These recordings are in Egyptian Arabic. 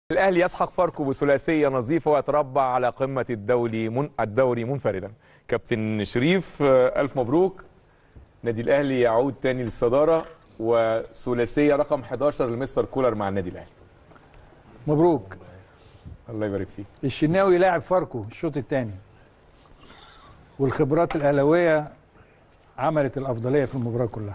الاهلي يسحق فاركو بثلاثيه نظيفه ويتربع على قمه الدوري من الدوري منفردا كابتن شريف آه، الف مبروك نادي الاهلي يعود تاني للصداره وثلاثيه رقم 11 لمستر كولر مع النادي الاهلي مبروك الله يبارك فيك الشناوي لاعب فاركو الشوط الثاني والخبرات الاهلاويه عملت الافضليه في المباراه كلها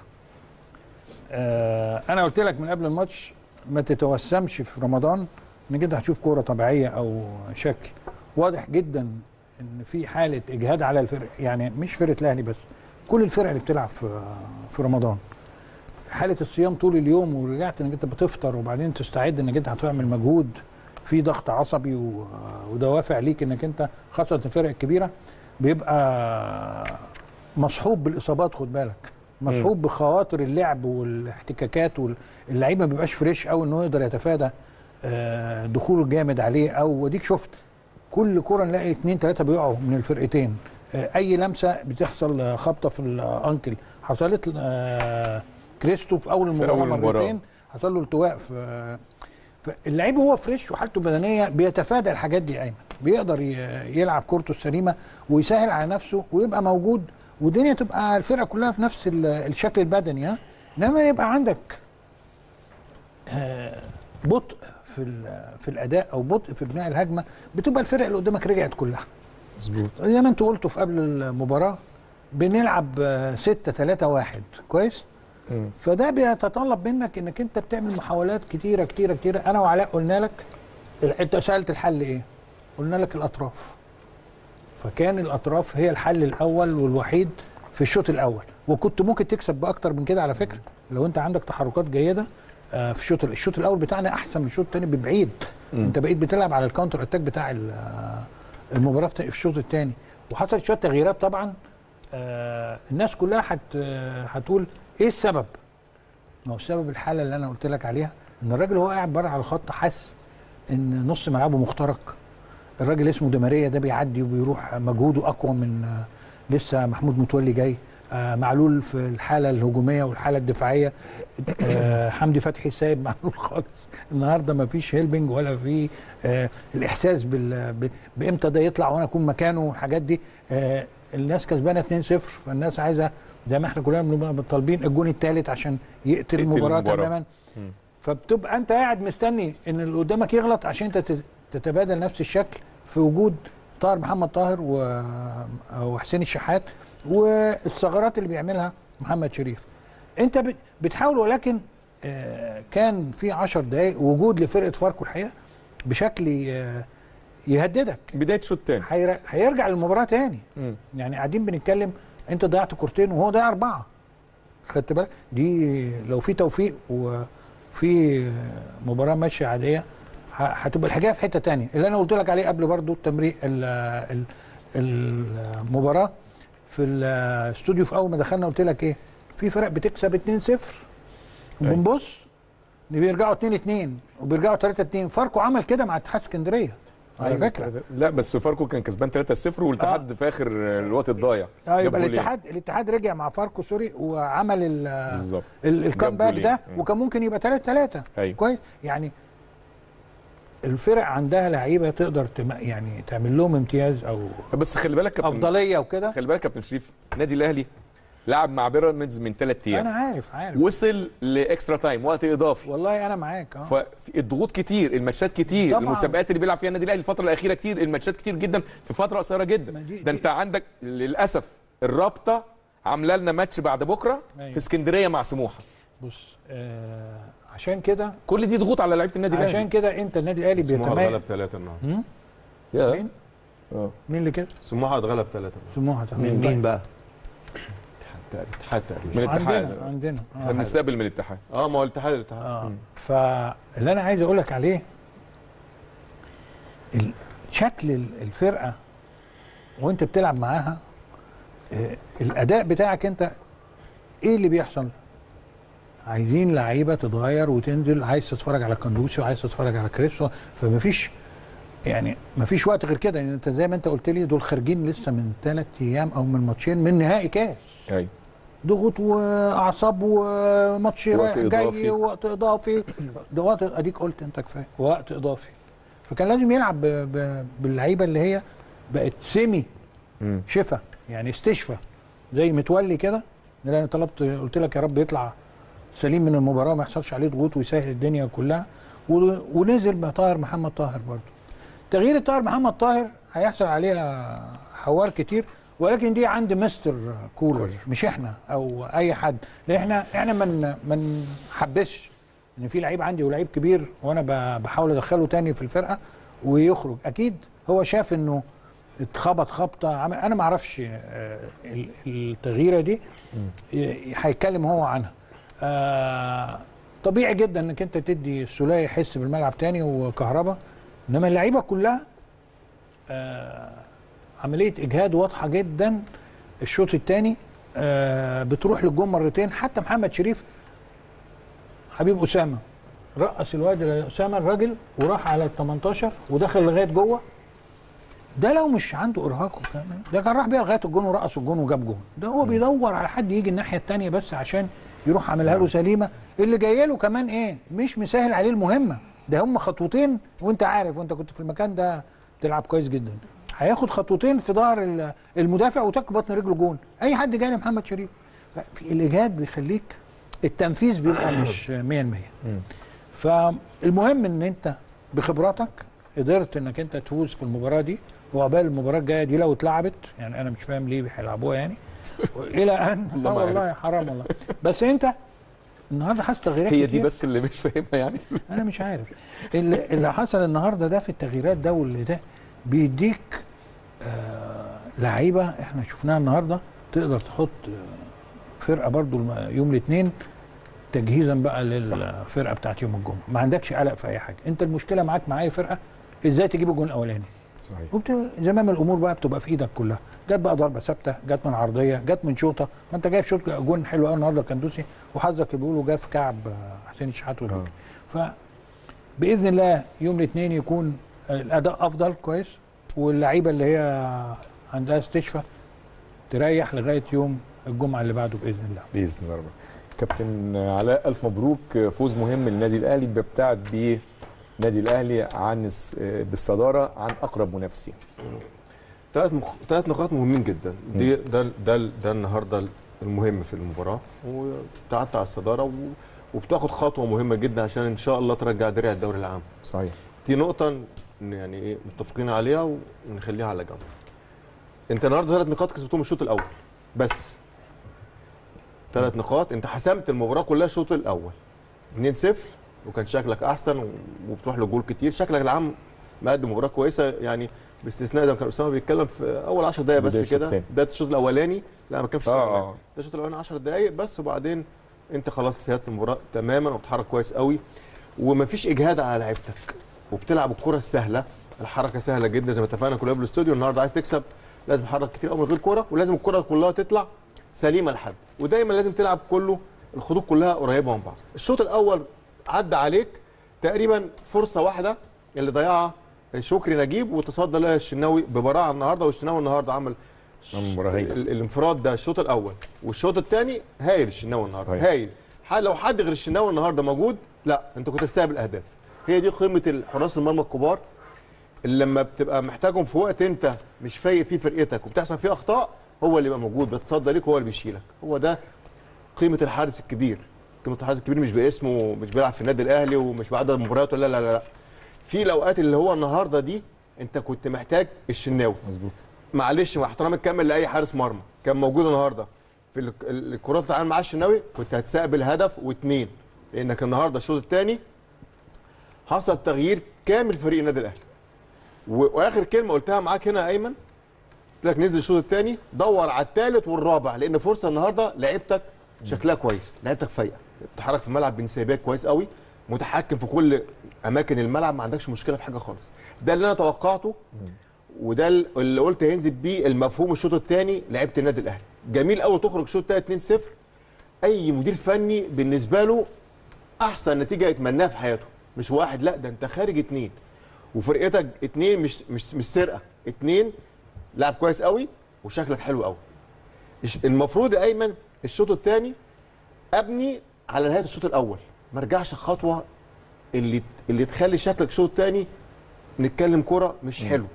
آه انا قلت لك من قبل الماتش ما تتوسمش في رمضان انك انت هتشوف كوره طبيعيه او شكل واضح جدا ان في حاله اجهاد على الفرق يعني مش فرقه الاهلي بس كل الفرق اللي بتلعب في في رمضان حاله الصيام طول اليوم ورجعت انك انت بتفطر وبعدين تستعد انك انت هتعمل مجهود في ضغط عصبي و- ودوافع ليك انك انت خاصه الفرق الكبيره بيبقى مصحوب بالاصابات خد بالك مصحوب بخواطر اللعب والاحتكاكات واللعيب ما بيبقاش فريش قوي انه يقدر يتفادى آه، دخول جامد عليه او وديك شفت كل كرة نلاقي اتنين تلاتة بيقعوا من الفرقتين آه، اي لمسه بتحصل آه، خبطه في الانكل حصلت آه، كريستو في اول المباراه أول المباراة. مرتين حصل له التواء في فاللعيب هو فريش وحالته البدنيه بيتفادى الحاجات دي ايمن بيقدر ي- يلعب كورته السليمه ويسهل على نفسه ويبقى موجود والدنيا تبقى الفرقه كلها في نفس ال- الشكل البدني ها انما يبقى عندك آه، بطء في ال- في الاداء او بطء في بناء الهجمه بتبقى الفرق اللي قدامك رجعت كلها مظبوط زي ما انت قلته في قبل المباراه بنلعب 6 3 1 كويس مم. فده بيتطلب منك انك انت بتعمل محاولات كتيره كتيره كتيره انا وعلاء قلنا لك ال- انت سالت الحل ايه قلنا لك الاطراف فكان الاطراف هي الحل الاول والوحيد في الشوط الاول وكنت ممكن تكسب باكتر من كده على فكره لو انت عندك تحركات جيده آه، في الشوط الشوط الاول بتاعنا احسن من الشوط الثاني ببعيد مم. انت بقيت بتلعب على الكاونتر اتاك بتاع ال- آه، المباراه في الشوط الثاني وحصلت شويه تغييرات طبعا آه، الناس كلها هت آه، هتقول ايه السبب؟ ما هو السبب الحاله اللي انا قلت لك عليها ان الراجل هو قاعد بره على الخط حس ان نص ملعبه مخترق الراجل اسمه دماريا ده بيعدي وبيروح مجهوده اقوى من آه، لسه محمود متولي جاي آه، معلول في الحاله الهجوميه والحاله الدفاعيه آه، حمدي فتحي سايب معلول خالص النهارده ما فيش هيلبنج ولا في آه، الاحساس بال- ب- بامتى ده يطلع وانا اكون مكانه والحاجات دي آه، الناس كسبانه 2-0 فالناس عايزه زي ما احنا كلنا بنبقى طالبين الجون الثالث عشان يقتل يقتل المباراه المباراة. تماما مم. فبتبقى انت قاعد مستني ان اللي قدامك يغلط عشان انت تت- تتبادل نفس الشكل في وجود طاهر محمد طاهر و- وحسين الشحات والثغرات اللي بيعملها محمد شريف انت بت- بتحاول ولكن آه، كان في 10 دقائق وجود لفرقه فاركو الحقيقه بشكل آه، يهددك بدايه الشوط الثاني هير- هيرجع للمباراه تاني يعني قاعدين بنتكلم انت ضيعت كورتين وهو ضيع اربعه خدت بالك دي لو في توفيق وفي مباراه ماشيه عاديه ه- هتبقى الحكايه في حته تانية اللي انا قلت لك عليه قبل برضو التمرين ال- ال- المباراه في الاستوديو في اول ما دخلنا قلت لك ايه في فرق بتكسب 2-0 وبنبص بيرجعوا 2-2 وبيرجعوا 3-2 فاركو عمل كده مع اتحاد اسكندريه على أيوة. فكره لا بس فاركو كان كسبان 3-0 والاتحاد في اخر الوقت الضايع اه جاب يبقى جولين. الاتحاد الاتحاد رجع مع فاركو سوري وعمل ال بالظبط ال- الكامباك جاب ده جولين. وكان ممكن يبقى 3 3 ايوه كويس يعني الفرق عندها لعيبه تقدر تم يعني تعمل لهم امتياز او بس خلي بالك كابتن افضليه وكده خلي بالك كابتن شريف النادي الاهلي لعب مع بيراميدز من ثلاث انا ايام عارف عارف وصل لاكسترا تايم وقت اضافي والله انا معاك اه فالضغوط كتير الماتشات كتير طبعاً. المسابقات اللي بيلعب فيها النادي الاهلي الفتره الاخيره كتير الماتشات كتير جدا في فتره قصيره جدا ما دي- ده دي- انت عندك للاسف الرابطه عامله لنا ماتش بعد بكره أيوة. في اسكندريه مع سموحه بص آه عشان كده كل دي ضغوط على لعيبه النادي الاهلي عشان كده انت النادي الاهلي سموحه بيتميز اتغلب ثلاثة النهارده يا. مين؟ اه مين اللي كده؟ سموحه اتغلب ثلاثة سموحه من تمام مين بقى؟ الاتحاد تقريبا من الاتحاد عندنا عندنا احنا آه. بنستقبل من الاتحاد اه ما هو الاتحاد الاتحاد اه فاللي انا عايز اقول لك عليه ال- شكل ال- الفرقه وانت بتلعب معاها آه، الاداء بتاعك انت ايه اللي بيحصل عايزين لعيبه تتغير وتنزل عايز تتفرج على كندوسي وعايز تتفرج على كريستو فمفيش يعني مفيش وقت غير كده يعني انت زي ما انت قلت لي دول خارجين لسه من ثلاث ايام او من ماتشين من نهائي كاس ايوه ضغوط واعصاب وماتش وقت رايح إضافي. جاي ووقت اضافي ده وقت اديك قلت انت كفايه وقت اضافي فكان لازم يلعب ب... ب... باللعيبه اللي هي بقت سيمي مم. شفا يعني استشفى زي متولي كده اللي انا طلبت قلت لك يا رب يطلع سليم من المباراه ما يحصلش عليه ضغوط ويسهل الدنيا كلها و... ونزل بقى طاهر محمد طاهر برضه تغيير طاهر محمد طاهر هيحصل عليها حوار كتير ولكن دي عند مستر كولر مش احنا او اي حد لان احنا احنا من ما نحبسش ان في لعيب عندي ولعيب كبير وانا ب- بحاول ادخله تاني في الفرقه ويخرج اكيد هو شاف انه اتخبط خبطه عمل انا ما اعرفش آه، ال- التغييره دي ي- هيتكلم هو عنها آه، طبيعي جدا انك انت تدي السوليه يحس بالملعب تاني وكهربا انما اللعيبه كلها آه، عمليه اجهاد واضحه جدا الشوط الثاني بتروح للجون مرتين حتى محمد شريف حبيب اسامه رقص الواد اسامه الراجل وراح على ال 18 ودخل لغايه جوه ده لو مش عنده ارهاق وكلام ده كان راح بيها لغايه الجون ورقص الجون وجاب جون ده هو بيدور على حد يجي الناحيه الثانيه بس عشان يروح عاملها له سليمه اللي جاي له كمان ايه مش مسهل عليه المهمه ده هم خطوتين وانت عارف وانت كنت في المكان ده بتلعب كويس جدا هياخد خطوتين في ظهر ال- المدافع وتك بطن رجله جون اي حد جاي لمحمد شريف في الاجهاد بيخليك التنفيذ بيبقى مش 100% فالمهم ان انت بخبراتك قدرت انك انت تفوز في المباراه دي وعقبال المباراه الجايه دي لو اتلعبت يعني انا مش فاهم ليه هيلعبوها يعني الى ان الله اه ما والله حرام والله بس انت النهارده حاسس تغييرات هي دي كتير. بس اللي مش فاهمها يعني انا مش عارف اللي, اللي حصل النهارده ده في التغييرات ده واللي ده بيديك آه لعيبه احنا شفناها النهارده تقدر تحط آه، فرقه برضو الم- يوم الاثنين تجهيزا بقى للفرقه بتاعت يوم الجمعه ما عندكش قلق في اي حاجه انت المشكله معاك مع اي فرقه ازاي تجيب الجون الاولاني صحيح وبت... زمام الامور بقى بتبقى في ايدك كلها جت بقى ضربه ثابته جت من عرضيه جت من شوطه ما انت جايب شوط جون حلو قوي النهارده كندوسي وحظك بيقولوا جه في كعب آه، حسين الشحات والبيك ف باذن الله يوم الاثنين يكون الاداء افضل كويس واللعيبه اللي هي عندها استشفاء تريح لغايه يوم الجمعه اللي بعده باذن الله باذن الله ربنا. كابتن علاء الف مبروك فوز مهم للنادي الاهلي بيبتعد بيه النادي الاهلي عن الس- بالصداره عن اقرب منافسين ثلاث مخ... ثلاث نقاط مهمين جدا دي ده ده ده النهارده المهم في المباراه وابتعدت على الصداره و... وبتاخد خطوه مهمه جدا عشان ان شاء الله ترجع درع الدوري العام صحيح دي نقطه ن- يعني ايه متفقين عليها ونخليها على جنب انت النهارده ثلاث نقاط كسبتهم الشوط الاول بس ثلاث نقاط انت حسمت المباراه كلها الشوط الاول 2-0 وكان شكلك احسن و- وبتروح لجول كتير شكلك العام مقدم مباراه كويسه يعني باستثناء زي ما كان اسامه بيتكلم في اول 10 دقائق بداية بس الشوط كده التاني. ده الشوط الاولاني لا ما كانش اه الشوط الأولاني. اه ده الشوط الاولاني 10 دقائق بس وبعدين انت خلاص سيادة المباراه تماما وبتتحرك كويس قوي ومفيش اجهاد على لعيبتك وبتلعب الكره السهله الحركه سهله جدا زي ما اتفقنا كلنا في الاستوديو النهارده عايز تكسب لازم تحرك كتير قوي من غير كوره ولازم الكره كلها تطلع سليمه لحد ودايما لازم تلعب كله الخطوط كلها قريبه من بعض الشوط الاول عدى عليك تقريبا فرصه واحده اللي ضيعها شكري نجيب وتصدى لها الشناوي ببراعه النهارده والشناوي النهارده عمل عمل مباراة هايلة. ال- الانفراد ده الشوط الاول والشوط الثاني هايل الشناوي النهارده صحيح. هايل حد لو حد غير الشناوي النهارده موجود لا انت كنت تستقبل الاهداف هي دي قيمه الحراس المرمى الكبار اللي لما بتبقى محتاجهم في وقت انت مش فايق فيه فرقتك وبتحصل فيه اخطاء هو اللي يبقى موجود بيتصدى ليك هو اللي بيشيلك هو ده قيمه الحارس الكبير قيمه الحارس الكبير مش باسمه مش بيلعب في النادي الاهلي ومش بعدد مبارياته لا لا لا لا في الاوقات اللي هو النهارده دي انت كنت محتاج الشناوي مظبوط معلش مع احترامي الكامل لاي حارس مرمى كان موجود النهارده في ال- ال- الكرات اللي اتعامل معاها الشناوي كنت هتستقبل هدف واثنين لانك النهارده الشوط الثاني حصل تغيير كامل في فريق النادي الاهلي و- واخر كلمه قلتها معاك هنا يا ايمن قلت لك نزل الشوط الثاني دور على الثالث والرابع لان فرصه النهارده لعيبتك شكلها كويس لعيبتك فايقه بتتحرك في الملعب بانسيابيه كويس قوي متحكم في كل اماكن الملعب ما عندكش مشكله في حاجه خالص ده اللي انا توقعته وده اللي قلت هينزل بيه المفهوم الشوط الثاني لعيبه النادي الاهلي جميل قوي تخرج الشوط الثاني 2-0 اي مدير فني بالنسبه له احسن نتيجه يتمناها في حياته مش واحد لا ده انت خارج اتنين وفرقتك اتنين مش مش مش سرقه اتنين لعب كويس قوي وشكلك حلو قوي الش- المفروض يا ايمن الشوط الثاني ابني على نهايه الشوط الاول ما ارجعش خطوه اللي اللي تخلي شكلك الشوط الثاني نتكلم كوره مش حلو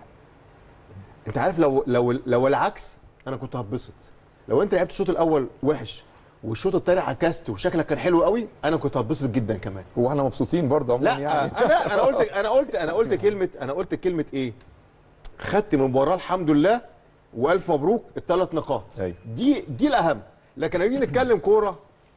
انت عارف لو لو لو العكس انا كنت هتبسط لو انت لعبت الشوط الاول وحش والشوط الثاني عكست وشكلك كان حلو قوي انا كنت هتبسط جدا كمان هو احنا مبسوطين برضه عموما لا يعني انا انا قلت انا قلت انا قلت كلمه انا قلت كلمه ايه خدت من المباراه الحمد لله والف مبروك الثلاث نقاط أيوة. دي دي الاهم لكن لما نيجي نتكلم كوره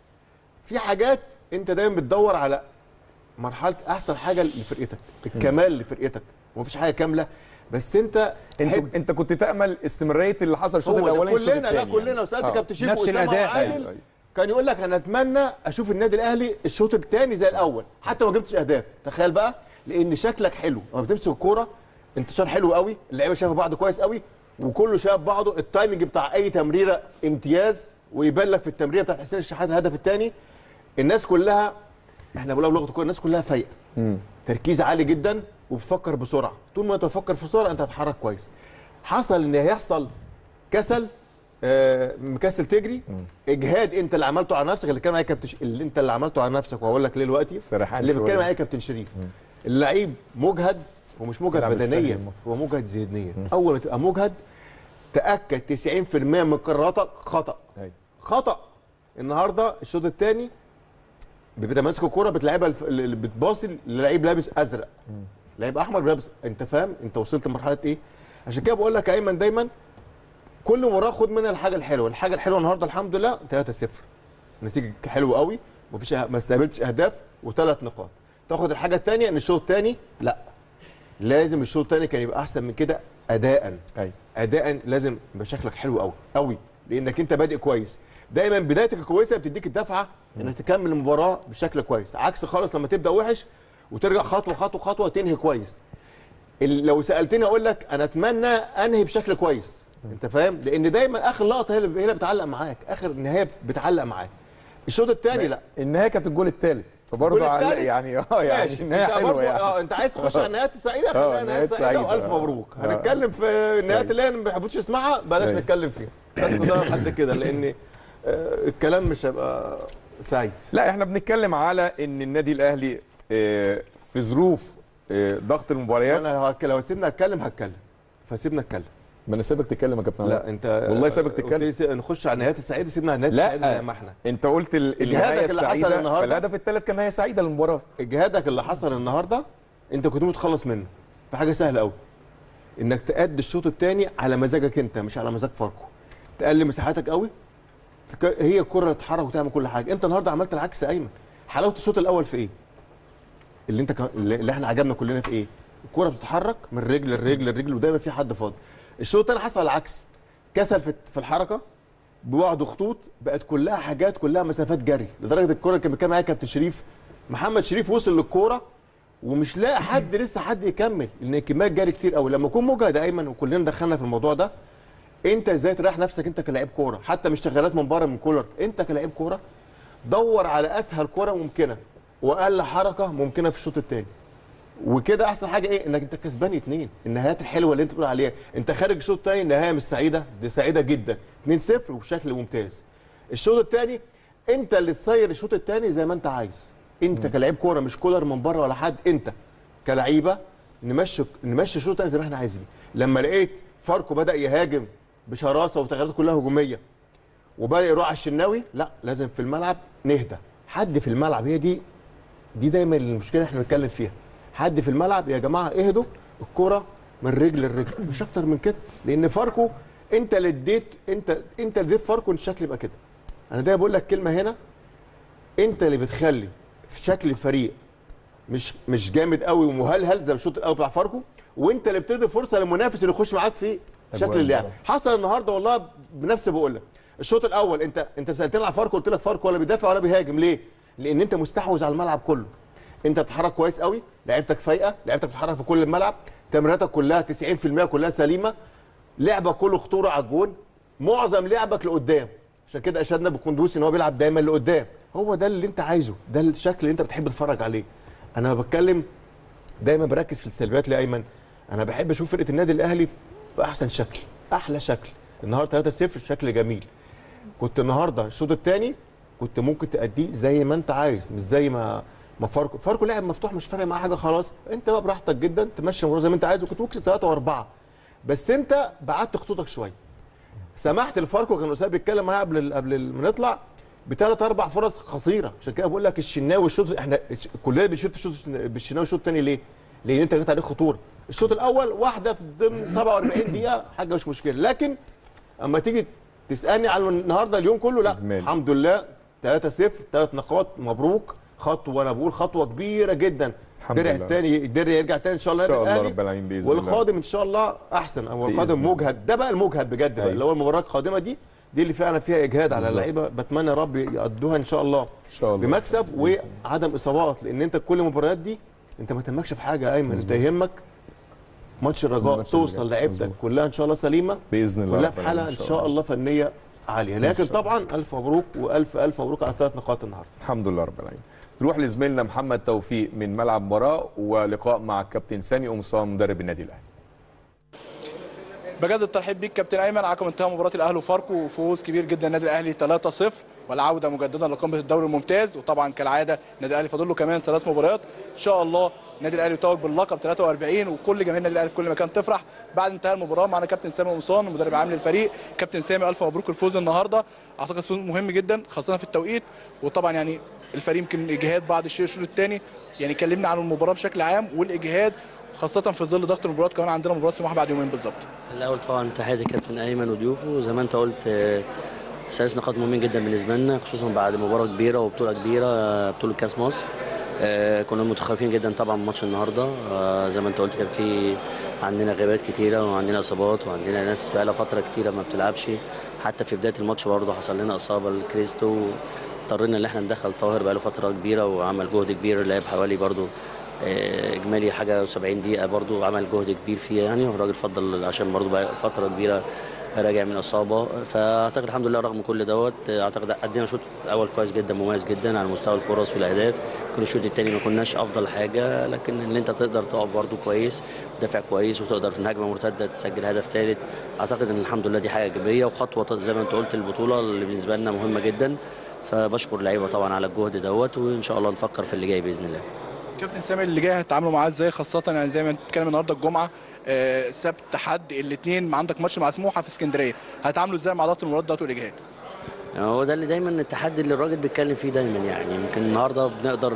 في حاجات انت دايما بتدور على مرحله احسن حاجه لفرقتك الكمال لفرقتك ومفيش حاجه كامله بس انت انت حب- انت كنت تامل استمراريه اللي حصل الشوط هو ده الاولاني الشوط كلنا لا الثاني كلنا يعني. وسالت آه. كابتن شيف نفس وأسامة الأداء. وعادل أيوة، أيوة. كان يقول لك انا اتمنى اشوف النادي الاهلي الشوط الثاني زي الاول حتى ما جبتش اهداف تخيل بقى لان شكلك حلو لما بتمسك الكوره انتشار حلو قوي اللعيبه شايفه بعض كويس قوي وكله شايف بعضه التايمنج بتاع اي تمريره امتياز ويبان لك في التمريره بتاعت حسين الشحات الهدف الثاني الناس كلها احنا بنقول بلغه الكوره الناس كلها فايقه تركيز عالي جدا وبتفكر بسرعه طول ما انت بتفكر في سرعه انت هتتحرك كويس حصل ان هيحصل كسل آه، مكسل تجري اجهاد انت اللي عملته على نفسك اللي كان معايا كابتن ش- اللي انت اللي عملته على نفسك وهقول لك ليه دلوقتي سرحان اللي شوية. بيتكلم معايا كابتن شريف اللعيب مجهد ومش مجهد يلعب السهل بدنيا المفروض. هو مجهد ذهنيا اول ما تبقى مجهد تاكد 90% من قراراتك خطا أيوة. خطا النهارده الشوط الثاني بيبقى ماسك الكوره بتلعبها الف- اللي بتباصي للعيب لابس ازرق لعيب احمر لابس انت فاهم انت وصلت لمرحله ايه عشان كده بقول لك يا ايمن دايما كل مباراه خد منها الحاجه الحلوه الحاجه الحلوه النهارده الحمد لله 3-0 نتيجه حلوه قوي مفيش أه- ما استقبلتش اهداف وثلاث نقاط تاخد الحاجه الثانيه ان الشوط الثاني لا لازم الشوط الثاني كان يبقى احسن من كده اداء ايوه اداء لازم يبقى شكلك حلو قوي قوي لانك انت بادئ كويس دايما بدايتك الكويسه بتديك الدفعه انك تكمل المباراه بشكل كويس عكس خالص لما تبدا وحش وترجع خطوه خطوه خطوه تنهي كويس ال- لو سالتني اقول لك انا اتمنى انهي بشكل كويس انت فاهم لان دايما اخر لقطه هي اللي هي اللي بتعلق معاك اخر النهايه بتعلق معاك الشوط الثاني لا النهايه كانت الجول الثالث فبرضه الجول علق التالت؟ يعني اه يعني ماشي النهايه انت حلوه برضه يعني اه انت عايز تخش على النهايات السعيده اه، خلينا نهايات نهايات سعيده سعيدة. والف مبروك اه. هنتكلم في النهايات اللي هي ما بيحبوش يسمعها بلاش ايوه. نتكلم فيها بس كده لحد كده لان آه، الكلام مش هيبقى سعيد لا احنا بنتكلم على ان النادي الاهلي آه، في ظروف آه، ضغط المباريات انا هك- لو سيبنا اتكلم هتكلم فسيبنا اتكلم ما انا سيبك تتكلم يا كابتن لا علاء. انت والله سابك قلت تتكلم. لي سي- نخش على النهايات السعيده سيبنا على النهايات السعيده لا زي ما احنا انت قلت ال- النهايه اجهادك اللي حصل السعيده النهاردة. فالهدف الثالث كان نهايه سعيده للمباراه اجهادك اللي حصل النهارده انت كنت متخلص منه في حاجه سهله قوي انك تأدي الشوط الثاني على مزاجك انت مش على مزاج فاركو تقلل مساحاتك قوي تك- هي الكره اللي تتحرك وتعمل كل حاجه انت النهارده عملت العكس يا ايمن حلاوه الشوط الاول في ايه اللي انت ك... اللي اللي احنا عجبنا كلنا في ايه الكره بتتحرك من رجل لرجل لرجل ودايما في حد فاضي الشوط الثاني حصل العكس كسل في في الحركه ببعد خطوط بقت كلها حاجات كلها مسافات جري لدرجه الكره اللي كان بيتكلم معايا كابتن شريف محمد شريف وصل للكوره ومش لاقي حد لسه حد يكمل لان كميات جري كتير قوي لما اكون مجهد يا ايمن وكلنا دخلنا في الموضوع ده انت ازاي تريح نفسك انت كلاعب كوره حتى مش تغييرات من بره من كولر انت كلاعب كوره دور على اسهل كوره ممكنه واقل حركه ممكنه في الشوط الثاني وكده احسن حاجه ايه انك انت كسبان اتنين النهايات الحلوه اللي انت بتقول عليها انت خارج الشوط الثاني النهايه مش سعيده دي سعيده جدا 2-0 وبشكل ممتاز الشوط الثاني انت اللي تصير الشوط الثاني زي ما انت عايز انت كلاعب كوره مش كولر من بره ولا حد انت كلعيبه نمشي نمشي الشوط الثاني زي ما احنا عايزين لما لقيت فاركو بدا يهاجم بشراسه وتغييراته كلها هجوميه وبدا يروح على الشناوي لا لازم في الملعب نهدى حد في الملعب هي دي دي دايما المشكله اللي احنا بنتكلم فيها حد في الملعب يا جماعه اهدوا الكره من رجل لرجل مش اكتر من كده لان فاركو انت اللي اديت انت انت اللي اديت فاركو ان الشكل يبقى كده انا دايما بقول لك كلمه هنا انت اللي بتخلي في شكل الفريق مش مش جامد قوي ومهلهل زي الشوط الاول بتاع فاركو وانت اللي بتدي فرصه للمنافس اللي يخش معاك في شكل أجوان اللعب طبعا. حصل النهارده والله بنفسي بقول لك الشوط الاول انت انت سالتني على فاركو قلت لك فاركو ولا بيدافع ولا بيهاجم ليه لان انت مستحوذ على الملعب كله انت بتتحرك كويس قوي لعيبتك فايقه لعيبتك بتتحرك في كل الملعب تمريراتك كلها 90% كلها سليمه لعبك كله خطوره على الجون معظم لعبك لقدام عشان كده اشدنا بالقندوسي ان هو بيلعب دايما لقدام هو ده اللي انت عايزه ده الشكل اللي انت بتحب تتفرج عليه انا بتكلم دايما بركز في السلبيات يا ايمن انا بحب اشوف فرقه النادي الاهلي في احسن شكل احلى شكل النهارده 3-0 شكل جميل كنت النهارده الشوط الثاني كنت ممكن تأديه زي ما انت عايز مش زي ما ما فاركو فاركو لاعب مفتوح مش فارق معاه حاجه خلاص انت بقى براحتك جدا تمشي المباراه زي ما انت عايز وكنت ممكن ثلاثه واربعه بس انت بعدت خطوطك شويه سمحت لفاركو كان اسامه بيتكلم معايا قبل ال- قبل ما نطلع بثلاث اربع فرص خطيره عشان كده بقول لك الشناوي الشوط احنا الش- كلنا بنشوف الشوط بالشناوي الشوط الثاني ليه؟ لان انت جت عليك خطوره الشوط الاول واحده في ضمن 47 دقيقه حاجه مش مشكله لكن اما تيجي تسالني على النهارده اليوم كله لا إجمالي. الحمد لله 3 0 ثلاث نقاط مبروك خطوه انا بقول خطوه كبيره جدا الحمد درع لله. الثاني الدرع يرجع تاني ان شاء الله ان شاء النادي الله الأهلي. رب العالمين باذن الله والقادم ان شاء الله احسن او بإذن القادم الله. مجهد ده بقى المجهد بجد بقى أيوة. اللي هو المباراه القادمه دي دي اللي فعلا فيها اجهاد على بالظبط. اللعيبه بتمنى يا رب يقضوها ان شاء الله ان شاء الله بمكسب بإذن الله. وعدم اصابات لان انت كل المباريات دي انت ما تهمكش في حاجه يا ايمن انت يهمك ماتش الرجاء الماتش اللي توصل جاي. لعيبتك مظبوط. كلها ان شاء الله سليمه باذن الله كلها رب في العالمين حاله ان شاء الله فنيه عاليه لكن شاء الله. طبعا الف مبروك والف الف مبروك على ثلاث نقاط النهارده الحمد لله رب العالمين نروح لزميلنا محمد توفيق من ملعب مباراه ولقاء مع الكابتن سامي قمصان مدرب النادي الاهلي بجد الترحيب بيك كابتن ايمن عقب انتهاء مباراه الاهلي وفاركو وفوز كبير جدا النادي الاهلي 3-0 والعوده مجددا لقمه الدوري الممتاز وطبعا كالعاده النادي الاهلي فاضل له كمان ثلاث مباريات ان شاء الله النادي الاهلي يتوج باللقب 43 وكل جماهير النادي الاهلي في كل مكان تفرح بعد انتهاء المباراه معنا كابتن سامي قمصان مدرب عام للفريق كابتن سامي الف مبروك الفوز النهارده اعتقد فوز مهم جدا خاصه في التوقيت وطبعا يعني الفريق يمكن اجهاد بعض الشيء الشوط الثاني يعني كلمنا عن المباراه بشكل عام والاجهاد خاصه في ظل ضغط المباريات كمان عندنا مباراه سموحه بعد يومين بالظبط الاول طبعا تحياتي كابتن ايمن وضيوفه زي ما انت قلت آه، ثلاث نقاط مهمين جدا بالنسبه لنا خصوصا بعد مباراه كبيره وبطوله كبيره آه، بطوله كاس مصر آه، كنا متخوفين جدا طبعا من ماتش النهارده آه، زي ما انت قلت كان في عندنا غيابات كتيره وعندنا اصابات وعندنا ناس بقى لها فتره كتيره ما بتلعبش حتى في بدايه الماتش برضه حصل لنا اصابه لكريستو اضطرينا ان احنا ندخل طاهر بقى له فتره كبيره وعمل جهد كبير لعب حوالي برضه آه، اجمالي حاجه 70 دقيقه برضو عمل جهد كبير فيها يعني والراجل فضل عشان برضو بقى فتره كبيره راجع من اصابه فاعتقد الحمد لله رغم كل دوت آه، اعتقد ادينا شوط اول كويس جدا مميز جدا على مستوى الفرص والاهداف كل الشوط الثاني ما كناش افضل حاجه لكن ان انت تقدر تقف برضو كويس تدافع كويس وتقدر في الهجمه مرتده تسجل هدف ثالث اعتقد ان الحمد لله دي حاجه ايجابيه وخطوه زي ما انت قلت البطوله اللي بالنسبه لنا مهمه جدا فبشكر اللعيبه طبعا على الجهد دوت وان شاء الله نفكر في اللي جاي باذن الله كابتن سامي اللي جاي هتتعاملوا معاه ازاي خاصه يعني زي ما انت بتتكلم النهارده الجمعه آه، سبت حد الاثنين عندك ماتش مع سموحه في اسكندريه هتعاملوا ازاي مع ضغط المباراه دوت والاجهاد يعني هو ده اللي دايما التحدي اللي الراجل بيتكلم فيه دايما يعني يمكن النهارده بنقدر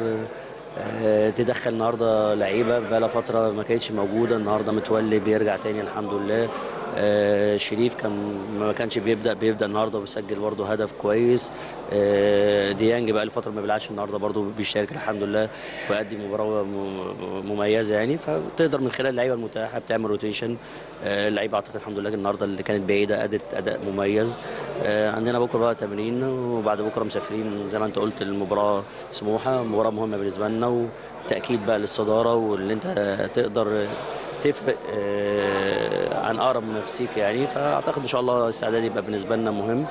آه، تدخل النهارده لعيبه بقى لها فتره ما كانتش موجوده النهارده متولي بيرجع تاني الحمد لله آه، شريف كان ما كانش بيبدا بيبدا النهارده وبيسجل برده هدف كويس آه، ديانج بقى له فتره ما بيلعبش النهارده برده بيشارك الحمد لله ويؤدي مباراه م- مميزه يعني فتقدر من خلال اللعيبه المتاحه بتعمل روتيشن آه، اللعيبه اعتقد الحمد لله النهارده اللي كانت بعيده ادت اداء مميز آه، عندنا بكره بقى تمرين وبعد بكره مسافرين زي ما انت قلت المباراه سموحه مباراه مهمه بالنسبه لنا وتاكيد بقى للصداره واللي انت تقدر تفرق آه، عن اقرب منافسيك يعني فاعتقد ان شاء الله الاستعداد يبقى بالنسبه لنا مهم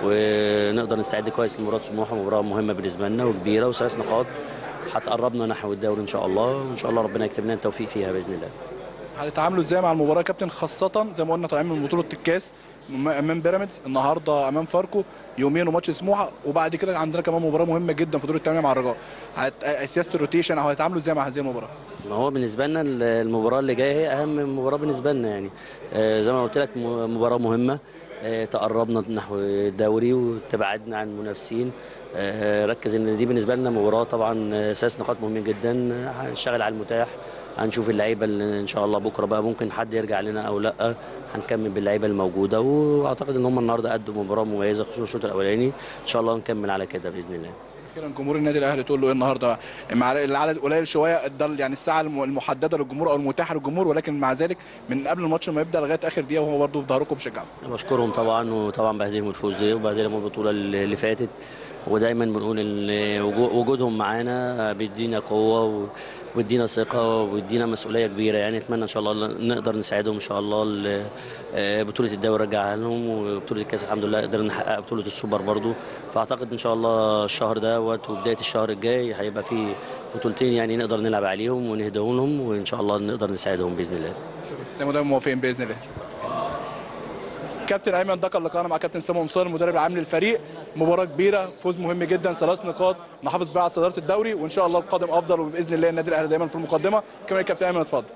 ونقدر نستعد كويس لمباراه سموحه مباراه مهمه بالنسبه لنا وكبيره وثلاث نقاط هتقربنا نحو الدوري ان شاء الله وان شاء الله ربنا يكتب لنا التوفيق فيها باذن الله هتتعاملوا ازاي مع المباراه يا كابتن خاصه زي ما قلنا طالعين من بطوله الكاس م- امام بيراميدز النهارده امام فاركو يومين وماتش سموحه وبعد كده عندنا كمان مباراه مهمه جدا في دور الثمانيه مع الرجاء هت- سياسه الروتيشن او هتتعاملوا ازاي مع هذه المباراه ما هو بالنسبه لنا المباراه اللي جايه هي اهم مباراه بالنسبه لنا يعني آه، زي ما قلت لك م- مباراه مهمه آه، تقربنا نحو الدوري وتبعدنا عن المنافسين آه، ركز ان دي بالنسبه لنا مباراه طبعا آه، ثلاث نقاط مهمين جدا آه، هنشتغل على المتاح هنشوف اللعيبه اللي ان شاء الله بكره بقى ممكن حد يرجع لنا او لا هنكمل باللعيبه الموجوده واعتقد ان هم النهارده قدوا مباراه مميزه خصوصا الشوط الاولاني ان شاء الله نكمل على كده باذن الله اخيرا جمهور النادي الاهلي تقول له ايه النهارده مع العدد قليل شويه ده يعني الساعه الم- المحدده للجمهور او المتاحه للجمهور ولكن مع ذلك من قبل الماتش ما يبدا لغايه اخر دقيقه وهو برضه في ظهركم بيشجعكم بشكرهم طبعا وطبعا بهديهم الفوز دي وبهديهم البطوله اللي اللي فاتت ودايما بنقول ان وجو- وجودهم معانا بيدينا قوه و- وبيدينا ثقه وبيدينا مسؤوليه كبيره يعني اتمنى ان شاء الله نقدر نساعدهم ان شاء الله ل- آه، بطوله الدوري رجعها لهم وبطوله الكاس الحمد لله قدرنا نحقق بطوله السوبر برضو فاعتقد ان شاء الله الشهر دوت وبدايه الشهر الجاي هيبقى في بطولتين يعني نقدر نلعب عليهم ونهدهم لهم وان شاء الله نقدر نساعدهم باذن الله زي ما دايما موافقين باذن الله كابتن ايمن ده كان لقاءنا مع كابتن سامو مصطفى المدرب العام للفريق مباراه كبيره فوز مهم جدا ثلاث نقاط نحافظ بيها على صداره الدوري وان شاء الله القادم افضل وباذن الله النادي الاهلي دايما في المقدمه كمان الكابتن ايمن اتفضل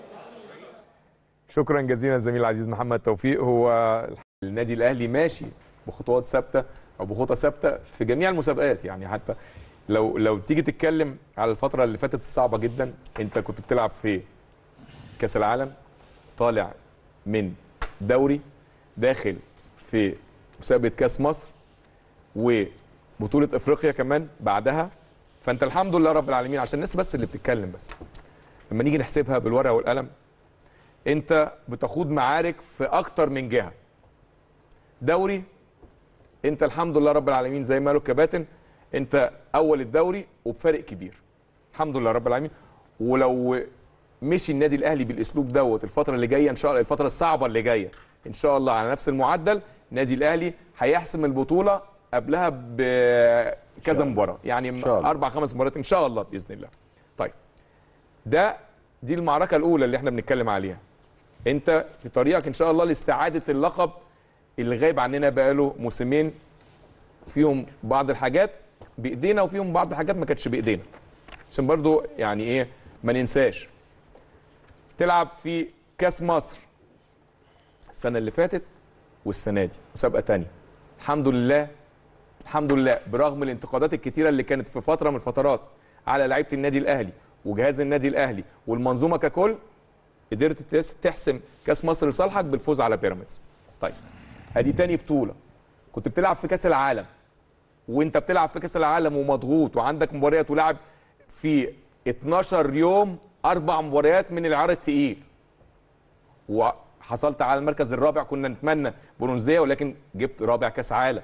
شكرا جزيلا زميل العزيز محمد توفيق هو النادي الاهلي ماشي بخطوات ثابته او بخطى ثابته في جميع المسابقات يعني حتى لو لو تيجي تتكلم على الفتره اللي فاتت الصعبه جدا انت كنت بتلعب في كاس العالم طالع من دوري داخل في مسابقه كاس مصر وبطوله افريقيا كمان بعدها فانت الحمد لله رب العالمين عشان الناس بس اللي بتتكلم بس لما نيجي نحسبها بالورقه والقلم انت بتخوض معارك في اكتر من جهه دوري انت الحمد لله رب العالمين زي ما قالوا الكباتن انت اول الدوري وبفارق كبير الحمد لله رب العالمين ولو مشي النادي الاهلي بالاسلوب دوت الفتره اللي جايه ان شاء الله الفتره الصعبه اللي جايه ان شاء الله على نفس المعدل النادي الاهلي هيحسم البطوله قبلها بكذا مباراه يعني شاء الله. اربع خمس مباريات ان شاء الله باذن الله طيب ده دي المعركه الاولى اللي احنا بنتكلم عليها انت في طريقك ان شاء الله لاستعاده اللقب اللي غايب عننا بقاله موسمين فيهم بعض الحاجات بايدينا وفيهم بعض الحاجات ما كانتش بايدينا عشان برضو يعني ايه ما ننساش تلعب في كاس مصر السنه اللي فاتت والسنه دي مسابقه تانية الحمد لله الحمد لله برغم الانتقادات الكتيره اللي كانت في فتره من الفترات على لعيبه النادي الاهلي وجهاز النادي الاهلي والمنظومه ككل قدرت تس- تحسم كاس مصر لصالحك بالفوز على بيراميدز طيب ادي تاني بطوله كنت بتلعب في كاس العالم وانت بتلعب في كاس العالم ومضغوط وعندك مباريات ولعب في 12 يوم اربع مباريات من العيار التقيل وحصلت على المركز الرابع كنا نتمنى برونزيه ولكن جبت رابع كاس عالم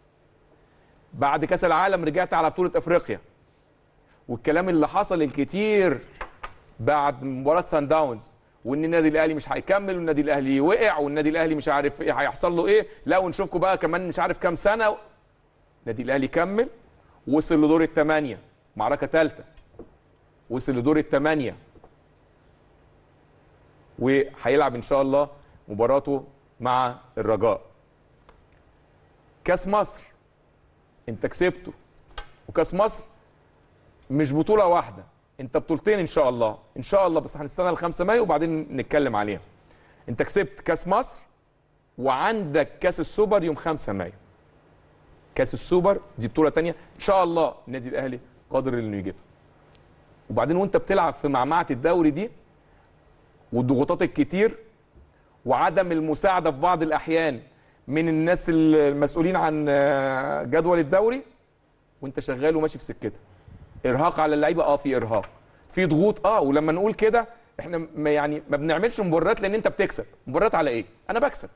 بعد كاس العالم رجعت على بطوله افريقيا والكلام اللي حصل الكتير بعد مباراه سان داونز وان النادي الاهلي مش هيكمل والنادي الاهلي وقع والنادي الاهلي مش عارف ايه هيحصل له ايه لا ونشوفكم بقى كمان مش عارف كام سنه النادي الاهلي كمل وصل لدور الثمانيه معركه ثالثه وصل لدور الثمانيه وهيلعب ان شاء الله مباراته مع الرجاء كاس مصر انت كسبته وكاس مصر مش بطوله واحده انت بطولتين ان شاء الله ان شاء الله بس هنستنى ل 5 مايو وبعدين نتكلم عليها انت كسبت كاس مصر وعندك كاس السوبر يوم 5 مايو كاس السوبر دي بطوله تانية ان شاء الله النادي الاهلي قادر انه يجيبها وبعدين وانت بتلعب في معمعه الدوري دي والضغوطات الكتير وعدم المساعده في بعض الاحيان من الناس المسؤولين عن آه، جدول الدوري وانت شغال وماشي في سكتك ارهاق على اللعيبه اه في ارهاق في ضغوط اه ولما نقول كده احنا ما يعني ما بنعملش مباريات لان انت بتكسب مباريات على ايه انا بكسب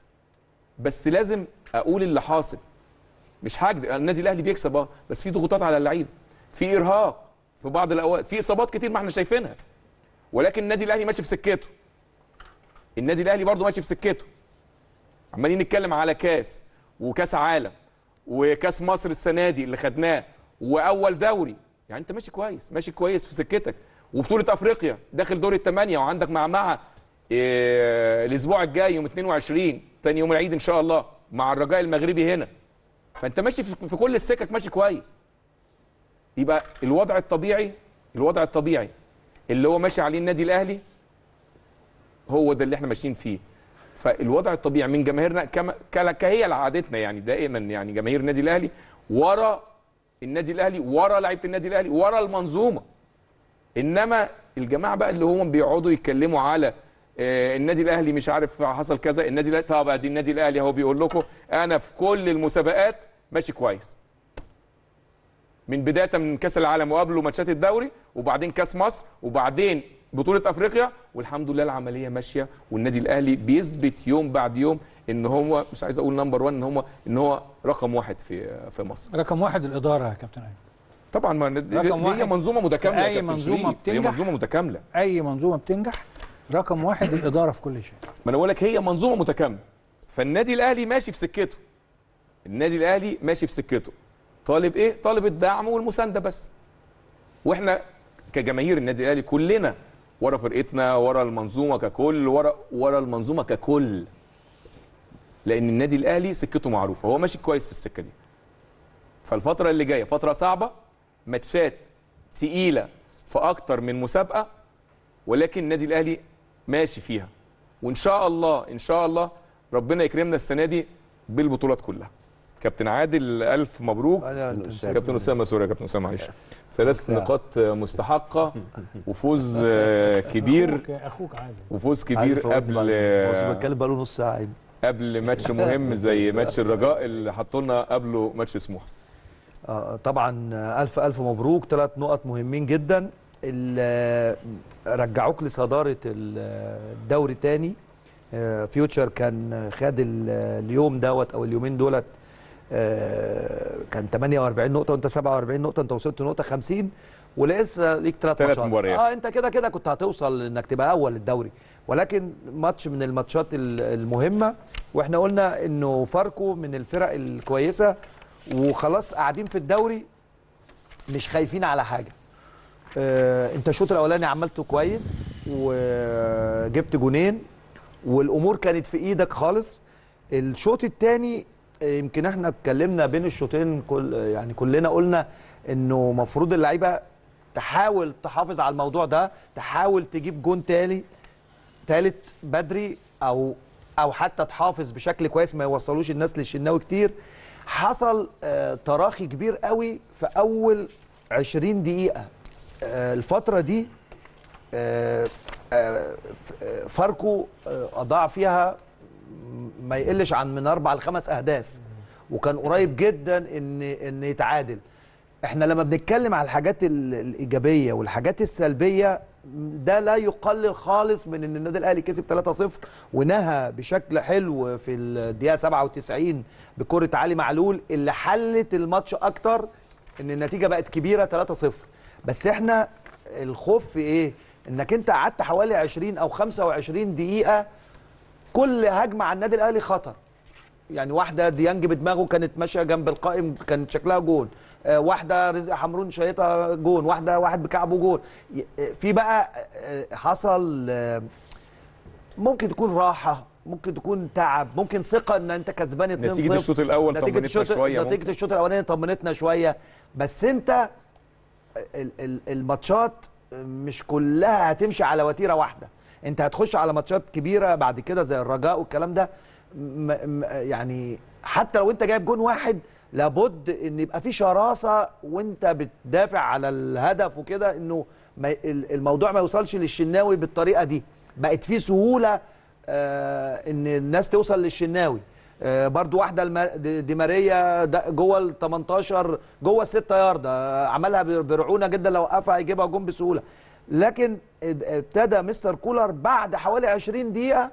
بس لازم اقول اللي حاصل مش هكذب النادي الاهلي بيكسب اه بس في ضغوطات على اللعيبه في ارهاق في بعض الاوقات في اصابات كتير ما احنا شايفينها ولكن النادي الاهلي ماشي في سكته النادي الاهلي برضه ماشي في سكته عمالين نتكلم على كاس وكاس عالم وكاس مصر السنه دي اللي خدناه واول دوري يعني انت ماشي كويس ماشي كويس في سكتك وبطوله افريقيا داخل دور الثمانيه وعندك معمعه إيه الاسبوع الجاي يوم 22 تاني يوم العيد ان شاء الله مع الرجاء المغربي هنا فانت ماشي في في كل السكك ماشي كويس يبقى الوضع الطبيعي الوضع الطبيعي اللي هو ماشي عليه النادي الاهلي هو ده اللي احنا ماشيين فيه فالوضع الطبيعي من جماهيرنا كما كلا- كهي عادتنا يعني دائما يعني جماهير النادي الاهلي ورا النادي الاهلي ورا لعيبه النادي الاهلي ورا المنظومه انما الجماعه بقى اللي هم بيقعدوا يتكلموا على آه، النادي الاهلي مش عارف حصل كذا النادي الاهلي طب ادي النادي الاهلي اهو بيقول لكم انا في كل المسابقات ماشي كويس من بدايه من كاس العالم وقبله ماتشات الدوري وبعدين كاس مصر وبعدين بطوله افريقيا والحمد لله العمليه ماشيه والنادي الاهلي بيثبت يوم بعد يوم ان هو مش عايز اقول نمبر 1 ان هو ان هو رقم واحد في في مصر رقم واحد الاداره يا كابتن ايمن طبعا ما دي- رقم دي هي واحد منظومه متكامله يا أي كابتن منظومة شريف. هي بتنجح. منظومه متكامله اي منظومه بتنجح رقم واحد الاداره في كل شيء ما انا بقول لك هي منظومه متكامله فالنادي الاهلي ماشي في سكته النادي الاهلي ماشي في سكته طالب ايه طالب الدعم والمسانده بس واحنا كجماهير النادي الاهلي كلنا ورا فرقتنا ورا المنظومه ككل ورا ورا المنظومه ككل لان النادي الاهلي سكته معروفه هو ماشي كويس في السكه دي فالفتره اللي جايه فتره صعبه ماتشات تقيله في اكتر من مسابقه ولكن النادي الاهلي ماشي فيها وان شاء الله ان شاء الله ربنا يكرمنا السنه دي بالبطولات كلها كابتن عادل الف مبروك كابتن اسامه سوري يا كابتن اسامه معلش ثلاث نقاط مستحقه وفوز آه، كبير أخوك- اخوك عادل وفوز كبير قبل بس بتكلم بقاله نص ساعه عيب. قبل ماتش مهم زي ماتش الرجاء اللي حطوا لنا قبله ماتش سموحه آه، طبعا آه، الف الف مبروك ثلاث نقط مهمين جدا ال- رجعوك لصداره ال- الدوري تاني آه، فيوتشر كان خد ال- اليوم دوت او اليومين دولت آه، كان 48 نقطه وانت 47 نقطه انت وصلت نقطه 50 ولسه ليك ثلاث تلات ماتشات مباريات. اه انت كده كده كنت هتوصل انك تبقى اول الدوري ولكن ماتش من الماتشات ال- المهمه واحنا قلنا انه فاركو من الفرق الكويسه وخلاص قاعدين في الدوري مش خايفين على حاجه آه انت الشوط الاولاني عملته كويس وجبت جونين والامور كانت في ايدك خالص الشوط الثاني يمكن احنا اتكلمنا بين الشوطين كل يعني كلنا قلنا انه مفروض اللعيبه تحاول تحافظ على الموضوع ده تحاول تجيب جون تاني تالت بدري او او حتى تحافظ بشكل كويس ما يوصلوش الناس للشناوي كتير حصل آه تراخي كبير قوي في اول 20 دقيقه آه الفتره دي آه آه ف- آه، فاركو آه اضاع فيها ما يقلش عن من اربع لخمس اهداف وكان قريب جدا ان ان يتعادل احنا لما بنتكلم على الحاجات ال- الايجابيه والحاجات السلبيه ده لا يقلل خالص من ان النادي الاهلي كسب 3-0 ونهى بشكل حلو في الدقيقه 97 بكره علي معلول اللي حلت الماتش اكتر ان النتيجه بقت كبيره 3-0 بس احنا الخوف في ايه انك انت قعدت حوالي 20 او 25 دقيقه كل هجمه على النادي الاهلي خطر يعني واحده ديانج بدماغه كانت ماشيه جنب القائم كانت شكلها جون آه، واحده رزق حمرون شايطها جون واحده واحد بكعبه جون ي- آه، في بقى آه، حصل آه، ممكن تكون راحه ممكن تكون تعب ممكن ثقه ان انت كسبان 2 نتيجه الشوط الاول نتيجه طمنتنا الشوط شويه نتيجه ممكن. الشوط الاولاني طمنتنا شويه بس انت ال- ال- الماتشات مش كلها هتمشي على وتيره واحده انت هتخش على ماتشات كبيره بعد كده زي الرجاء والكلام ده م م يعني حتى لو انت جايب جون واحد لابد ان يبقى في شراسه وانت بتدافع على الهدف وكده انه ما ال- الموضوع ما يوصلش للشناوي بالطريقه دي بقت في سهوله آه ان الناس توصل للشناوي آه برضو واحده الم- دي دي ماريا ده جوه ال 18 جوه الستة يارده آه عملها بر- برعونه جدا لو وقفها هيجيبها جون بسهوله لكن اب- ابتدى مستر كولر بعد حوالي 20 دقيقه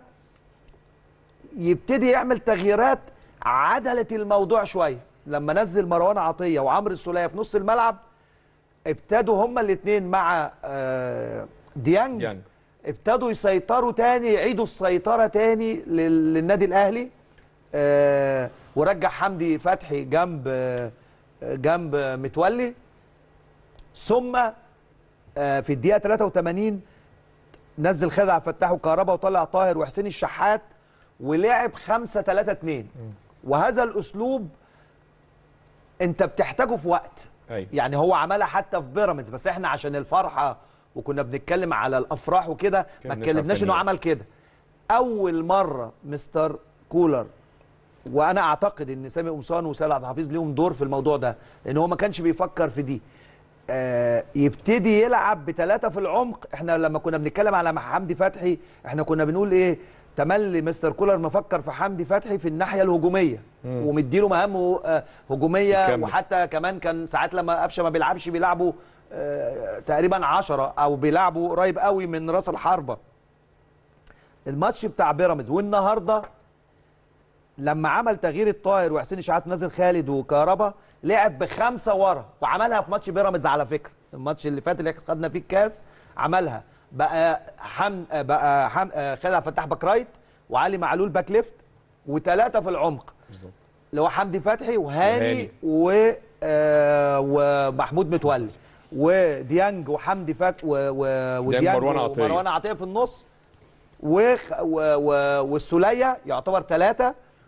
يبتدي يعمل تغييرات عدلت الموضوع شويه لما نزل مروان عطيه وعمرو السوليه في نص الملعب ابتدوا هما الاثنين مع آه، ديانج ديانج. ابتدوا يسيطروا تاني يعيدوا السيطره تاني لل- للنادي الاهلي آه، ورجع حمدي فتحي جنب آه، جنب متولي ثم آه، في الدقيقه 83 نزل خالد عبد الفتاح وكهربا وطلع طاهر وحسين الشحات ولعب 5 3 2 وهذا الاسلوب انت بتحتاجه في وقت أيوة. يعني هو عملها حتى في بيراميدز بس احنا عشان الفرحه وكنا بنتكلم على الافراح وكده ما كناش اتكلمناش عارفين انه إيه. عمل كده اول مره مستر كولر وانا اعتقد ان سامي قمصان وسيد عبد الحفيظ ليهم دور في الموضوع ده لان هو ما كانش بيفكر في دي آه يبتدي يلعب بثلاثه في العمق احنا لما كنا بنتكلم على حمدي فتحي احنا كنا بنقول ايه تملي مستر كولر مفكر في حمدي فتحي في الناحيه الهجوميه ومديله مهام آه، هجوميه يكمل. وحتى كمان كان ساعات لما قفشه ما بيلعبش بيلعبوا آه تقريبا عشرة او بيلعبوا قريب قوي من راس الحربه الماتش بتاع بيراميدز والنهارده لما عمل تغيير الطاهر وحسين الشحات نزل خالد وكهربا لعب بخمسه ورا وعملها في ماتش بيراميدز على فكره الماتش اللي فات اللي خدنا فيه الكاس عملها بقى حم بقى حم خالد عبد الفتاح باك رايت وعلي معلول باك ليفت وثلاثه في العمق بالظبط اللي هو حمدي فتحي وهاني وهاني. و آه ومحمود متولي وديانج وحمدي فتحي و و وديانج مروان عطية. ومروان عطيه في النص وخ و و والسوليه يعتبر ثلاثه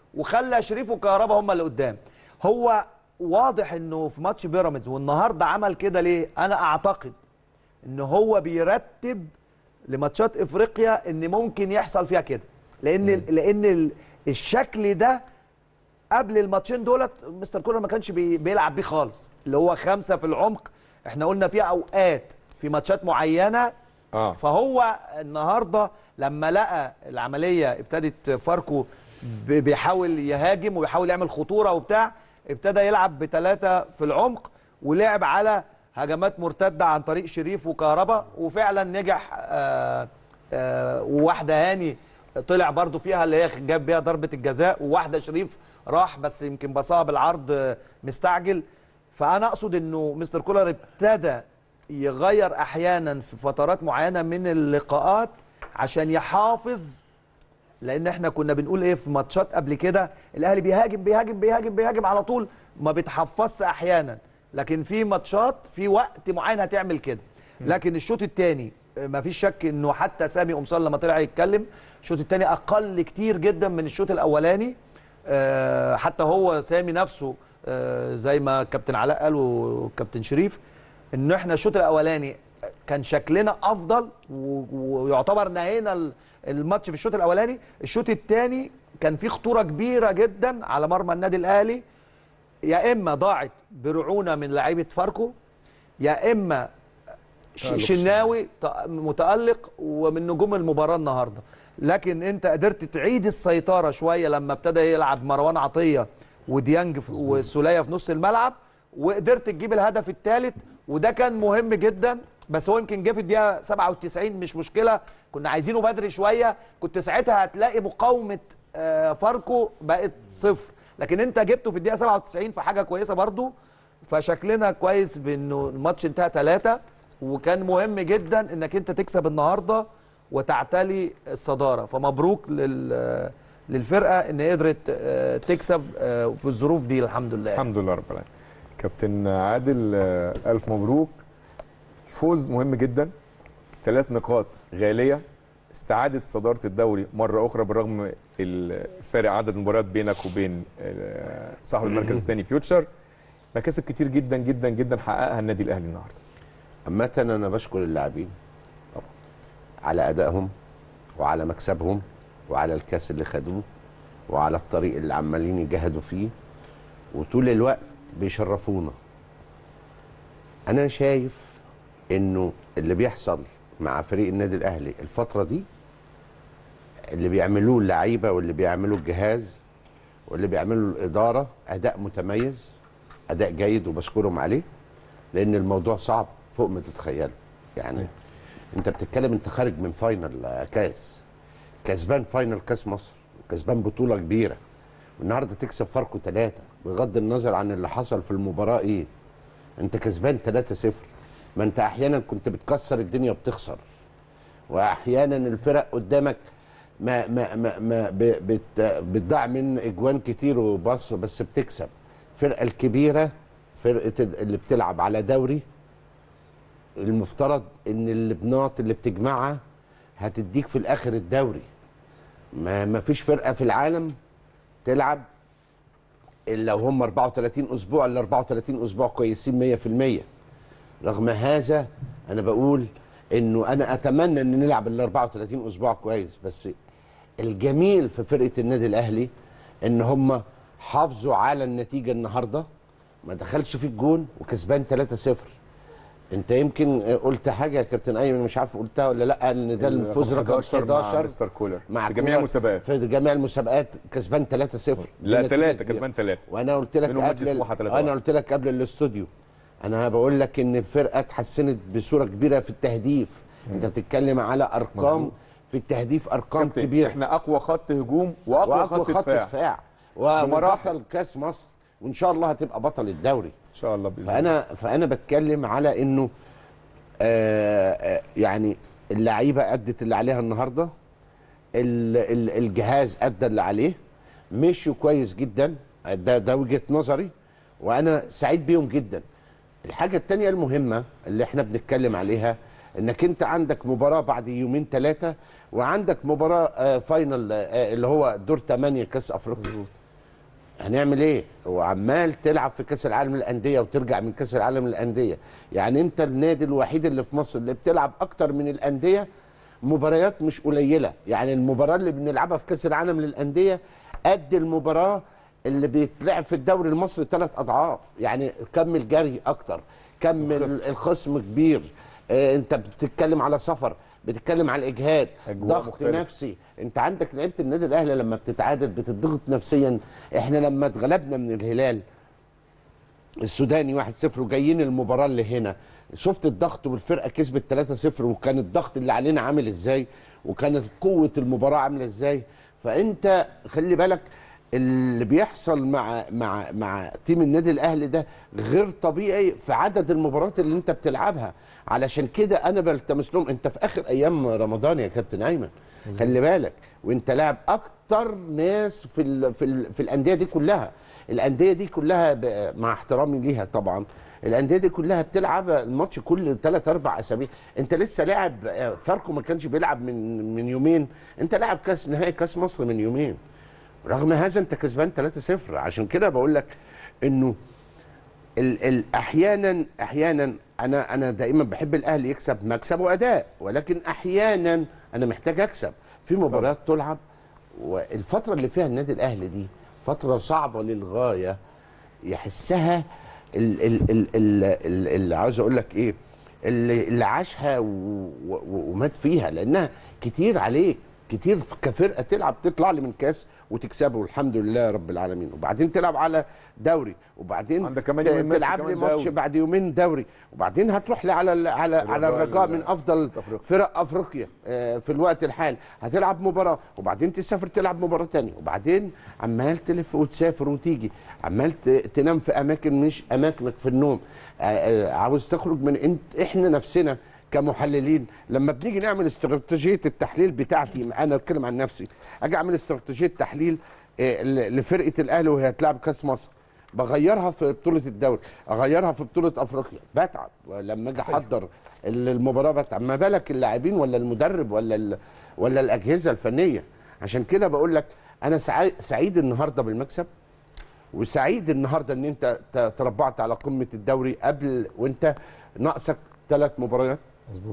وخلى شريف وكهربا هم اللي قدام هو واضح انه في ماتش بيراميدز والنهارده عمل كده ليه انا اعتقد ان هو بيرتب لماتشات افريقيا ان ممكن يحصل فيها كده لان لان ال- الشكل ده قبل الماتشين دولت مستر كولر ما كانش بي بيلعب بيه خالص اللي هو خمسه في العمق احنا قلنا فيها اوقات في ماتشات معينه اه فهو النهارده لما لقى العمليه ابتدت فاركو ب- بيحاول يهاجم وبيحاول يعمل خطوره وبتاع ابتدى يلعب بثلاثه في العمق ولعب على هجمات مرتده عن طريق شريف وكهربا وفعلا نجح آه آه وواحده هاني طلع برضو فيها اللي هي جاب بيها ضربه الجزاء وواحده شريف راح بس يمكن بصاها بالعرض آه، مستعجل فانا اقصد انه مستر كولر ابتدى يغير احيانا في فترات معينه من اللقاءات عشان يحافظ لان احنا كنا بنقول ايه في ماتشات قبل كده الاهلي بيهاجم بيهاجم بيهاجم بيهاجم على طول ما بيتحفظش احيانا لكن في ماتشات في وقت معين هتعمل كده لكن الشوط الثاني ما فيش شك انه حتى سامي قمصان لما طلع يتكلم الشوط الثاني اقل كتير جدا من الشوط الاولاني آه، حتى هو سامي نفسه آه، زي ما كابتن علاء قال وكابتن شريف ان احنا الشوط الاولاني كان شكلنا افضل و- ويعتبر نهينا ال- الماتش في الشوط الاولاني الشوط الثاني كان في خطوره كبيره جدا على مرمى النادي الاهلي يا اما ضاعت برعونه من لعيبه فاركو يا اما ش- شناوي ت- متالق ومن نجوم المباراه النهارده لكن انت قدرت تعيد السيطره شويه لما ابتدى يلعب مروان عطيه وديانج في- والسوليه في نص الملعب وقدرت تجيب الهدف الثالث وده كان مهم جدا بس هو يمكن جه في الدقيقه 97 مش مشكله كنا عايزينه بدري شويه كنت ساعتها هتلاقي مقاومه آه، فاركو بقت صفر لكن انت جبته في الدقيقه 97 في حاجه كويسه برضو فشكلنا كويس بانه الماتش انتهى ثلاثة وكان مهم جدا انك انت تكسب النهارده وتعتلي الصداره فمبروك لل للفرقه ان هي قدرت آه، تكسب آه، في الظروف دي الحمد لله الحمد لله رب العالمين كابتن عادل آه، الف مبروك فوز مهم جدا ثلاث نقاط غاليه استعاده صداره الدوري مره اخرى بالرغم الفارق عدد المباريات بينك وبين آه، صاحب المركز الثاني فيوتشر مكاسب كتير جدا جدا جدا حققها النادي الاهلي النهارده عامة أنا بشكر اللاعبين طبعا على أدائهم وعلى مكسبهم وعلى الكاس اللي خدوه وعلى الطريق اللي عمالين يجاهدوا فيه وطول الوقت بيشرفونا أنا شايف إنه اللي بيحصل مع فريق النادي الأهلي الفترة دي اللي بيعملوه اللعيبة واللي بيعملوه الجهاز واللي بيعملوا الإدارة أداء متميز أداء جيد وبشكرهم عليه لان الموضوع صعب فوق ما تتخيله يعني انت بتتكلم انت خارج من فاينل آه، كاس كسبان فاينل كاس مصر كسبان بطوله كبيره والنهارده تكسب فاركو ثلاثه بغض النظر عن اللي حصل في المباراه ايه انت كسبان 3-0 ما انت احيانا كنت بتكسر الدنيا وبتخسر واحيانا الفرق قدامك ما ما ما, ما ب- بت بتضيع من اجوان كتير وبص بس بتكسب الفرقه الكبيره فرقه اللي بتلعب على دوري المفترض ان البناط اللي بتجمعها هتديك في الاخر الدوري ما ما فيش فرقه في العالم تلعب الا وهم 34 اسبوع الا 34 اسبوع كويسين 100% رغم هذا انا بقول انه انا اتمنى ان نلعب ال 34 اسبوع كويس بس الجميل في فرقه النادي الاهلي ان هم حافظوا على النتيجه النهارده ما دخلش في الجون وكسبان 3-0 انت يمكن قلت حاجه يا كابتن ايمن مش عارف قلتها ولا لا ان ده الفوز رقم 11 مع 11 مستر كولر مع في جميع كولر المسابقات في جميع المسابقات كسبان 3-0 لا دي نتيجة ثلاثة كبيرة. كسبان ثلاثة وانا قلت لك منهم ماتش قبل سموحة ال- 3-1. انا قلت لك قبل الاستوديو انا بقول لك ان الفرقه اتحسنت بصوره كبيره في التهديف انت بتتكلم على ارقام مظبوط. في التهديف ارقام كابتن، كبيره احنا اقوى خط هجوم واقوى, واقوى خط, خط دفاع دفاع بمراحل. وبطل كاس مصر وان شاء الله هتبقى بطل الدوري ان شاء الله باذن الله فانا فانا بتكلم على انه آه آه، يعني اللعيبه ادت اللي عليها النهارده ال- ال- الجهاز ادى اللي عليه مشوا كويس جدا ده ده وجهه نظري وانا سعيد بيهم جدا الحاجه الثانيه المهمه اللي احنا بنتكلم عليها انك انت عندك مباراه بعد يومين ثلاثه وعندك مباراه آه، فاينل آه، اللي هو دور 8 كاس افريقيا هنعمل ايه وعمال تلعب في كاس العالم للانديه وترجع من كاس العالم للانديه يعني انت النادي الوحيد اللي في مصر اللي بتلعب اكتر من الانديه مباريات مش قليله يعني المباراه اللي بنلعبها في كاس العالم للانديه قد المباراه اللي بيتلعب في الدوري المصري ثلاث اضعاف يعني كم الجري اكتر كم الخصم. الخصم كبير آه انت بتتكلم على سفر بتتكلم على الاجهاد أجواء ضغط مختلفة. نفسي انت عندك لعيبه النادي الاهلي لما بتتعادل بتضغط نفسيا احنا لما اتغلبنا من الهلال السوداني 1-0 وجايين المباراه اللي هنا شفت الضغط والفرقه كسبت 3-0 وكان الضغط اللي علينا عامل ازاي وكانت قوه المباراه عامله ازاي فانت خلي بالك اللي بيحصل مع مع مع تيم النادي الاهلي ده غير طبيعي في عدد المباريات اللي انت بتلعبها علشان كده انا بلتمس لهم انت في اخر ايام رمضان يا كابتن ايمن خلي بالك وانت لاعب اكتر ناس في ال في ال في الانديه دي كلها الانديه دي كلها ب- مع احترامي ليها طبعا الانديه دي كلها بتلعب الماتش كل 3 4 اسابيع انت لسه لاعب فاركو ما كانش بيلعب من من يومين انت لاعب كاس نهائي كاس مصر من يومين رغم هذا انت كسبان 3-0 عشان كده بقول لك انه ال ال احيانا احيانا انا انا دائما بحب الاهلي يكسب مكسب واداء ولكن احيانا انا محتاج اكسب في مباريات تلعب والفتره اللي فيها النادي الاهلي دي فتره صعبه للغايه يحسها ال- ال- ال- ال- ال- اللي عاوز اقول لك ايه اللي, اللي عاشها و- و- ومات فيها لانها كتير عليك كتير كفرقه تلعب تطلع لي من كاس وتكسبه والحمد لله رب العالمين وبعدين تلعب على دوري وبعدين عندك كمان ت- يومين ماتش تلعب لي كمان ماتش دوري. بعد يومين دوري وبعدين هتروح لي على ال- على على الرجاء الرجاء ال- من افضل أفريقيا. فرق افريقيا آه، في الوقت الحالي هتلعب مباراه وبعدين تسافر تلعب مباراه تانية وبعدين عمال تلف وتسافر وتيجي عمال ت- تنام في اماكن مش اماكنك في النوم آه، آه، عاوز تخرج من انت احنا نفسنا كمحللين لما بنيجي نعمل استراتيجيه التحليل بتاعتي انا اتكلم عن نفسي اجي اعمل استراتيجيه تحليل آه، ل- لفرقه الاهلي وهي هتلعب كاس مصر بغيرها في بطوله الدوري اغيرها في بطوله افريقيا بتعب لما اجي احضر ال- المباراه بتعب ما بالك اللاعبين ولا المدرب ولا ال- ولا الاجهزه الفنيه عشان كده بقول لك انا سعي- سعيد النهارده بالمكسب وسعيد النهارده ان انت ت- تربعت على قمه الدوري قبل وانت ناقصك ثلاث مباريات مظبوط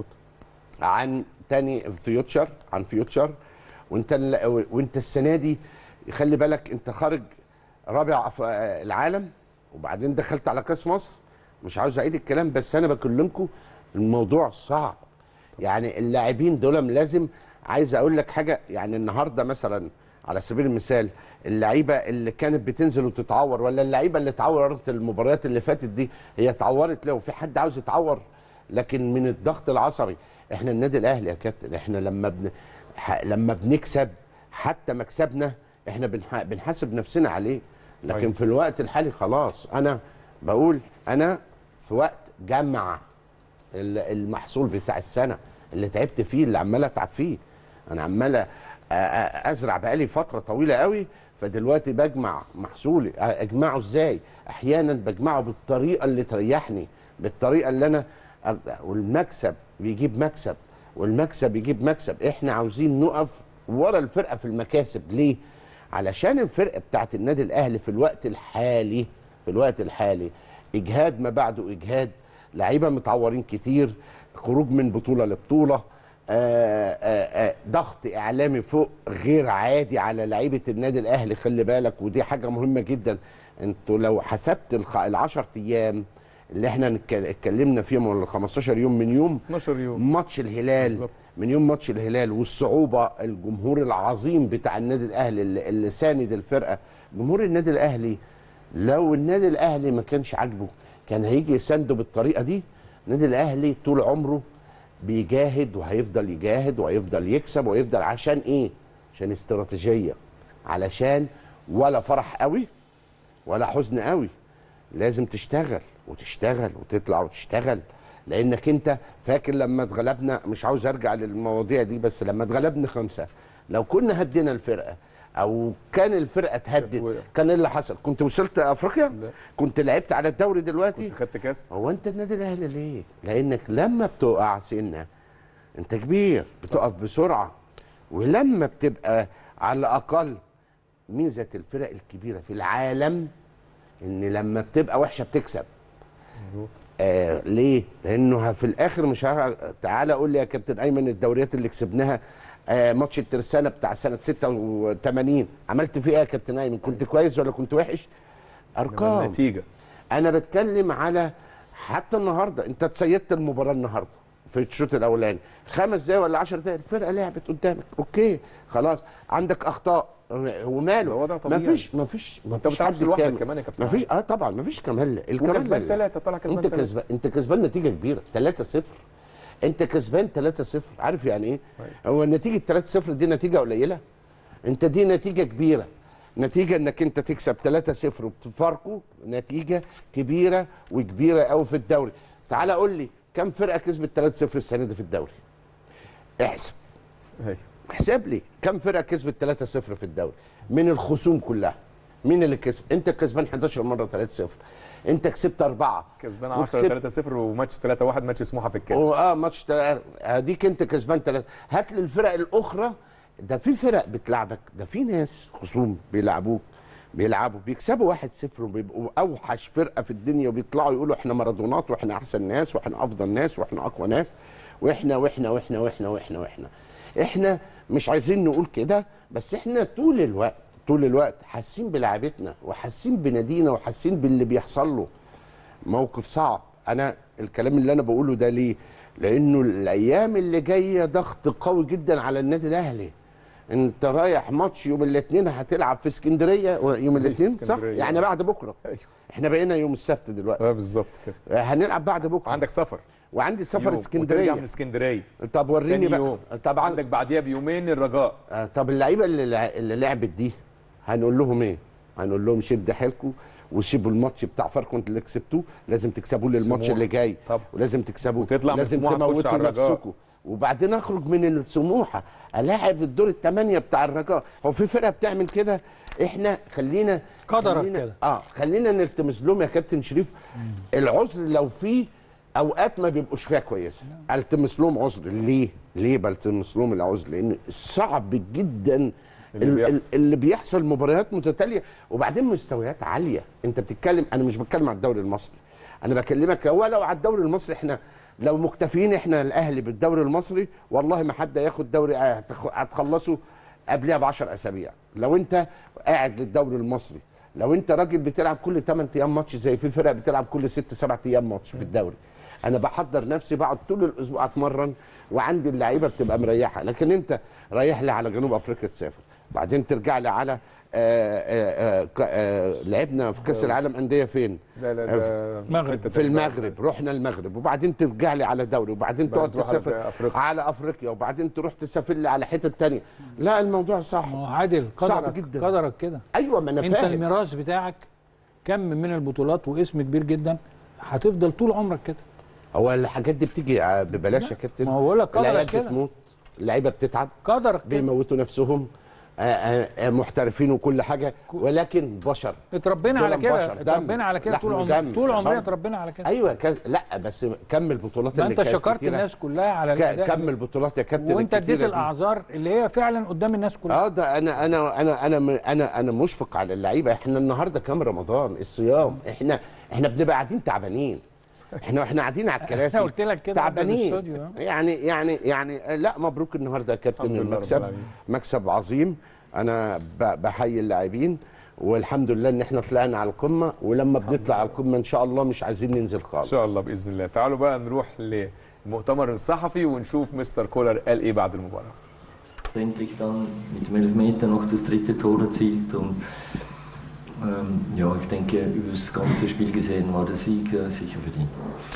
عن تاني فيوتشر عن فيوتشر وانت ال- وانت السنه دي خلي بالك انت خارج رابع في العالم وبعدين دخلت على كاس مصر مش عاوز اعيد الكلام بس انا بكلمكم الموضوع صعب يعني اللاعبين دول لازم عايز اقول لك حاجه يعني النهارده مثلا على سبيل المثال اللعيبه اللي كانت بتنزل وتتعور ولا اللعيبه اللي اتعورت المباريات اللي فاتت دي هي اتعورت ليه وفي حد عاوز يتعور لكن من الضغط العصبي احنا النادي الاهلي يا كابتن احنا لما بن... ح... لما بنكسب حتى مكسبنا احنا بنح... بنحاسب نفسنا عليه لكن صحيح. في الوقت الحالي خلاص انا بقول انا في وقت جمع ال- المحصول بتاع السنه اللي تعبت فيه اللي عمال اتعب فيه انا عمال أ- أ- ازرع بقالي فتره طويله قوي فدلوقتي بجمع محصولي أ- اجمعه ازاي احيانا بجمعه بالطريقه اللي تريحني بالطريقه اللي انا أ- والمكسب بيجيب مكسب والمكسب يجيب مكسب احنا عاوزين نقف ورا الفرقه في المكاسب ليه علشان الفرقه بتاعت النادي الاهلي في الوقت الحالي في الوقت الحالي اجهاد ما بعده اجهاد لعيبه متعورين كتير خروج من بطوله لبطوله آآ آآ ضغط اعلامي فوق غير عادي على لعيبه النادي الاهلي خلي بالك ودي حاجه مهمه جدا انتوا لو حسبت الخ- العشر ايام اللي احنا نتك- اتكلمنا فيهم ولا ال 15 يوم من يوم 12 يوم ماتش الهلال بالظبط. من يوم ماتش الهلال والصعوبه الجمهور العظيم بتاع النادي الاهلي اللي, اللي ساند الفرقه جمهور النادي الاهلي لو النادي الاهلي ما كانش عاجبه كان هيجي يسانده بالطريقه دي النادي الاهلي طول عمره بيجاهد وهيفضل يجاهد وهيفضل يكسب ويفضل عشان ايه عشان استراتيجيه علشان ولا فرح قوي ولا حزن قوي لازم تشتغل وتشتغل وتطلع وتشتغل لانك انت فاكر لما اتغلبنا مش عاوز ارجع للمواضيع دي بس لما اتغلبنا خمسه لو كنا هدينا الفرقه او كان الفرقه اتهدت وقع. كان ايه اللي حصل كنت وصلت افريقيا لا. كنت لعبت على الدوري دلوقتي كنت خدت كاس هو انت النادي الاهلي ليه لانك لما بتقع سنه انت كبير بتقف بسرعه ولما بتبقى على الاقل ميزه الفرق الكبيره في العالم ان لما بتبقى وحشه بتكسب آه ليه؟ لانه في الاخر مش ه... تعالى قول لي يا كابتن ايمن الدوريات اللي كسبناها آه ماتش الترسانه بتاع سنه 86 عملت فيه ايه يا كابتن ايمن؟ كنت كويس ولا كنت وحش؟ ارقام النتيجه انا بتكلم على حتى النهارده انت تسيدت المباراه النهارده في الشوط الاولاني خمس دقايق ولا 10 دقايق الفرقه لعبت قدامك اوكي خلاص عندك اخطاء وماله هو ده طبيعي. مفيش مفيش انت مفيش بتلعبش حد لوحدك كامل. كمان يا كابتن مفيش اه طبعا مفيش كمال الكمال وكسبان لله. ثلاثة طالع كسبان انت ثلاثة. كسبان انت كسبان نتيجه كبيره 3-0 انت كسبان 3-0 عارف يعني ايه هو نتيجه 3-0 دي نتيجه قليله انت دي نتيجه كبيره نتيجه انك انت تكسب 3-0 وبتفارقوا نتيجه كبيره وكبيره قوي في الدوري تعال قول لي كم فرقه كسبت 3-0 السنه دي في الدوري احسب أيوة. احسب لي كم فرقه كسبت 3-0 في الدوري من الخصوم كلها مين اللي كسب انت كسبان 11 مره 3-0 انت كسبت اربعه كسبان وكسبت- 10 3 0 وماتش 3 1 ماتش سموحه في الكاس اه ماتش تا- اديك انت كسبان ثلاثه هات لي الفرق الاخرى ده في فرق بتلعبك ده في ناس خصوم بيلعبوك بيلعبوا بيكسبوا 1-0 وبيبقوا اوحش فرقه في الدنيا وبيطلعوا يقولوا احنا مارادونات واحنا احسن ناس واحنا افضل ناس واحنا اقوى ناس واحنا واحنا واحنا واحنا واحنا واحنا احنا مش عايزين نقول كده بس احنا طول الوقت طول الوقت حاسين بلعبتنا وحاسين بنادينا وحاسين باللي بيحصل له موقف صعب انا الكلام اللي انا بقوله ده ليه لانه الايام اللي جايه ضغط قوي جدا على النادي الاهلي انت رايح ماتش يوم الاثنين هتلعب في اسكندريه يوم الاثنين صح اسكندرية. يعني بعد بكره ايوه احنا بقينا يوم السبت دلوقتي اه بالظبط كده هنلعب بعد بكره عندك سفر وعندي سفر يوم، وترجع اسكندريه من اسكندريه طب وريني تاني بقى يوم طبعا عندك بعديها بيومين الرجاء آه، طب اللعيبه اللي, لع- اللي لعبت دي هنقول لهم ايه؟ هنقول لهم شد حيلكم وسيبوا الماتش بتاع فاركو انتوا اللي كسبتوه لازم تكسبوه للماتش سموحة. اللي جاي طبعا. ولازم تكسبوه وتطلع من لازم سموحة تخش تموتوا على الرجاء. نفسكم وبعدين اخرج من السموحه الاعب الدور الثمانيه بتاع الرجاء هو في فرقه بتعمل كده احنا خلينا قدرك خلينا كده. اه خلينا نلتمس لهم يا كابتن شريف العذر لو في اوقات ما بيبقوش فيها كويسه التمس لهم عذر ليه ليه بلتمس لهم العذر لان صعب جدا اللي ال- ال- بيحصل. اللي بيحصل مباريات متتاليه وبعدين مستويات عاليه انت بتتكلم انا مش بتكلم على الدوري المصري انا بكلمك هو لو على الدوري المصري احنا لو مكتفيين احنا الاهلي بالدوري المصري والله ما حد هياخد دوري هتخ- هتخلصه قبلها ب 10 اسابيع لو انت قاعد للدوري المصري لو انت راجل بتلعب كل 8 ايام ماتش زي في فرق بتلعب كل 6 7 ايام ماتش في الدوري انا بحضر نفسي بقعد طول الاسبوع اتمرن وعندي اللعيبه بتبقى مريحه لكن انت رايح لي على جنوب افريقيا تسافر بعدين ترجع لي على آآ آآ ك- آآ لعبنا في كاس العالم انديه فين لا لا ده مغرب. حتة في تانية. المغرب رحنا المغرب وبعدين ترجع لي على دوري وبعدين تقعد تروح على تسافر أفريقيا. على افريقيا وبعدين تروح تسافر لي على حتت تانية لا الموضوع ما صعب هو عادل صعب قدرك جدا. قدرك كده ايوه ما انا انت فاهم الميراث بتاعك كم من البطولات واسم كبير جدا هتفضل طول عمرك كده هو الحاجات دي بتيجي آه، ببلاش يا كابتن ما هو بقول لك قدرك العيال كده. بتموت اللعيبه بتتعب قدرك كده بيموتوا نفسهم آه، آه، آه، محترفين وكل حاجه ولكن بشر اتربينا دول على كده بشر، دم، اتربينا على كده طول لحم عمرنا ودم. طول عمرنا برضه. اتربينا على كده ايوه ك... لا بس كم البطولات ما اللي انت كانت شكرت كتيرة. الناس كلها على ك... الأداء كم البطولات يا كابتن وانت اديت الكتيرة دي. الاعذار اللي هي فعلا قدام الناس كلها اه ده انا انا انا انا انا انا مشفق على اللعيبه احنا النهارده كام رمضان الصيام احنا احنا بنبقى قاعدين تعبانين احنا احنا قاعدين على الكراسي قلت لك كده قبل تعبانين الاستوديو، اه. يعني يعني يعني لا مبروك النهارده يا كابتن الحمد لله رب المكسب العالمين. مكسب عظيم انا ب- بحيي اللاعبين والحمد لله ان احنا طلعنا على القمه ولما بنطلع على القمه ان شاء الله مش عايزين ننزل ان خالص شاء الله باذن الله تعالوا بقى نروح للمؤتمر الصحفي ونشوف مستر كولر قال ايه بعد المباراه schlussendlich dann mit dem Elfmeter noch das dritte Tor erzielt und ähm, ja, ich denke, über das ganze Spiel gesehen war der Sieg äh, sicher verdient.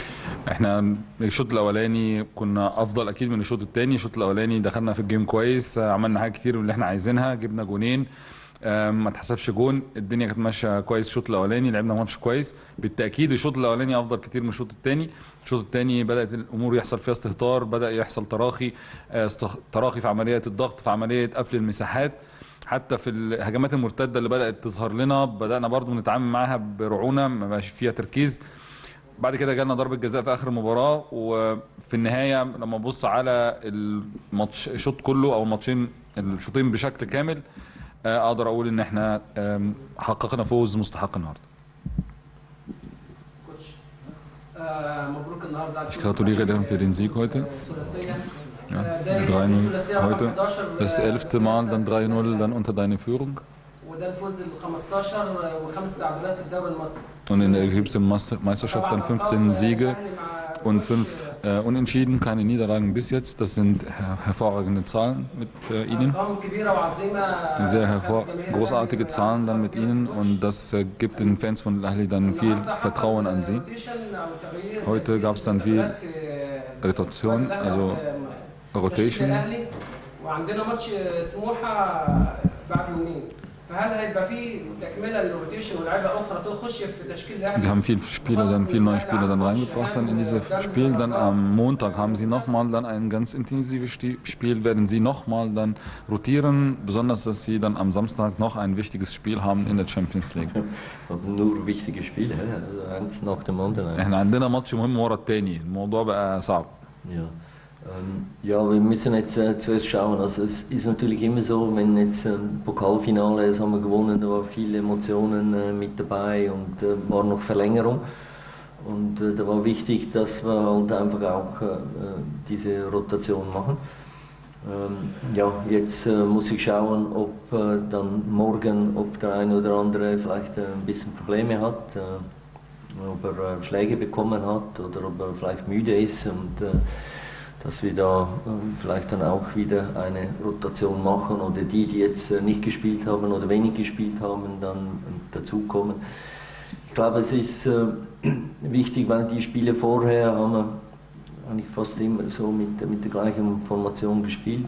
احنا الشوط الاولاني كنا افضل اكيد من الشوط الثاني الشوط الاولاني دخلنا في الجيم كويس آه، عملنا حاجات كتير من اللي احنا عايزينها جبنا جونين آم، ما اتحسبش جون الدنيا كانت ماشيه كويس الشوط الاولاني لعبنا ماتش كويس بالتاكيد الشوط الاولاني افضل كتير من الشوط الثاني الشوط الثاني بدات الامور يحصل فيها استهتار بدا يحصل تراخي آه، استخ- تراخي في عمليه الضغط في عمليه قفل المساحات حتى في الهجمات المرتده اللي بدات تظهر لنا بدانا برضو نتعامل معاها برعونه ما بقاش فيها تركيز بعد كده جالنا ضربه جزاء في اخر المباراه وفي النهايه لما ابص على الماتش الشوط كله او الماتشين الشوطين بشكل كامل آه، اقدر اقول ان احنا آم، حققنا فوز مستحق النهارده آه، مبروك النهارده على Ich gratuliere dem für den Sieg heute. الثلاثيه Ja, آه، ده 3-0 الثلاثيه رقم heute. 11 Das آه، elfte Mal, dann 3-0, dann unter deine Führung. وده الفوز ال 15 وخمس تعادلات في الدوري المصري Und in der ägyptischen Mas- Meisterschaft dann 15 Siege und 5 äh, Unentschieden, keine Niederlagen bis jetzt. Das sind her hervorragende Zahlen mit äh, Ihnen. ارقام كبيره وعظيمه Sehr hervor großartige Zahlen dann mit Ihnen und das äh, gibt den Fans von Al-Ahli dann viel Vertrauen an Sie. Heute gab es dann viel Rotation, also Rotation. الاهلي وعندنا ماتش سموحه بعد يومين فهل هيبقى في تكمله للروتيشن ولاعيبه اخرى تخش في تشكيل الاهلي؟ Sie haben viele Spieler, dann viele neue Spieler dann reingebracht dann in dieses Spiel. Dann am Montag haben Sie nochmal dann ein ganz intensives Sti- Spiel, werden Sie nochmal dann rotieren, besonders dass Sie dann am Samstag noch ein wichtiges Spiel haben in der Champions League. Aber nur wichtige Spiele, hä? also eins nach dem anderen. eigentlich. احنا عندنا ماتش مهم ورا التاني الموضوع بقى صعب Ja. Ähm, ja, wir müssen jetzt äh, zuerst schauen. Also es ist natürlich immer so, wenn jetzt ähm, Pokalfinale, das haben wir gewonnen, da waren viele Emotionen äh, mit dabei und äh, war noch Verlängerung. Und äh, da war wichtig, dass wir halt einfach auch äh, äh, diese Rotation machen. Ähm, ja, jetzt äh, muss ich schauen, ob äh, dann morgen, ob der eine oder andere vielleicht äh, ein bisschen Probleme hat, äh, ob er äh, Schläge bekommen hat oder ob er vielleicht müde ist und äh, dass wir da äh, vielleicht dann auch wieder eine Rotation machen oder die, die jetzt äh, nicht gespielt haben oder wenig gespielt haben, dann äh, dazukommen. Ich glaube, es ist äh, wichtig, weil die Spiele vorher haben wir eigentlich fast immer so mit, mit der gleichen Formation gespielt.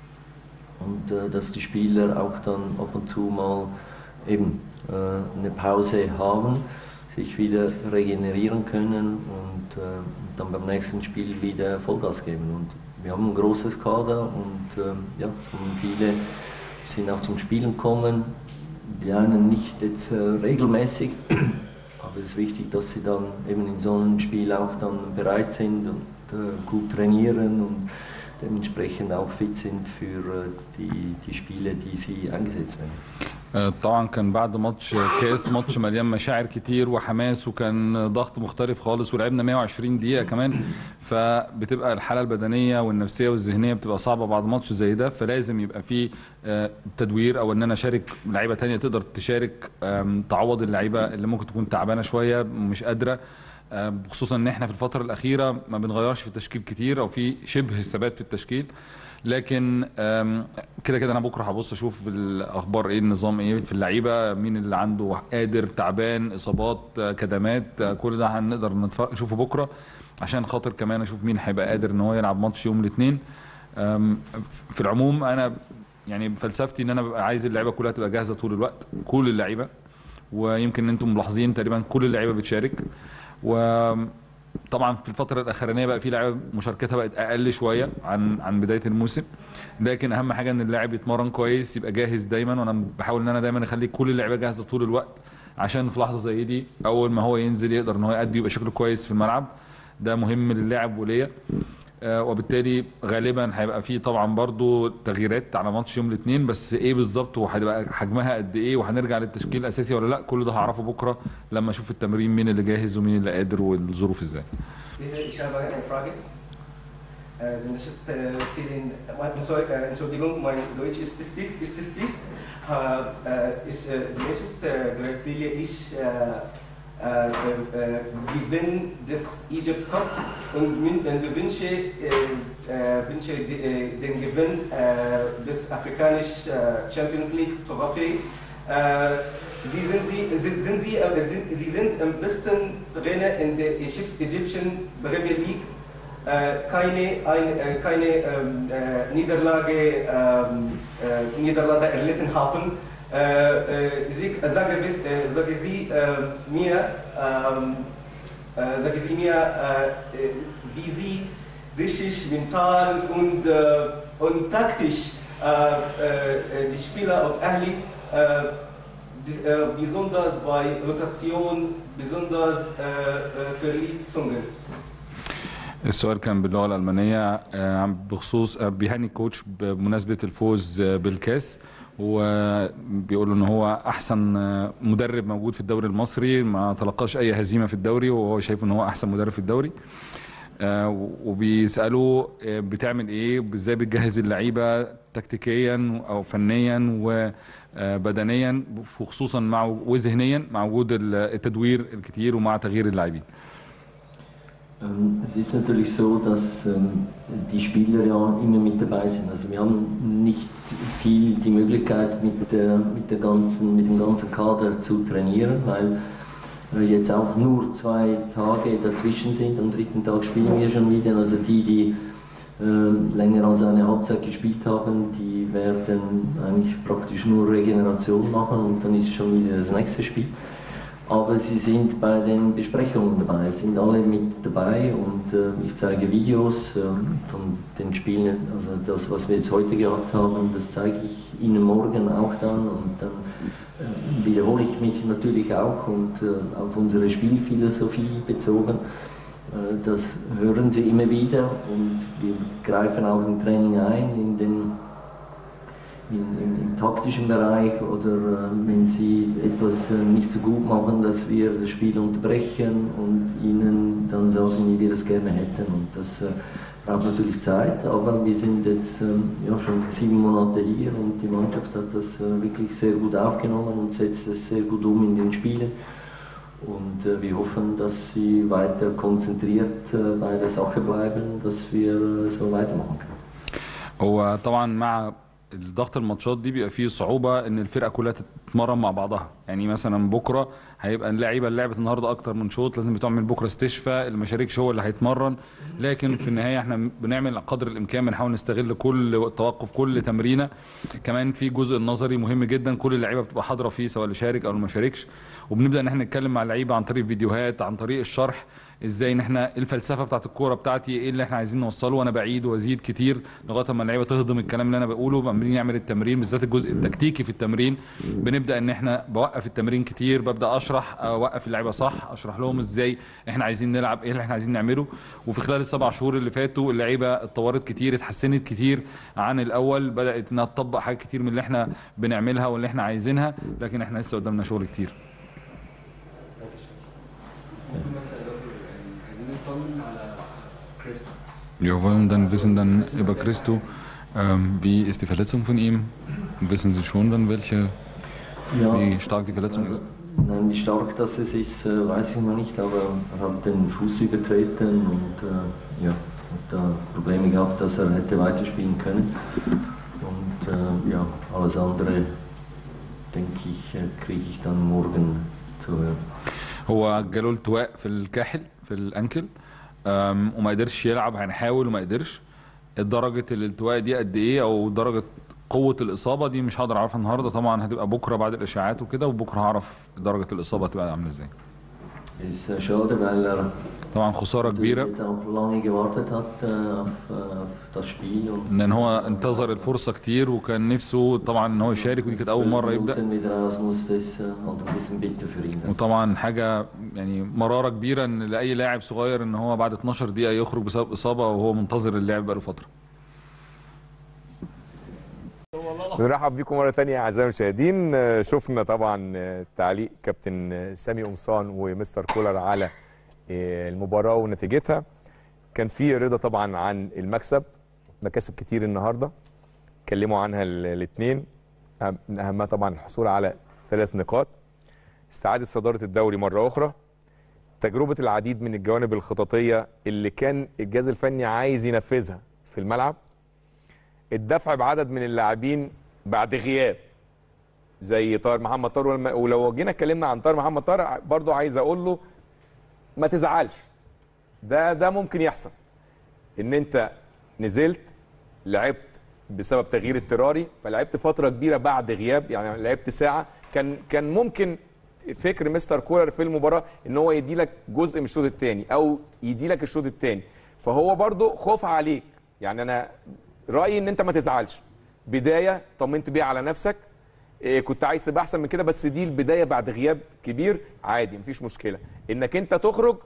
Und äh, dass die Spieler auch dann ab und zu mal eben äh, eine Pause haben, sich wieder regenerieren können und äh, dann beim nächsten Spiel wieder Vollgas geben. Und wir haben ein großes Kader und äh, ja, und viele sind auch zum Spielen gekommen. Die einen nicht jetzt äh, regelmäßig, aber es ist wichtig, dass sie dann eben in so einem Spiel auch dann bereit sind und äh, gut trainieren und dementsprechend auch fit sind für äh, die, die Spiele, die sie eingesetzt werden. آه، طبعا كان بعد ماتش كاس ماتش مليان مشاعر كتير وحماس وكان ضغط مختلف خالص ولعبنا 120 دقيقة كمان فبتبقى الحالة البدنية والنفسية والذهنية بتبقى صعبة بعد ماتش زي ده فلازم يبقى في آه، تدوير او ان انا اشارك لعيبة تانية تقدر تشارك آم، تعوض اللعيبة اللي ممكن تكون تعبانة شوية مش قادرة آه، خصوصا ان احنا في الفترة الأخيرة ما بنغيرش في التشكيل كتير او في شبه ثبات في التشكيل لكن آم، كده كده انا بكره هبص اشوف الاخبار ايه النظام ايه في اللعيبه مين اللي عنده قادر تعبان اصابات آه، كدمات آه، كل ده هنقدر نتف- نشوفه بكره عشان خاطر كمان اشوف مين هيبقى قادر ان هو يلعب ماتش يوم الاثنين في العموم انا يعني فلسفتي ان انا ببقى عايز اللعيبه كلها تبقى جاهزه طول الوقت كل اللعيبه ويمكن انتم ملاحظين تقريبا كل اللعيبه بتشارك وطبعا في الفتره الاخرانيه بقى في لعيبه مشاركتها بقت اقل شويه عن عن بدايه الموسم لكن اهم حاجه ان اللاعب يتمرن كويس يبقى جاهز دايما وانا بحاول ان انا دايما اخلي كل اللعيبه جاهزه طول الوقت عشان في لحظه زي دي اول ما هو ينزل يقدر ان هو يأدي ويبقى شكله كويس في الملعب ده مهم للاعب وليا آه، وبالتالي غالبا هيبقى فيه طبعا برضو تغييرات على ماتش يوم الاثنين بس ايه بالظبط وهتبقى حجمها قد ايه وهنرجع للتشكيل الاساسي ولا لا كل ده هعرفه بكره لما اشوف التمرين مين اللي جاهز ومين اللي قادر والظروف ازاي Ich habe eine Frage. Äh, sind es äh, vielen, mein- sorry, äh, Entschuldigung, mein Deutsch ist es nicht, ist es nicht. Äh, äh, ist, äh, die nächste gratuliere ich äh, äh, äh, Gewinn des Egypt Cup und, min- und wünsche, äh, äh, wünsche die, äh, den Gewinn äh, des afrikanischen äh, Champions League Trophäe. Äh, Sie sind, Sie, sind, sind, Sie, äh, sind, Sie sind am besten Trainer in der Egypt, Egyptian Premier League. Äh, keine, ein, äh, keine ähm, äh, Niederlage, ähm, äh, Niederlage erlitten haben. Äh, äh, Sie, äh, sage, bitte, äh, sage Sie äh, mir, ähm, äh, sage Sie mir, äh, äh, wie Sie sich mental und, äh, und taktisch äh, äh, die Spieler auf Ahli äh, dis- äh, besonders bei Rotation, besonders äh, äh, Verletzungen. السؤال كان باللغه الالمانيه آه، بخصوص آه، بيهني الكوتش بمناسبه الفوز آه، بالكاس وبيقول ان هو احسن آه، مدرب موجود في الدوري المصري ما تلقاش اي هزيمه في الدوري وهو شايف ان هو احسن مدرب في الدوري آه، وبيسالوه آه، بتعمل ايه ازاي بتجهز اللعيبه تكتيكيا او فنيا وبدنيا خصوصا مع وذهنيا مع وجود التدوير الكتير ومع تغيير اللاعبين Ähm, Es ist natürlich so, dass ähm, die Spieler ja immer mit dabei sind. Also wir haben nicht viel die Möglichkeit mit, der, mit, der ganzen, mit dem ganzen Kader zu trainieren, weil äh, jetzt auch nur zwei Tage dazwischen sind. Am dritten Tag spielen wir schon wieder. Also die, die äh, länger als eine Halbzeit gespielt haben, die werden eigentlich praktisch nur Regeneration machen und dann ist schon wieder das nächste Spiel. Aber sie sind bei den Besprechungen dabei, sind alle mit dabei und äh, ich zeige Videos äh, von den Spielen, also das, was wir jetzt heute gehabt haben, das zeige ich Ihnen morgen auch dann und dann äh, wiederhole ich mich natürlich auch und äh, auf unsere Spielphilosophie bezogen. Äh, Das hören Sie immer wieder und wir greifen auch im Training ein, in den in, im, im taktischen Bereich oder äh, wenn sie etwas äh, nicht so gut machen, dass wir das Spiel unterbrechen und ihnen dann sagen, wie wir es gerne hätten. Und das äh, braucht natürlich Zeit, aber wir sind jetzt ähm, ja, schon sieben Monate hier und die Mannschaft hat das äh, wirklich sehr gut aufgenommen und setzt es sehr gut um in den Spielen. Und äh, wir hoffen, dass sie weiter konzentriert äh, bei der Sache bleiben, dass wir äh, so weitermachen können. هو طبعا مع الضغط الماتشات دي بيبقى فيه صعوبه ان الفرقه كلها تتمرن مع بعضها يعني مثلا بكره هيبقى اللعيبه اللي لعبت النهارده اكتر من شوط لازم بتعمل بكره استشفاء اللي ما شاركش هو اللي هيتمرن لكن في النهايه احنا بنعمل قدر الامكان بنحاول نستغل كل توقف كل تمرينه كمان في جزء النظري مهم جدا كل اللعيبه بتبقى حاضره فيه سواء اللي شارك او اللي ما شاركش وبنبدا ان احنا نتكلم مع اللعيبه عن طريق فيديوهات عن طريق الشرح ازاي ان احنا الفلسفه بتاعت الكوره بتاعتي ايه اللي احنا عايزين نوصله وانا بعيد وازيد كتير لغايه ما اللعيبه تهضم الكلام اللي انا بقوله بنبتدي نعمل التمرين بالذات الجزء التكتيكي في التمرين بنبدا ان احنا بوقف التمرين كتير ببدا اشرح اوقف اللعيبه صح اشرح لهم ازاي احنا عايزين نلعب ايه اللي احنا عايزين نعمله وفي خلال السبع شهور اللي فاتوا اللعيبه اتطورت كتير اتحسنت كتير عن الاول بدات انها تطبق حاجات كتير من اللي احنا بنعملها واللي احنا عايزينها لكن احنا لسه قدامنا شغل كتير Wir wollen dann wissen dann über Christo, ähm, wie ist die Verletzung von ihm? Wissen Sie schon dann welche, Ja. wie stark die Verletzung ist? Nein, wie stark das es ist, äh, weiß ich noch nicht, aber er hat den Fuß übertreten und äh, ja, hat da Probleme gehabt, dass er hätte weiterspielen können. Und äh, ja, alles andere, denke ich, äh, kriege ich dann morgen zu hören. هو جاله التواء في الكاحل في الانكل أم، وما قدرش يلعب هنحاول وما قدرش درجة الالتواء دي قد ايه او درجة قوة الإصابة دي مش هقدر أعرفها النهاردة طبعا هتبقى بكرة بعد الإشاعات وكده وبكرة هعرف درجة الإصابة هتبقى عاملة ازاي Ist äh, schade, weil er طبعا خسارة كبيرة jetzt auch lange gewartet hat äh, auf, äh, auf das Spiel und لأن هو انتظر الفرصة كتير وكان نفسه طبعا إن هو يشارك ودي كانت أول مرة يبدأ Minuten wieder raus musste, ist äh, halt ein bisschen bitter für ihn. وطبعا حاجة يعني مرارة كبيرة إن لأي لاعب صغير إن هو بعد 12 دقيقة يخرج بسبب إصابة وهو منتظر اللعب بقاله فترة بنرحب بيكم مره تانية اعزائي المشاهدين آه، شفنا طبعا آه، تعليق كابتن آه، سامي قمصان ومستر كولر على آه، المباراه ونتيجتها كان في رضا طبعا عن المكسب مكاسب كتير النهارده اتكلموا عنها الاثنين من اهمها طبعا الحصول على ثلاث نقاط استعاده صداره الدوري مره اخرى تجربه العديد من الجوانب الخططيه اللي كان الجهاز الفني عايز ينفذها في الملعب الدفع بعدد من اللاعبين بعد غياب زي طاهر محمد طاهر ولما- ولو جينا اتكلمنا عن طاهر محمد طاهر برضو عايز اقول له ما تزعلش ده ده ممكن يحصل ان انت نزلت لعبت بسبب تغيير اضطراري فلعبت فتره كبيره بعد غياب يعني لعبت ساعه كان كان ممكن فكر مستر كولر في المباراه ان هو يدي لك جزء من الشوط الثاني او يدي لك الشوط الثاني فهو برضو خوف عليك يعني انا رايي ان انت ما تزعلش بدايه طمنت بيها على نفسك إيه كنت عايز تبقى احسن من كده بس دي البدايه بعد غياب كبير عادي مفيش مشكله انك انت تخرج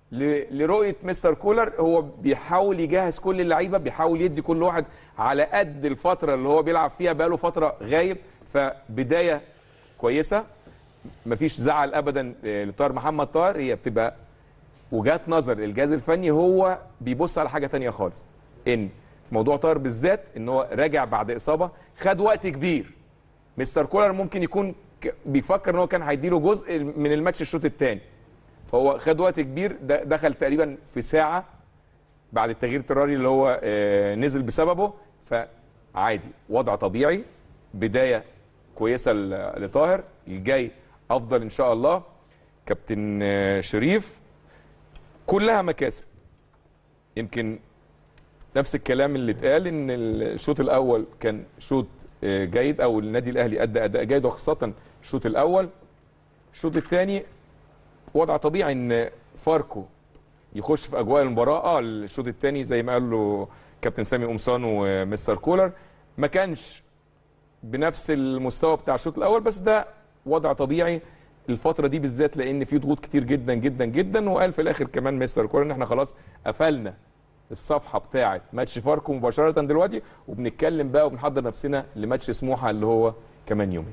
ل- لرؤيه مستر كولر هو بيحاول يجهز كل اللعيبه بيحاول يدي كل واحد على قد الفتره اللي هو بيلعب فيها بقاله فتره غايب فبدايه كويسه مفيش زعل ابدا آه، لطاهر محمد طاهر هي بتبقى وجهات نظر الجهاز الفني هو بيبص على حاجه تانية خالص ان في موضوع طاهر بالذات ان هو راجع بعد اصابه خد وقت كبير مستر كولر ممكن يكون ك- بيفكر ان هو كان هيديله جزء من الماتش الشوط الثاني فهو خد وقت كبير د- دخل تقريبا في ساعه بعد التغيير التراري اللي هو آه، نزل بسببه فعادي وضع طبيعي بدايه كويسه ل- لطاهر الجاي افضل ان شاء الله كابتن آه، شريف كلها مكاسب يمكن نفس الكلام اللي اتقال ان الشوط الاول كان شوط آه، جيد او النادي الاهلي ادى اداء جيد وخاصه الشوط الاول الشوط الثاني وضع طبيعي ان فاركو يخش في اجواء المباراه اه الشوط الثاني زي ما قال له كابتن سامي قمصان ومستر كولر ما كانش بنفس المستوى بتاع الشوط الاول بس ده وضع طبيعي الفتره دي بالذات لان في ضغوط كتير جدا جدا جدا وقال في الاخر كمان مستر كولر ان احنا خلاص قفلنا الصفحه بتاعه ماتش فاركو مباشره دلوقتي وبنتكلم بقى وبنحضر نفسنا لماتش سموحه اللي هو كمان يومين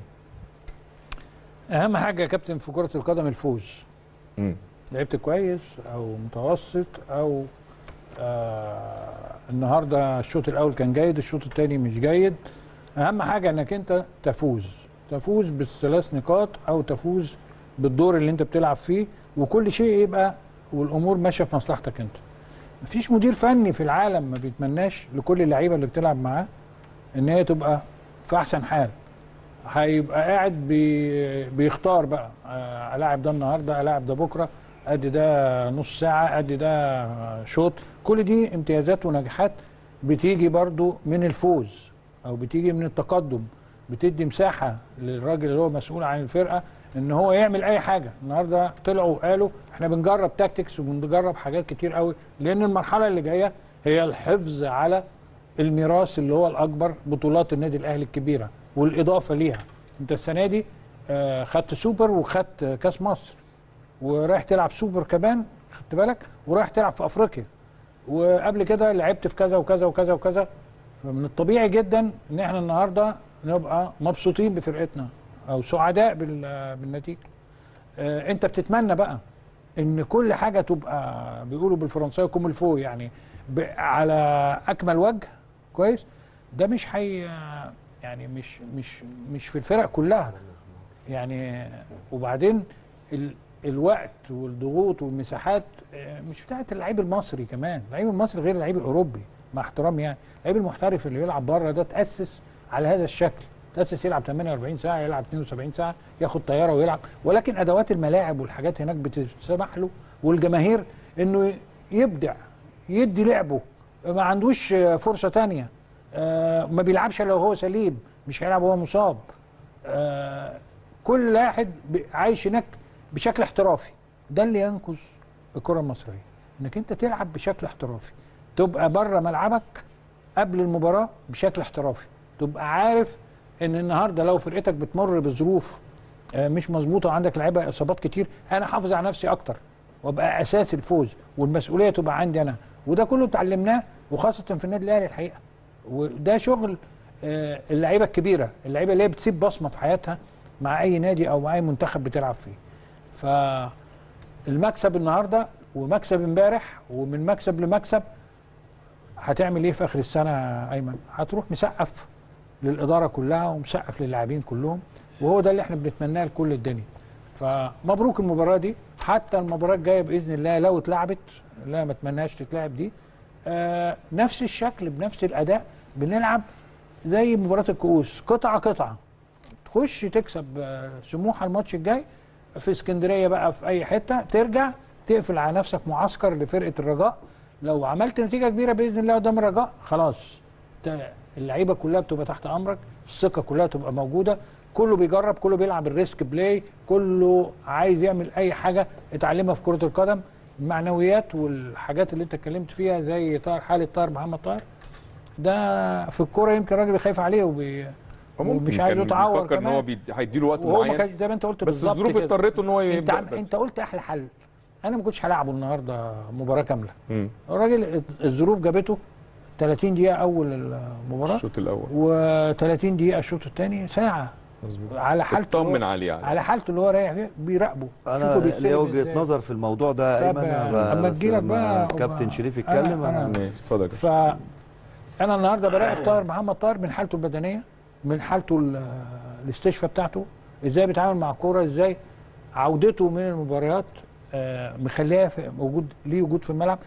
اهم حاجه يا كابتن في كره القدم الفوز مم. لعبت كويس او متوسط او آه النهارده الشوط الاول كان جيد الشوط الثاني مش جيد اهم حاجه انك انت تفوز تفوز بالثلاث نقاط او تفوز بالدور اللي انت بتلعب فيه وكل شيء يبقى والامور ماشيه في مصلحتك انت مفيش مدير فني في العالم ما بيتمناش لكل اللعيبه اللي بتلعب معاه ان هي تبقى في احسن حال هيبقى قاعد بي بيختار بقى آه، الاعب ده النهارده الاعب ده بكره ادي ده نص ساعه ادي ده شوط كل دي امتيازات ونجاحات بتيجي برضو من الفوز او بتيجي من التقدم بتدي مساحه للراجل اللي هو مسؤول عن الفرقه ان هو يعمل اي حاجه النهارده طلعوا وقالوا احنا بنجرب تاكتكس وبنجرب حاجات كتير قوي لان المرحله اللي جايه هي الحفظ على الميراث اللي هو الاكبر بطولات النادي الاهلي الكبيره والاضافه ليها انت السنه دي آه، خدت سوبر وخدت آه، كاس مصر ورايح تلعب سوبر كمان خدت بالك ورايح تلعب في افريقيا وقبل كده لعبت في كذا وكذا وكذا وكذا فمن الطبيعي جدا ان احنا النهارده نبقى مبسوطين بفرقتنا او سعداء بال- بالنتيجه آه، انت بتتمنى بقى ان كل حاجه تبقى بيقولوا بالفرنساوي كوم الفو يعني ب- على اكمل وجه كويس ده مش حي يعني مش مش مش في الفرق كلها يعني وبعدين ال الوقت والضغوط والمساحات آه، مش بتاعت اللعيب المصري كمان اللعيب المصري غير اللعيب الاوروبي مع احترامي يعني اللعيب المحترف اللي بيلعب بره ده تاسس على هذا الشكل تاسس يلعب 48 ساعه يلعب 72 ساعه ياخد طياره ويلعب ولكن ادوات الملاعب والحاجات هناك بتسمح له والجماهير انه يبدع يدي لعبه ما عندوش آه، فرصه تانية آه، ما بيلعبش لو هو سليم مش هيلعب وهو مصاب آه، كل واحد ب- عايش هناك بشكل احترافي ده اللي ينقذ الكره المصريه انك انت تلعب بشكل احترافي تبقى بره ملعبك قبل المباراه بشكل احترافي تبقى عارف ان النهارده لو فرقتك بتمر بظروف آه، مش مظبوطه وعندك لعيبه اصابات كتير انا حافظ على نفسي اكتر وابقى اساس الفوز والمسؤوليه تبقى عندي انا وده كله اتعلمناه وخاصه في النادي الاهلي الحقيقه وده شغل آه، اللعيبه الكبيره اللعيبه اللي هي بتسيب بصمه في حياتها مع اي نادي او مع اي منتخب بتلعب فيه فالمكسب النهارده ومكسب امبارح ومن مكسب لمكسب هتعمل ايه في اخر السنه يا ايمن هتروح مسقف للاداره كلها ومسقف للاعبين كلهم وهو ده اللي احنا بنتمناه لكل الدنيا فمبروك المباراه دي حتى المباراه الجايه باذن الله لو اتلعبت لا ما اتمناش تتلعب دي آه نفس الشكل بنفس الاداء بنلعب زي مباراه الكؤوس قطعه قطعه تخش تكسب آه، سموحه الماتش الجاي في اسكندريه بقى في اي حته ترجع تقفل على نفسك معسكر لفرقه الرجاء لو عملت نتيجه كبيره باذن الله قدام الرجاء خلاص ت- اللعيبه كلها بتبقى تحت امرك الثقه كلها تبقى موجوده كله بيجرب كله بيلعب الريسك بلاي كله عايز يعمل اي حاجه اتعلمها في كره القدم المعنويات والحاجات اللي انت اتكلمت فيها زي طاهر حاله طاهر محمد طاهر ده في الكوره يمكن راجل خايف عليه وبي ممكن ومش عايز كان يتعور بيفكر ان كمان هو بيد- هيديله وقت وهو ما معين كان زي ما انت قلت بس بالظبط الظروف كده. اضطرته ان هو انت يبدا عم... بس. انت قلت احلى حل انا ما كنتش هلعبه النهارده مباراه كامله مم. الراجل الظروف جابته 30 دقيقه اول المباراه الشوط الاول و30 دقيقه الشوط الثاني ساعه مظبوط على حالته اطمن اللي هو- عليه يعني على حالته اللي هو رايح فيها بيراقبه انا شوفوا بيستلم ليا وجهه إزاي. نظر في الموضوع ده طب، ايمن أنا أما بس تجيلك لما بقى- كابتن أبقى- شريف أنا- يتكلم أنا- انا ماشي اتفضل يا كابتن. فانا النهارده براقب طاهر محمد طاهر من حالته البدنيه من حالته ال- الاستشفاء بتاعته ازاي بيتعامل مع الكوره ازاي عودته من المباريات آه، مخليه في- موجود ليه وجود في الملعب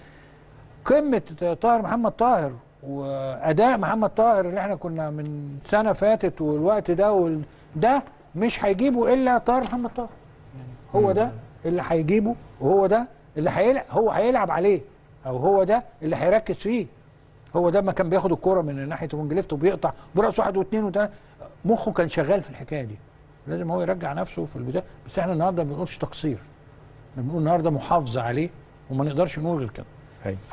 قمه طاهر محمد طاهر واداء محمد طاهر اللي احنا كنا من سنه فاتت والوقت ده وال... ده مش هيجيبه الا طاهر محمد طاهر يعني هو ده اللي هيجيبه وهو ده اللي هيلعب هو هيلعب عليه او هو ده اللي هيركز فيه هو ده ما كان بياخد الكوره من ناحيه الونجليفت وبيقطع براس واحد واثنين وثلاثه مخه كان شغال في الحكايه دي لازم هو يرجع نفسه في البدايه بس احنا النهارده ما بنقولش تقصير احنا بنقول النهارده محافظه عليه وما نقدرش نقول غير كده هاي. ف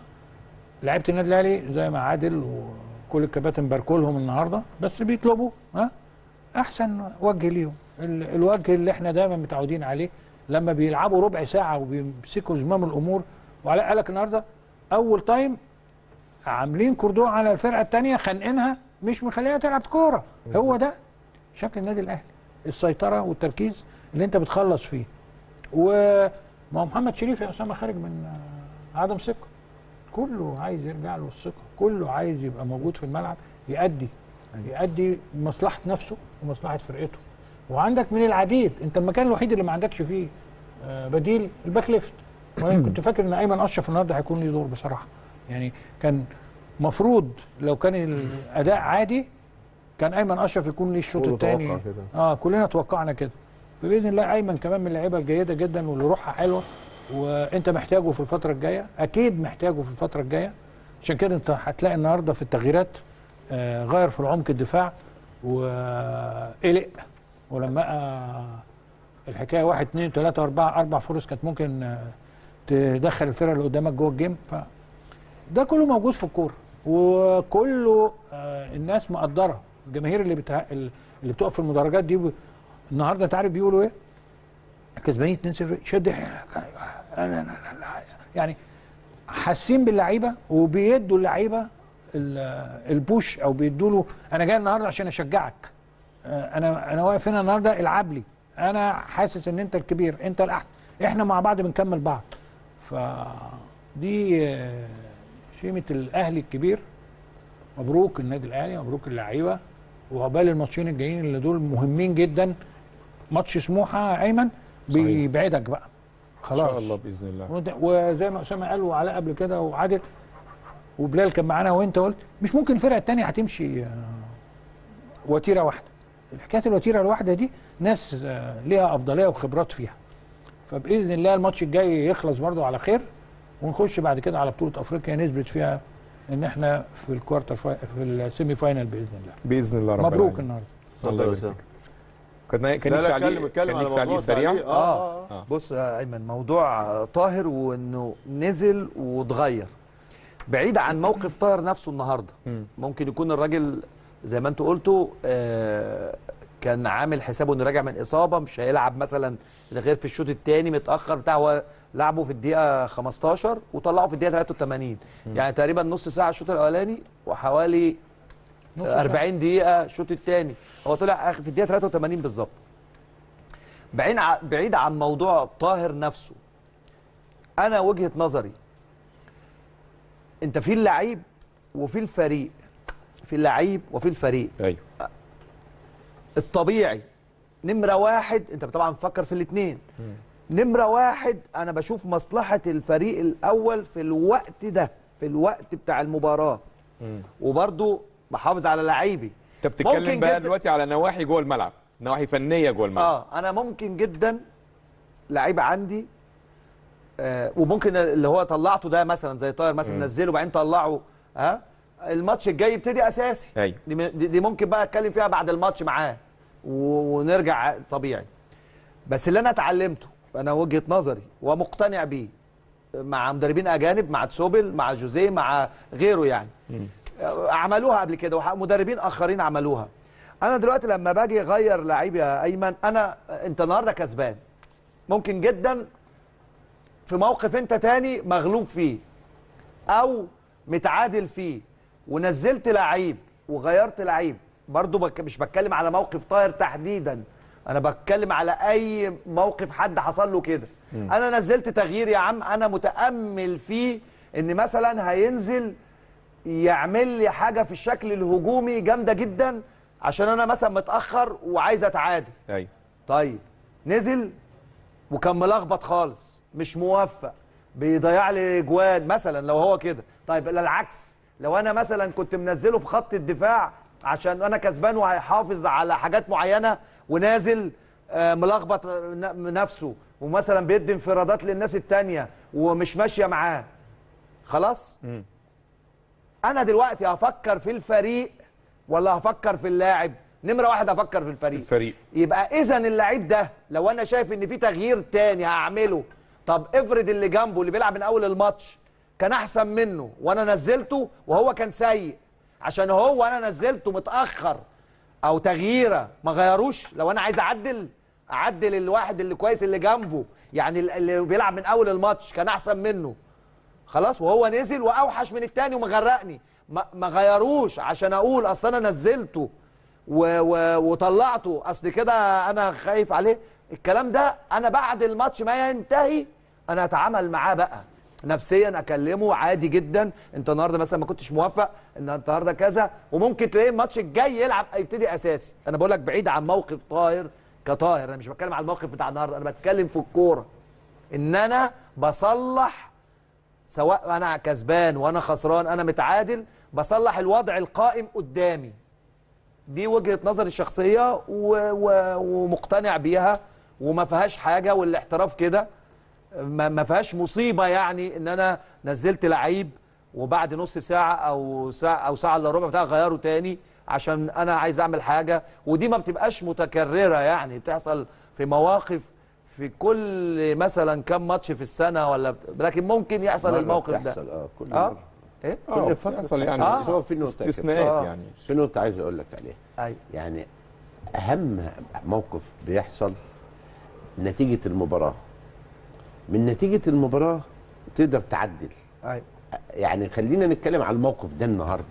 لعيبه النادي الاهلي زي ما عادل وكل الكباتن باركوا لهم النهارده بس بيطلبوا ها احسن وجه ليهم ال- الوجه اللي احنا دايما متعودين عليه لما بيلعبوا ربع ساعه وبيمسكوا زمام الامور وعلى قالك النهارده اول تايم عاملين كوردون على الفرقه الثانيه خانقينها مش مخليها تلعب كوره هو ده شكل النادي الاهلي السيطره والتركيز اللي انت بتخلص فيه وما هو محمد شريف يا اسامه خارج من آه، عدم ثقه كله عايز يرجع له الثقه كله عايز يبقى موجود في الملعب يأدي يأدي مصلحه نفسه ومصلحه فرقته وعندك من العديد انت المكان الوحيد اللي ما عندكش فيه آه، بديل الباك ليفت وانا كنت فاكر ان ايمن اشرف النهارده هيكون ليه دور بصراحه يعني كان مفروض لو كان الاداء عادي كان ايمن اشرف يكون ليه الشوط كله الثاني توقع كده. اه كلنا توقعنا كده فباذن الله ايمن كمان من اللعيبه الجيده جدا واللي روحها حلوه وانت محتاجه في الفتره الجايه اكيد محتاجه في الفتره الجايه عشان كده انت هتلاقي النهارده في التغييرات آه غير في العمق الدفاع وقلق ولما لقى الحكايه واحد اثنين ثلاثه اربعه اربع فرص كانت ممكن آه، تدخل الفرقه اللي قدامك جوه الجيم ف ده كله موجود في الكوره وكله آه الناس مقدره الجماهير اللي بتها... اللي بتقف في المدرجات دي ب... النهارده انت عارف بيقولوا ايه؟ كسبانين 2-0 شد حيلك انا لا لا لا يعني حاسين باللعيبه وبيدوا اللعيبه ال- البوش او بيدوا له انا جاي النهارده عشان اشجعك آه، انا انا واقف هنا النهارده العب لي انا حاسس ان انت الكبير انت الاحسن احنا مع بعض بنكمل بعض فدي آه، شيمه الاهلي الكبير مبروك النادي الاهلي مبروك اللعيبه وعقبال الماتشين الجايين اللي دول مهمين جدا ماتش سموحه يا ايمن صحيح. بيبعدك بقى ان خلاص شاء الله باذن الله وده- وزي ما اسامه قال وعلاء قبل كده وعادل وبلال كان معانا وانت قلت مش ممكن الفرقه الثانيه هتمشي آه، وتيره واحده حكايه الوتيره الواحده دي ناس آه، ليها افضليه وخبرات فيها فباذن الله الماتش الجاي يخلص برضو على خير ونخش بعد كده على بطوله افريقيا نثبت فيها ان احنا في الكوارتر فاي... في السيمي فاينال باذن الله باذن الله رب مبروك العالمين. النهارده الله اتفضل يا يبارك أستاذ. فيك. كان كان لا ليك لا تعليق اتكلم اتكلم كان على ليك تعليق موضوع سريع التعليق. اه اه آه. بص يا ايمن موضوع طاهر وانه نزل واتغير بعيد عن موقف طاهر نفسه النهارده مم. ممكن يكون الراجل زي ما انتوا قلتوا آه كان عامل حسابه انه راجع من اصابه مش هيلعب مثلا غير في الشوط الثاني متاخر بتاع هو لعبه في الدقيقه 15 وطلعه في الدقيقه 83 يعني تقريبا نص ساعه الشوط الاولاني وحوالي نص ساعة. 40 دقيقه الشوط الثاني هو طلع في الدقيقه 83 بالظبط بعيد ع- بعيد عن موضوع طاهر نفسه انا وجهه نظري انت في اللعيب وفي الفريق في اللعيب وفي الفريق ايوه الطبيعي نمره واحد انت طبعا بتفكر في الاثنين نمره واحد انا بشوف مصلحه الفريق الاول في الوقت ده في الوقت بتاع المباراه وبرضو بحافظ على لعيبي انت بتتكلم ممكن بقى جداً- دلوقتي على نواحي جوه الملعب نواحي فنيه جوه الملعب اه انا ممكن جدا لعيب عندي آه وممكن اللي هو طلعته ده مثلا زي طاهر مثلا مم. نزله وبعدين طلعه ها الماتش الجاي يبتدي اساسي ايوه دي, م- دي, دي ممكن بقى اتكلم فيها بعد الماتش معاه و- ونرجع طبيعي بس اللي انا اتعلمته انا وجهه نظري ومقتنع بيه مع مدربين اجانب مع تسوبل مع جوزيه مع غيره يعني عملوها قبل كده ومدربين اخرين عملوها انا دلوقتي لما باجي اغير لعيب يا ايمن انا انت النهارده كسبان ممكن جدا في موقف انت تاني مغلوب فيه او متعادل فيه ونزلت لعيب وغيرت لعيب برضو بك مش بتكلم على موقف طاهر تحديدا انا بتكلم على اي موقف حد حصل له كده مم. انا نزلت تغيير يا عم انا متامل فيه ان مثلا هينزل يعمل لي حاجه في الشكل الهجومي جامده جدا عشان انا مثلا متاخر وعايز اتعادل ايوه طيب نزل وكان ملخبط خالص مش موفق بيضيع لي جوان مثلا لو هو كده طيب لا العكس لو انا مثلا كنت منزله في خط الدفاع عشان انا كسبان وهيحافظ على حاجات معينه ونازل آه، ملخبط ن- نفسه ومثلا بيدي انفرادات للناس التانية ومش ماشيه معاه خلاص انا دلوقتي هفكر في الفريق ولا هفكر في اللاعب نمره واحد هفكر في الفريق الفريق يبقى اذا اللعيب ده لو انا شايف ان في تغيير تاني هعمله طب افرض اللي جنبه اللي بيلعب من اول الماتش كان احسن منه وانا نزلته وهو كان سيء عشان هو انا نزلته متاخر او تغييره ما غيروش لو انا عايز اعدل اعدل الواحد اللي كويس اللي جنبه يعني اللي بيلعب من اول الماتش كان احسن منه خلاص وهو نزل واوحش من التاني ومغرقني ما, ما غيروش عشان اقول اصل انا نزلته و و وطلعته اصل كده انا خايف عليه الكلام ده انا بعد الماتش ما ينتهي انا اتعامل معاه بقى نفسيا اكلمه عادي جدا انت النهارده مثلا ما كنتش موفق ان انت النهارده كذا وممكن تلاقيه الماتش الجاي يلعب يبتدي اساسي انا بقول لك بعيد عن موقف طاهر كطاهر انا مش بتكلم على الموقف بتاع النهارده انا بتكلم في الكوره ان انا بصلح سواء انا كسبان وانا خسران انا متعادل بصلح الوضع القائم قدامي دي وجهه نظري الشخصيه و... و... ومقتنع بيها وما فيهاش حاجه والاحتراف كده ما... ما فيهاش مصيبه يعني ان انا نزلت لعيب وبعد نص ساعه او ساعه او ساعه الا ربع بتاع غيره تاني عشان انا عايز اعمل حاجه ودي ما بتبقاش متكرره يعني بتحصل في مواقف في كل مثلا كم ماتش في السنه ولا بت... لكن ممكن يحصل مرة الموقف بتحصل، ده اه كل اه مرة. ايه كل فترة بتحصل يعني بتحصل. بس بس هو في نقطة كده. استثناءات آه. يعني. في نقطة عايز أقول لك عليها أيوة. يعني أهم موقف بيحصل نتيجة المباراة من نتيجة المباراة تقدر تعدل ايوه يعني خلينا نتكلم على الموقف ده النهارده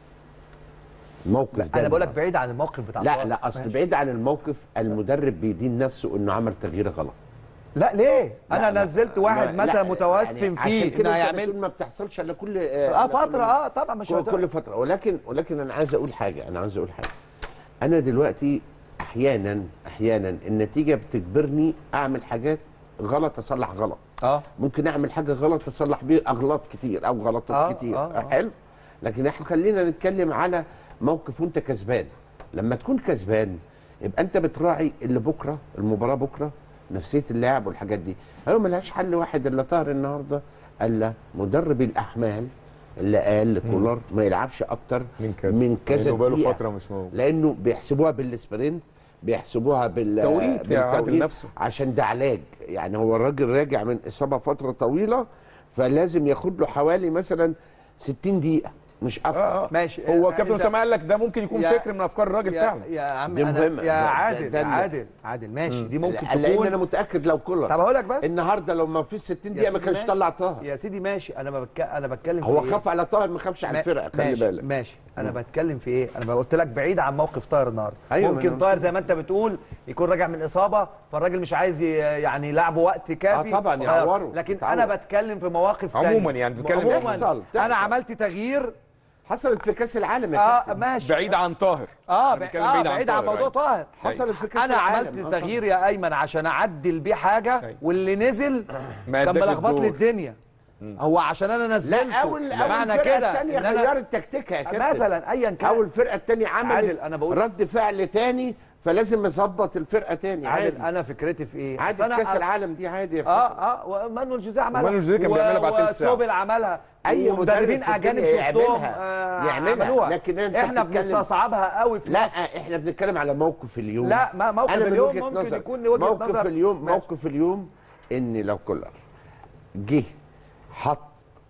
الموقف ده انا بقول لك النهاردة. بعيد عن الموقف بتاع لا طارق. لا اصل ماشي. بعيد عن الموقف المدرب بيدين نفسه انه عمل تغيير غلط لا ليه لا، انا لا، نزلت ما- واحد لا، مثلا يعني متوسم عشان فيه كده انه انت هيعمل بتقول ما بتحصلش الا كل اه فتره اه طبعا مش كل, هت- كل فتره ولكن ولكن انا عايز اقول حاجه انا عايز اقول حاجه انا دلوقتي احيانا احيانا النتيجه بتجبرني اعمل حاجات غلط اصلح غلط اه ممكن اعمل حاجه غلط اصلح بيه اغلاط كتير او غلطات آه، كتير آه، آه. حلو لكن احنا خلينا نتكلم على موقف وانت كسبان لما تكون كسبان يبقى انت بتراعي اللي بكره المباراه بكره نفسيه اللاعب والحاجات دي هو ملهاش حل واحد الا طاهر النهارده الا مدرب الاحمال اللي قال لكولر ما يلعبش اكتر من كذا من كذا لأنه بقاله دقيقة. فترة مش موجود. لانه بيحسبوها بالسبرنت بيحسبوها بال توقيت يا عادل بالتوقيت نفسه. عشان ده علاج يعني هو الراجل راجع من اصابه فتره طويله فلازم ياخد له حوالي مثلا 60 دقيقه مش اكتر آه. ماشي هو آه، كابتن أنت- اسامه قال لك ده ممكن يكون يا- فكر من افكار الراجل يا فعلا يا عم دي أنا مهمة. يا ده- ده- عادل ده يا اللي- عادل عادل ماشي دي ممكن لان تكون انا متاكد لو كولر طب هقول لك بس النهارده لو ما فيش 60 يا دقيقه ما سيدي كانش ماشي. طلع طاهر يا سيدي ماشي انا ما بك... انا بتكلم هو في إيه؟ خاف على طاهر ما خافش على ما- الفرقه خلي ماشي بالك ماشي انا بتكلم في ايه انا قلت لك بعيد عن موقف طاهر النهارده أيوة، ما ممكن أنا طاهر قلت زي ما انت بتقول يكون راجع من اصابه فالراجل مش عايز ي- يعني يلعبه وقت كافي آه، طبعاً، وغير. يعوره، لكن يتعور. انا بتكلم في مواقف تانية. عموماً يعني بتتكلم عموما تحصل، تحصل. انا عملت تغيير حصلت في كاس العالم يا اه كابتن. ماشي بعيد عن طاهر اه أنا ب- بتكلم آه بعيد عن بعيد عن طاهر، موضوع أيوة. طاهر حصلت في كاس انا العالم عملت آه، تغيير يا ايمن عشان اعدل بيه حاجه أيوة. واللي نزل ما كان اداش ملخبط لي الدور. الدنيا هو عشان انا نزلته لا اول اول معنى الفرقه كده الثانيه إن أنا- غيرت تكتيكها يا كابتن مثلا ايا كان اول الفرقه الثانيه عملت عادل، أنا بقول- رد فعل تاني فلازم يظبط الفرقه تاني عادل عادي انا فكرتي في ايه عادي أصل في كاس أنا- العالم دي عادي يا اه فيصل. اه ومانويل جوزيه عملها ومانويل جوزيه كان بيعملها بعد تلت ساعة. وسوبل عملها أي ومدربين مدرب في اجانب الدنيا شفتهم يعملها. آه يعملها. عملوها. لكن أنت احنا بتتكلم- بنستصعبها قوي في لا مصر احنا بنتكلم على موقف اليوم لا، ما موقف أنا من اليوم وجهة ممكن نظر يكون لوجهة موقف نظر. اليوم ماشي. موقف اليوم ان لو كولر جه حط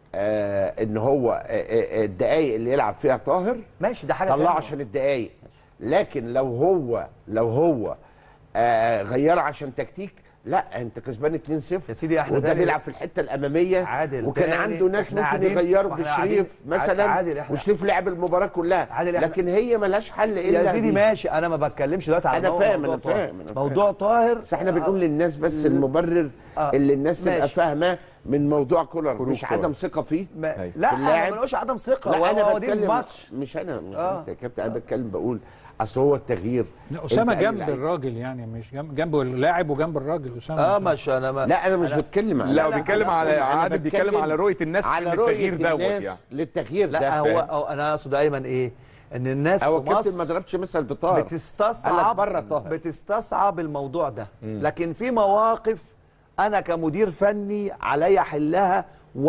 آه ان هو آه، آه، الدقايق اللي يلعب فيها طاهر ماشي ده حاجه طلعه تانية. عشان الدقايق لكن لو هو لو هو آه غيره عشان تكتيك لا انت كسبان 2-0 يا سيدي احنا وده تاني- بيلعب في الحته الاماميه عادل وكان تاني عنده ناس احنا ممكن قاعدين- يغيروا واحنا بشريف قاعدين- مثلا عادل احنا- وشريف لعب المباراه كلها عادل احنا- لكن هي ملهاش حل الا يا سيدي دي. ماشي انا ما بتكلمش دلوقتي على انا موضوع- فاهم انا موضوع طاهر. فاهم أنا فاهم. موضوع طاهر بس احنا بنقول للناس بس المبرر آه، اللي الناس تبقى ماشي. فاهمه من موضوع كولر خروج مش كولر. عدم ثقه فيه ما أيوة. لا انا اللاعب- ما بنقولش عدم ثقه لا هو انا هو دي بتكلم الماتش مش انا آه. انت يا كابتن انا بتكلم بقول اصل هو التغيير لا، اسامه أنت أي جنب لعيب. الراجل يعني مش جنب جنب اللاعب وجنب الراجل اسامه اه مش انا ما لا انا مش بتكلم على لا لا، بيتكلم أنا على أنا عادل بيتكلم بتكلم على رؤيه الناس على للتغيير رؤيه دوت الناس يعني للتغيير لا ده هو, فاهم. هو انا اقصد دايما ايه ان الناس هو في الكابتن ما مصر ضربش مثل بطاهر قال لك بتستصعب بره طاهر. بتستصعب الموضوع ده لكن في مواقف انا كمدير فني عليا احلها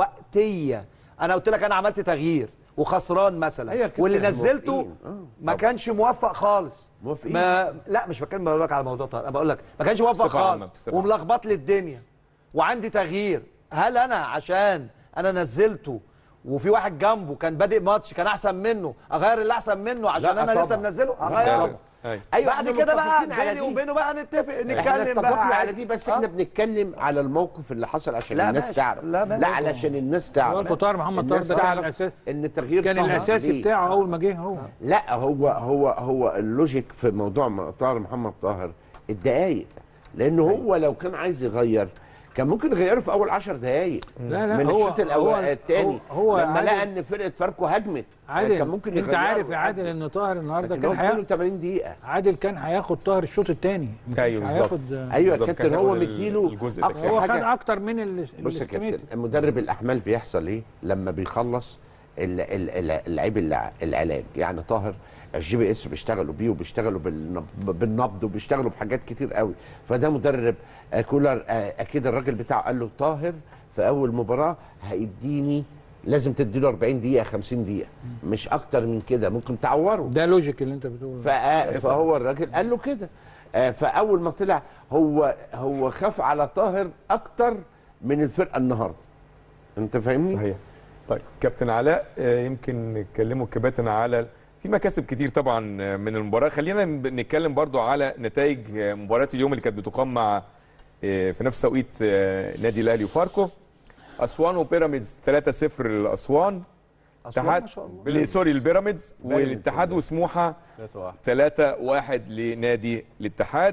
وقتيه انا قلت لك انا عملت تغيير وخسران مثلا أيوة كده، واللي إحنا نزلته موافقين. آه، ما كانش موفق خالص موافقين. ما لا مش بتكلم بقول لك على موضوع طارق انا بقول لك ما كانش موفق بصفة عامة، خالص بصفة عامة. وملخبط لي الدنيا وعندي تغيير هل انا عشان انا نزلته وفي واحد جنبه كان بادئ ماتش كان احسن منه اغير اللي احسن منه عشان لا انا لسه طبعا. منزله لا اغيره طبعا. أيوة. ايوه بعد إحنا كده بقى متفقين على بيني دي. وبينه بقى نتفق احنا نتكلم اتفقنا بقى على عادي. دي بس آه. احنا بنتكلم على الموقف اللي حصل عشان لا الناس ماشي. تعرف لا ماشي. لا علشان الناس تعرف هو الفطار محمد طاهر الناس ده كان تعرف الاساس ان تغيير كان طاهر الاساسي ليه. بتاعه اول ما جه هو لا هو هو هو اللوجيك في موضوع م- طاهر محمد طاهر الدقايق لان هو لو كان عايز يغير كان ممكن يغيره في اول 10 دقايق لا لا من هو الشوط الاول هو- الثاني هو- هو لما عادل- لقى ان فرقه فاركو هجمت عادل كان ممكن انت يغيره عارف يا عادل ويعدي. ان طاهر النهارده لكن كان هو هياخد 82 دقيقه عادل كان هياخد طاهر الشوط الثاني أيوة بالظبط. هياخد ايوه بالظبط، الكابتن كان هو ياخد مديله الجزء ده. اقصى هو خد حاجه اكتر من ال بص يا الاستيميت. كابتن مدرب الاحمال بيحصل ايه لما بيخلص ال- ال- ال- اللعيب الع- العلاج يعني طاهر الجي بي اس بيشتغلوا بيه وبيشتغلوا بالنب- بالنبض وبيشتغلوا بحاجات كتير قوي فده مدرب آه، كولر آه، اكيد الراجل بتاعه قال له طاهر في اول مباراه هيديني لازم تديله 40 دقيقه 50 دقيقه مش اكتر من كده ممكن تعوره ده لوجيك اللي انت بتقوله فا- فهو الراجل قال له كده آه، فاول ما طلع هو هو خاف على طاهر اكتر من الفرقه النهارده انت فاهمني صحيح طيب كابتن علاء آه، يمكن نتكلموا كباتن على في مكاسب كتير طبعا آه، من المباراه خلينا ن- نتكلم برضو على نتائج آه، مباراه اليوم اللي كانت بتقام مع آه، في نفس توقيت آه، نادي الاهلي وفاركو اسوان وبيراميدز 3-0 لاسوان أسوان اتحاد ما شاء الله. ل- سوري البيراميدز بيراميدز. والاتحاد وسموحه 3-1 لنادي الاتحاد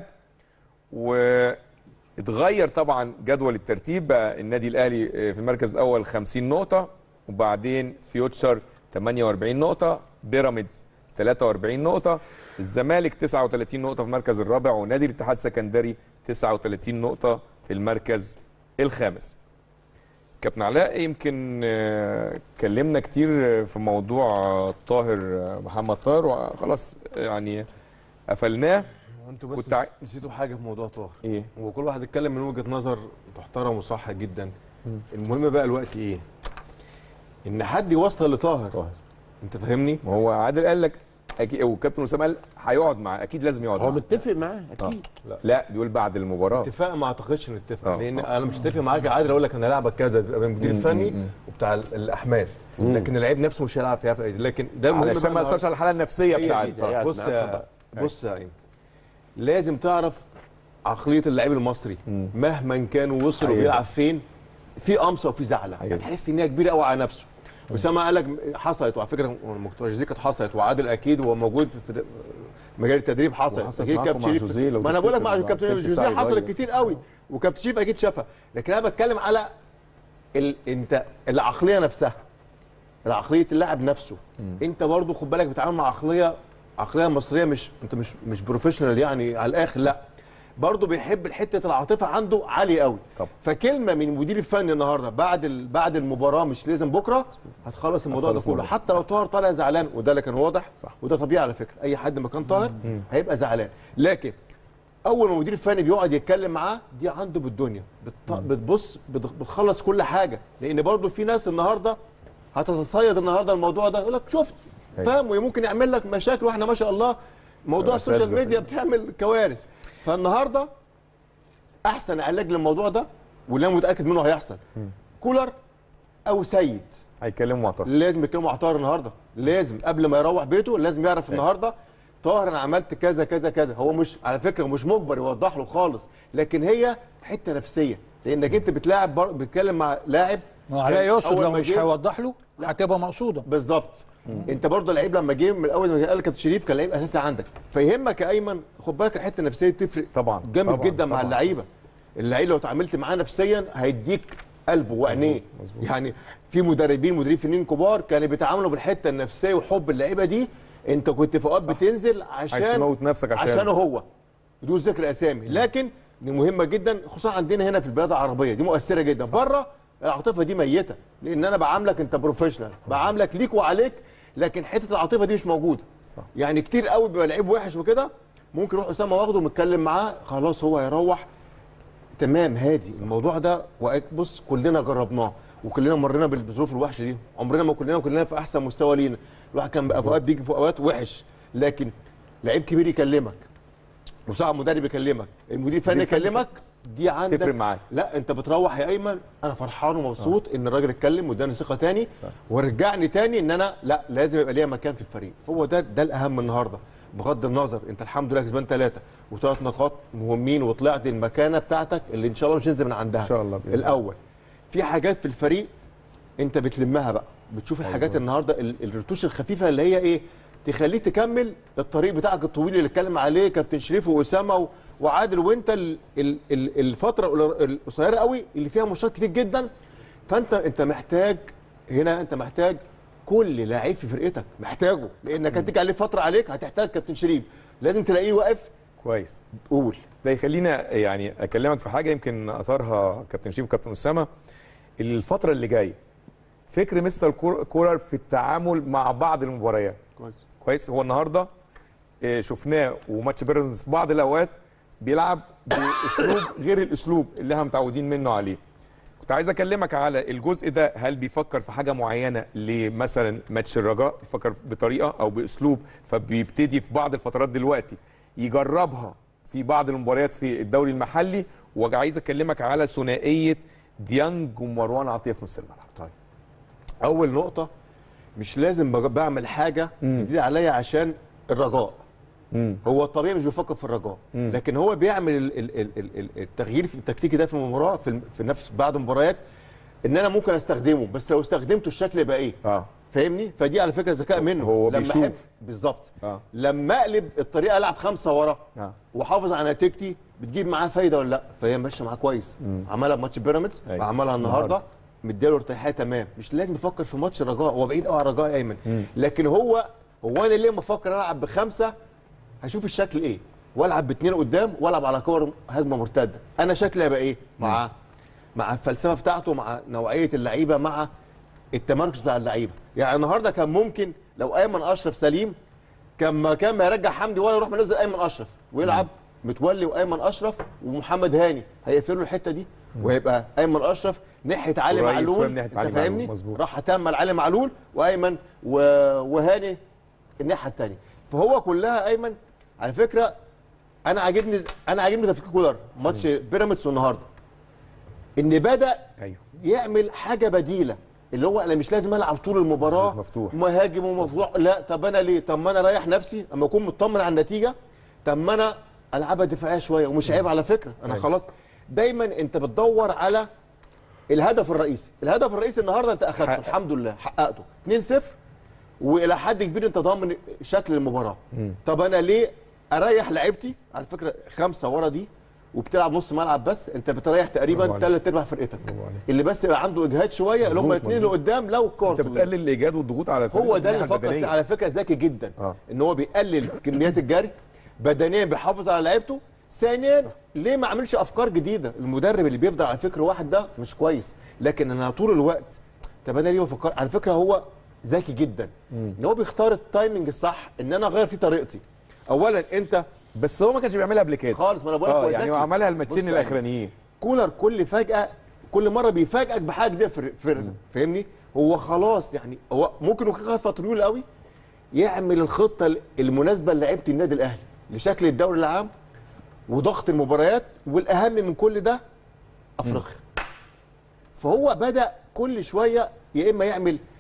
واتغير طبعا جدول الترتيب بقى النادي الاهلي في المركز الاول 50 نقطه وبعدين فيوتشر 48 نقطه بيراميدز 43 نقطه الزمالك 39 نقطه في المركز الرابع ونادي الاتحاد السكندري 39 نقطه في المركز الخامس كابتن علاء يمكن آه، اتكلمنا كتير في موضوع آه، طاهر آه، محمد طاهر وخلاص يعني قفلناه وانتوا بس كنت عاي- نسيتوا حاجه في موضوع طاهر ايه هو كل واحد اتكلم من وجهه نظر تحترم وصح جدا المهم بقى الوقت ايه ان حد يوصل لطاهر طاهر انت فاهمني ما هو عادل قال لك اكيد وكابتن اسامه قال هيقعد معاه اكيد لازم يقعد هو معاه متفق معاه اكيد لا بيقول بعد المباراه اتفاق ما اعتقدش نتفق آه. لان انا مش متفق معاك يا عادل اقول لك انا هلاعبك كذا تبقى من المدير مم، الفني مم، مم. وبتاع ال- الاحمال لكن اللعيب نفسه مش هيلعب فيها لكن ده المهم علشان بقى ما ياثرش على الحاله النفسيه هي بتاعت دي. طاهر. بص نعم يا طبعا. بص يا عين لازم تعرف عقليه اللاعب المصري مم. مهما كان وصل هيزعل. وبيلعب فين في قمصه وفي زعله هيزعل. هتحس ان هي كبيره قوي على نفسه اسامه قال لك حصلت وعلى فكره المكتوبه دي كانت حصلت وعادل اكيد وهو موجود في في مجال التدريب حصلت وحصلت اكيد معاكم كابتن مع شريف جوزيه لو ما انا بقول لك مع تفتكر كابتن بعد تلت جوزيه ساعة حصلت يغير. كتير قوي وكابتن شريف اكيد شافها لكن انا بتكلم على ال... انت العقليه نفسها العقليه اللاعب نفسه انت برضو خد بالك بتتعامل مع عقليه عقليه مصريه مش انت مش مش بروفيشنال يعني على الاخر لا برضه بيحب حته العاطفه عنده عاليه قوي طبعا. فكلمه من المدير الفني النهارده بعد ال... بعد المباراه مش لازم بكره هتخلص الموضوع ده هتخلص كله الموضوع. حتى لو طاهر طالع زعلان وده اللي كان واضح صح. وده طبيعي على فكره اي حد مكان طاهر هيبقى زعلان لكن اول ما المدير الفني بيقعد يتكلم معاه دي عنده بالدنيا بت... بتبص بت... بتخلص كل حاجه لان برضه في ناس النهارده هتتصيد النهارده الموضوع ده يقول لك شفت أيوة. فاهم وممكن يعمل لك مشاكل واحنا ما شاء الله موضوع أساتذة السوشيال ميديا في- بتعمل كوارث فالنهارده احسن علاج للموضوع ده واللي انا متاكد منه هيحصل كولر او سيد هيكلموا مع طاهر لازم يتكلموا مع طاهر النهارده لازم قبل ما يروح بيته لازم يعرف النهارده طاهر انا عملت كذا كذا كذا هو مش على فكره مش مجبر يوضح له خالص لكن هي حته نفسيه لانك انت بتلاعب بر... بتتكلم مع لاعب ما هو علاء كان يقصد أول لو ما مش جه- هيوضح له هتبقى مقصوده بالظبط انت برضه اللعيب لما جه من اول ما قال كابتن شريف كان لعيب اساسي عندك فيهمك يا ايمن خد بالك الحته النفسيه بتفرق طبعا جامد طبعاً، جدا مع طبعاً. اللعيبه اللعيب لو اتعاملت معاه نفسيا هيديك قلبه وعينيه يعني في مدربين مديرين فنيين كبار كانوا بيتعاملوا بالحته النفسيه وحب اللعيبه دي انت كنت في اوقات بتنزل عشان عايز تموت نفسك عشانه. عشانه هو بدون ذكر اسامي لكن دي مهمه جدا خصوصا عندنا هنا في البلاد العربيه دي مؤثره جدا بره العاطفه دي ميته لان انا بعاملك انت بروفيشنال بعاملك ليك وعليك لكن حته العاطفه دي مش موجوده صح. يعني كتير قوي بيبقى لعيب وحش وكده ممكن يروح اسامه واخده ومتكلم معاه خلاص هو هيروح تمام هادي الموضوع ده وقت- بص كلنا جربناه وكلنا مرينا بالظروف الوحشه دي عمرنا ما كلنا كلنا في احسن مستوى لينا الواحد كان بقى في اوقات بيجي في اوقات وحش لكن لعيب كبير يكلمك مساعد مدرب يكلمك المدير الفني مدير فني يكلمك دي عندك تفرق معاك. لا انت بتروح يا ايمن انا فرحان ومبسوط ان الراجل اتكلم واداني ثقه تاني ورجعني تاني ان انا لا لازم يبقى ليا مكان في الفريق هو ده ده الاهم النهارده بغض النظر انت الحمد لله كسبان ثلاثه وثلاث نقاط مهمين وطلعت المكانه بتاعتك اللي ان شاء الله مش هننزل من عندها إن شاء الله بإذن الله. الاول في حاجات في الفريق انت بتلمها بقى بتشوف الحاجات أيوة. النهارده ال- الرتوش الخفيفه اللي هي ايه تخليك تكمل الطريق بتاعك الطويل اللي اتكلم عليه كابتن شريف واسامه و- وعادل وانت ال ال ال الفتره القل- القصيره قوي اللي فيها ماتشات كتير جدا فانت انت محتاج هنا انت محتاج كل لعيب في فرقتك محتاجه لانك هتيجي عليه فتره عليك هتحتاج كابتن شريف لازم تلاقيه واقف كويس قول ده يخلينا يعني اكلمك في حاجه يمكن اثارها كابتن شريف وكابتن اسامه الفتره اللي جايه فكر مستر كور- كولر في التعامل مع بعض المباريات كويس كويس هو النهارده آه، شفناه وماتش بيراميدز في بعض الاوقات بيلعب باسلوب غير الاسلوب اللي احنا متعودين منه عليه كنت عايز اكلمك على الجزء ده هل بيفكر في حاجه معينه لمثلا ماتش الرجاء بيفكر بطريقه او باسلوب فبيبتدي في بعض الفترات دلوقتي يجربها في بعض المباريات في الدوري المحلي وعايز اكلمك على ثنائيه ديانج ومروان عطيه في نص الملعب طيب اول نقطه مش لازم بج- بعمل حاجه جديده عليا عشان الرجاء مم. هو الطبيعي مش بيفكر في الرجاء مم. لكن هو بيعمل ال ال ال ال ال التغيير في التكتيكي ده في المباراه في, الم- في نفس بعد المباريات ان انا ممكن استخدمه بس لو استخدمته الشكل يبقى ايه اه فاهمني فدي على فكره ذكاء منه هو لما بيشوف. أحب- بالظبط اه لما اقلب الطريقه العب خمسه ورا اه واحافظ على نتيجتي بتجيب معاه فايده ولا لا فهي ماشيه معاه كويس عملها في ماتش بيراميدز أيوة. وعملها النهارده النهاردة. مديله ارتياحيه تمام مش لازم يفكر في ماتش الرجاء هو بعيد قوي عن الرجاء يا ايمن لكن هو هو انا ليه ما افكر العب بخمسه هشوف الشكل ايه والعب باثنين قدام والعب على كور هجمه مرتده انا شكلي هيبقى ايه مع مع الفلسفه بتاعته مع نوعيه اللعيبه مع التمركز بتاع اللعيبه يعني النهارده كان ممكن لو ايمن اشرف سليم كان ما كان ما يرجع حمدي ولا يروح منزل ايمن اشرف ويلعب متولي وايمن اشرف ومحمد هاني هيقفلوا الحته دي وهيبقى ايمن اشرف ناحيه علي قريب معلول شوية من ناحية انت علي معلول، فاهمني مظبوط. راح تم علي معلول وايمن و... وهاني الناحيه الثانيه فهو كلها ايمن على فكره انا عاجبني انا عاجبني تفكير كولر ماتش بيراميدز النهارده ان بدا ايوه يعمل حاجه بديله اللي هو انا مش لازم العب طول المباراه مظبوط، مفتوح. مهاجم ومفتوح لا طب انا ليه طب ما انا اريح نفسي اما اكون مطمن على النتيجه طب ما انا العبها دفاعيه شويه ومش عيب على فكره انا أيوة. خلاص دايما انت بتدور على الهدف الرئيسي الهدف الرئيسي النهارده انت اخذته حقق. الحمد لله حققته 2-0 والى حد كبير انت ضامن شكل المباراه طب انا ليه اريح لعيبتي على فكره خمسه ورا دي وبتلعب نص ملعب بس انت بتريح تقريبا برافو ثلاث ارباع فرقتك برافو عليك. اللي بس يبقى عنده اجهاد شويه اللي هم مظبوط، الاثنين اللي مظبوط. قدام لو الكور انت طويلة. بتقلل الايجاد والضغوط على الفريق هو ده من اللي الناحية فكر فيه البدنية. على فكره ذكي جدا آه. ان هو بيقلل كميات الجري بدنيا بيحافظ على لعيبته ثانيا ليه ما عملش افكار جديده المدرب اللي بيفضل على فكر واحد ده مش كويس لكن انا طول الوقت طب انا ليه بفكر على فكره هو ذكي جدا ان هو بيختار التايمنج الصح ان انا اغير فيه طريقتي اولا انت بس هو ما كانش بيعملها قبل كده خالص ما انا بقول لك اه هو يعني ذكي. هو عملها بص الماتشين يا الاخرانيين كولر كل فجأة كل مرة بيفاجئك بحاجة جديدة في في فاهمني؟ هو خلاص يعني هو ممكن يكون خد فترة طويلة قوي يعمل الخطة المناسبة لعيبة النادي الأهلي لشكل الدوري العام وضغط المباريات والأهم من كل ده أفريقيا. فهو بدأ كل شوية يا إما يعمل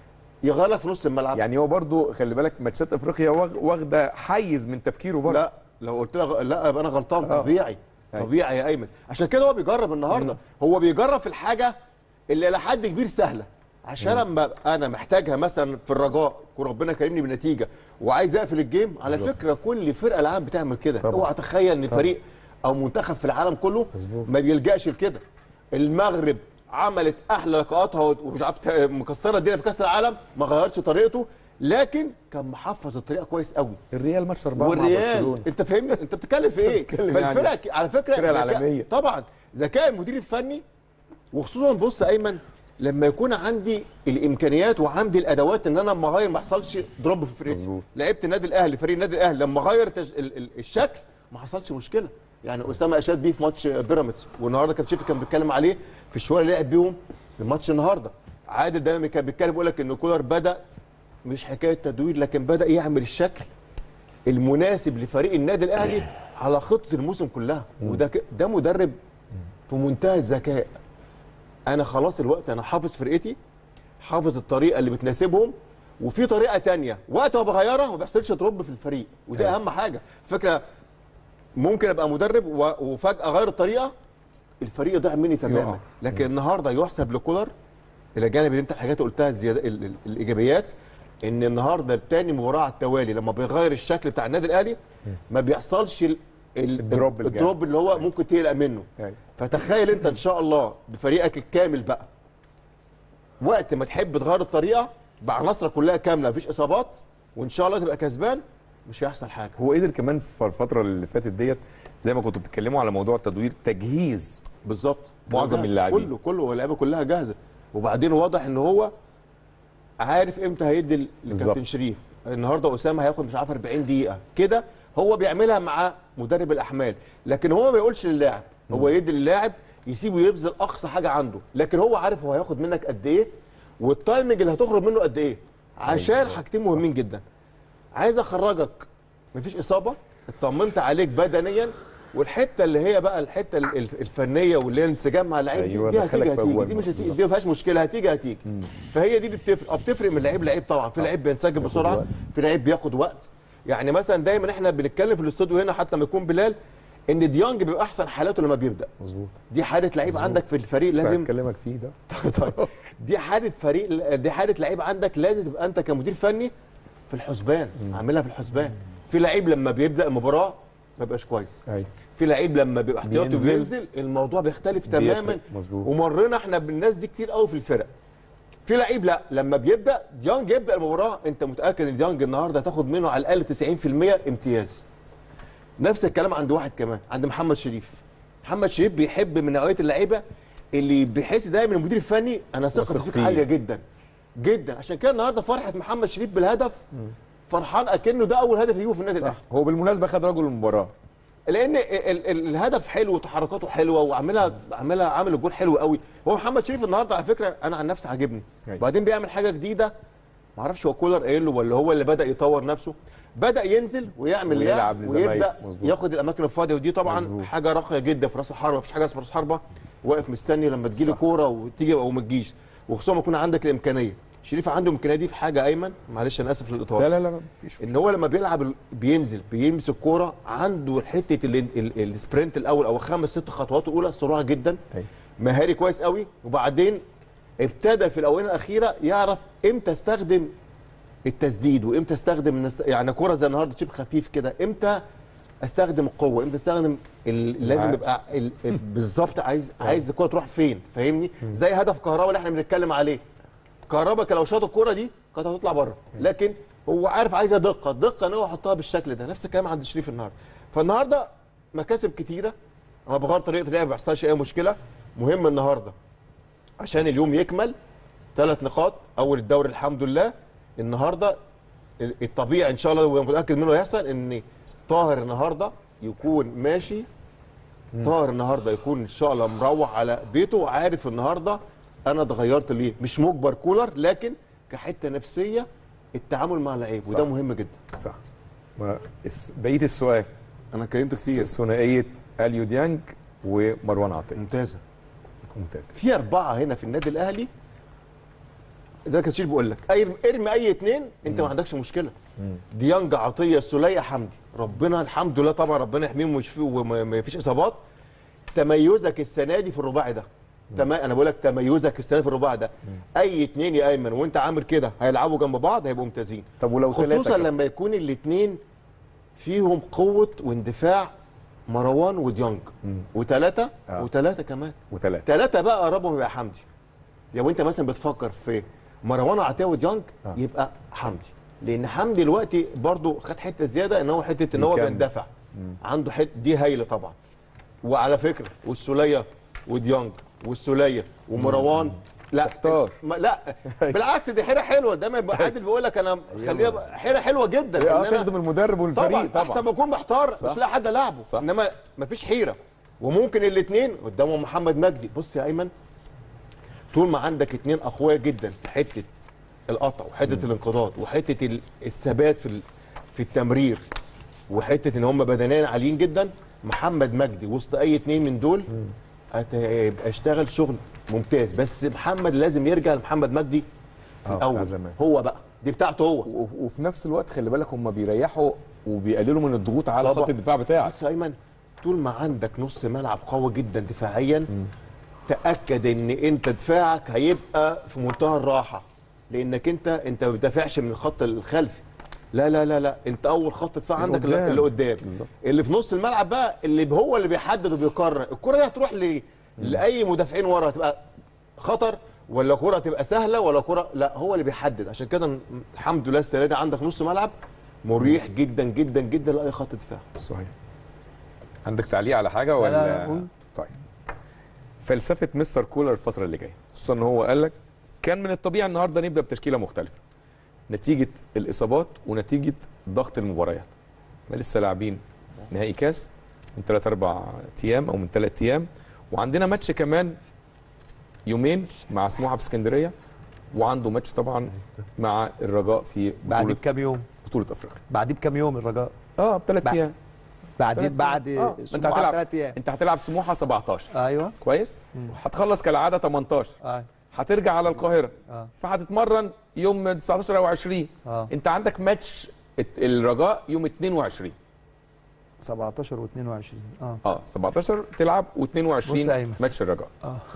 يغير لك في نص الملعب يعني هو برضو خلي بالك ماتشات افريقيا واخ- واخده حيز من تفكيره برضو لا لو قلت لك لا يبقى انا غلطان آه. طبيعي أيوة. طبيعي يا ايمن عشان كده هو بيجرب النهارده هو بيجرب في الحاجه اللي لحد كبير سهله عشان لما أبقى انا محتاجها مثلا في الرجاء وربنا كرمني بنتيجه وعايز اقفل الجيم على بالظبط. فكره كل فرقه العالم بتعمل كده طبعا. اوعى تخيل ان طبعا. فريق او منتخب في العالم كله مظبوط. ما بيلجاش لكده المغرب عملت احلى لقاءاتها ومش عارف ت- مكسره الدنيا في كاس العالم ما غيرش طريقته لكن كان محفظ الطريقه كويس قوي الريال ماتش اربعه مع والريال برشلونه انت فاهمني انت بتتكلم في ايه بتتكلم يعني فالفرق على فكره الفرق ذكاء- العالمية. طبعا ذكاء المدير الفني وخصوصا بص يا ايمن لما يكون عندي الامكانيات وعندي الادوات ان انا لما اغير ما يحصلش دروب في فرقتي مظبوط. لعبت النادي الاهلي فريق النادي الاهلي لما غير تج... ال... ال... الشكل ما حصلش مشكله يعني اسامه اشاد بيه في ماتش بيراميدز والنهارده كابتن شيفي كان بيتكلم عليه في الشويه اللي لعب بيهم في ماتش النهارده عادل دايما كان بيتكلم بيقول لك ان كولر بدا مش حكايه تدوير لكن بدا يعمل الشكل المناسب لفريق النادي الاهلي على خطه الموسم كلها وده ك... ده مدرب في منتهى الذكاء انا خلاص الوقت انا حافظ فرقتي حافظ الطريقه اللي بتناسبهم وفي طريقه تانية وقت ما بغيرها ما بيحصلش دروب في الفريق وده أيوة. اهم حاجه فكره ممكن ابقى مدرب و... وفجاه اغير الطريقه الفريق ضاع مني تماما يقع. لكن النهارده يحسب لكولر الى جانب اللي انت الحاجات اللي قلتها الزياده ال... ال... الايجابيات ان النهارده تاني مباراه على التوالي لما بيغير الشكل بتاع النادي الاهلي ما بيحصلش ال... ال... الدروب الجامد. الدروب اللي هو ممكن تقلق منه أيوة. فتخيل انت ان شاء الله بفريقك الكامل بقى وقت ما تحب تغير الطريقه بعناصرك كلها كامله مفيش اصابات وان شاء الله تبقى كسبان مش هيحصل حاجه هو قدر كمان في الفتره اللي فاتت ديت زي ما كنتوا بتتكلموا على موضوع التدوير تجهيز بالظبط معظم جاهز. اللاعبين. كله كله اللعيبه كلها جاهزه وبعدين واضح ان هو عارف امتى هيدي ل- بالظبط. لكابتن شريف النهارده اسامه هياخد مش عارف 40 دقيقه كده هو بيعملها مع مدرب الاحمال لكن هو ما يقولش للاعب هو يدي للاعب يسيبه يبذل اقصى حاجه عنده لكن هو عارف هو هياخد منك قد ايه والتايمنج اللي هتخرج منه قد ايه عشان حاجتين مهمين جدا عايز اخرجك مفيش اصابه اطمنت عليك بدنيا والحته اللي هي بقى الحته ال- ال- الفنيه واللي هي الانسجام مع اللعيب أيوة، دي دخلك هتيجي في هتيجي أجوال دي مش هتيجي بالظبط. دي ما فيهاش مشكله هتيجي هتيجي فهي دي اللي بتفرق اه بتفرق من لعيب لعيب طبعا في لعيب بينسجم بسرعه وقت. في لعيب بياخد وقت يعني مثلا دايما احنا بنتكلم في الاستوديو هنا حتى لما يكون بلال ان ديانج بيبقى احسن حالاته لما بيبدا مظبوط دي حاله لعيب مظبوط. عندك في الفريق لازم لازم اكلمك فيه ده طيب دي حاله فريق دي حاله لعيب عندك لازم تبقى انت كمدير فني في الحسبان عاملها في الحسبان في لعيب لما بيبدا المباراه ما بيبقاش كويس ايوه في لعيب لما بيبقى احتياطي بينزل. وبينزل الموضوع بيختلف بيفرق. تماما مظبوط. ومرينا احنا بالناس دي كتير قوي في الفرق في لعيب لا لما بيبدا ديانج يبدا المباراه انت متاكد ان ديانج النهارده هتاخد منه على الاقل 90% امتياز نفس الكلام عند واحد كمان عند محمد شريف محمد شريف بيحب من نوعيه اللعيبه اللي بيحس دايما المدير الفني انا ثقتي واثق فيك فيه. عاليه جدا جدا عشان كده النهارده فرحه محمد شريف بالهدف فرحان اكنه ده اول هدف يجيبه في النادي الاهلي هو بالمناسبه خد رجل المباراه لان ال- ال- الهدف حلو وتحركاته حلوه وعاملها عاملها عامل الجول حلو قوي هو محمد شريف النهارده على فكره انا عن نفسي عاجبني أيوة. وبعدين بيعمل حاجه جديده ما اعرفش هو كولر قايل له ولا هو اللي بدا يطور نفسه بدا ينزل ويعمل ويلعب لعب لزمايله. ويبدا مظبوط. ياخد الاماكن الفاضيه ودي طبعا مظبوط. حاجه راقيه جدا في راس الحربه مفيش حاجه اسمها راس حربه واقف مستني لما تجيلي صح. كوره وتيجي او ما تجيش وخصوصا ما يكون عندك الامكانيه شريف عنده الامكانيه دي في حاجه ايمن معلش انا اسف للاطاله لا لا لا مفيش ان هو لما بيلعب ال- بينزل بيمسك كوره عنده حته ال- ال- السبرنت الاول او الخمس ست خطوات الاولى سرعه جدا أيوة. مهاري كويس قوي وبعدين ابتدى في الاونه الاخيره يعرف امتى استخدم التسديد وامتى استخدم النست... يعني كوره زي النهارده شبه خفيف كده امتى استخدم القوه امتى استخدم ال... لازم العكس. يبقى ال... ال- بالظبط عايز عايز الكوره تروح فين فاهمني زي هدف كهربا اللي احنا بنتكلم عليه كهربا كان لو شاط الكوره دي كانت هتطلع بره لكن هو عارف عايزها دقه دقه ان هو يحطها بالشكل ده نفس الكلام عند شريف النهارده فالنهارده مكاسب كتيره انا بغير طريقه اللعب ما بيحصلش اي مشكله مهم النهارده عشان اليوم يكمل ثلاث نقاط اول الدوري الحمد لله النهارده الطبيعي ان شاء الله ومتاكد منه هيحصل ان طاهر النهارده يكون ماشي طاهر النهارده يكون ان شاء الله مروح على بيته وعارف النهارده انا اتغيرت ليه مش مجبر كولر لكن كحته نفسيه التعامل مع اللعيب وده صح. مهم جدا صح ما الس- بقيه السؤال انا اتكلمت كتير س- ثنائيه اليو ديانج ومروان عطيه ممتازه ممتاز في اربعه هنا في النادي الاهلي زي ما كان بيقول لك أي- ارمي اي اتنين انت ما عندكش مشكله ديانج عطيه سلية حمدي ربنا الحمد لله طبعا ربنا يحميهم ومش فيه وما ما فيش اصابات تميزك السنه دي في الرباعي ده تم... انا بقول لك تميزك السنه دي في الرباعي ده اي اتنين يا ايمن وانت عامل كده هيلعبوا جنب بعض هيبقوا ممتازين طب ولو ثلاثة خصوصا كابتن؟ لما يكون الاثنين فيهم قوه واندفاع مروان وديانج وثلاثه آه. وثلاثه كمان وثلاثه ثلاثه بقى قربهم يبقى حمدي لو انت مثلا بتفكر في مروان عطيه وديانج آه. يبقى حمدي لان حمدي دلوقتي برضو خد حته زياده ان هو حته ان هو بيكمل. بيندفع عنده حته دي هايله طبعا وعلى فكره والسوليه وديانج والسوليه ومروان لا محتار. ما لا بالعكس دي حيره حلوه ده ما يبقى عادل بيقول لك انا خليها بقى- حيره حلوه جدا اه إن أنا- تخدم المدرب والفريق طبعا, طبعا, احسن ما اكون محتار صح. مش لاقي حد العبه صح. انما مفيش حيره وممكن الاثنين قدامهم محمد مجدي بص يا ايمن طول ما عندك اثنين اقوياء جدا في حته القطع وحته الانقضاض وحته ال- الثبات في ال- في التمرير وحته ان هم بدنيا عاليين جدا محمد مجدي وسط اي اثنين من دول هيبقى اشتغل شغل ممتاز بس محمد لازم يرجع لمحمد مجدي في آه، بتاع الاول زمان. هو بقى دي بتاعته هو و- وفي نفس الوقت خلي بالك هم بيريحوا وبيقللوا من الضغوط على طبعا. خط الدفاع بتاعك بص يا ايمن طول ما عندك نص ملعب قوي جدا دفاعيا تاكد ان انت دفاعك هيبقى في منتهى الراحه لانك انت انت ما بتدافعش من الخط الخلفي لا لا لا لا انت اول خط دفاع اللي عندك اللي, قدام. اللي قدام بالظبط. اللي في نص الملعب بقى اللي هو اللي بيحدد وبيقرر الكره دي هتروح ل... لاي مدافعين ورا هتبقى خطر ولا كره تبقى سهله ولا كره لا هو اللي بيحدد عشان كده م- الحمد لله السنه دي عندك نص ملعب مريح جدا جدا جدا لاي خط دفاع صحيح عندك تعليق على حاجه لا، ولا قول. طيب فلسفه مستر كولر الفتره اللي جايه خصوصا ان هو قال لك كان من الطبيعي النهارده نبدا بتشكيله مختلفه نتيجه الاصابات ونتيجه ضغط المباريات ما لسه لاعبين نهائي كاس من 3 4 ايام او من 3 ايام وعندنا ماتش كمان يومين مع سموحه في اسكندريه وعنده ماتش طبعا مع الرجاء في بعد بطوله بكام يوم بطوله افريقيا بعديه بكام يوم الرجاء اه بثلاث بعد- ايام بعد تلات بعد أيام. آه. انت سموحة هتلعب تلات ايام انت هتلعب سموحه 17 ايوه كويس هتخلص كالعاده 18 ايوه هترجع على القاهره اه فهتتمرن يوم 19 او 20 اه انت عندك ماتش الت- الرجاء يوم 22 17 و22 اه اه 17 تلعب بص و22 يا أيمن. ماتش الرجاء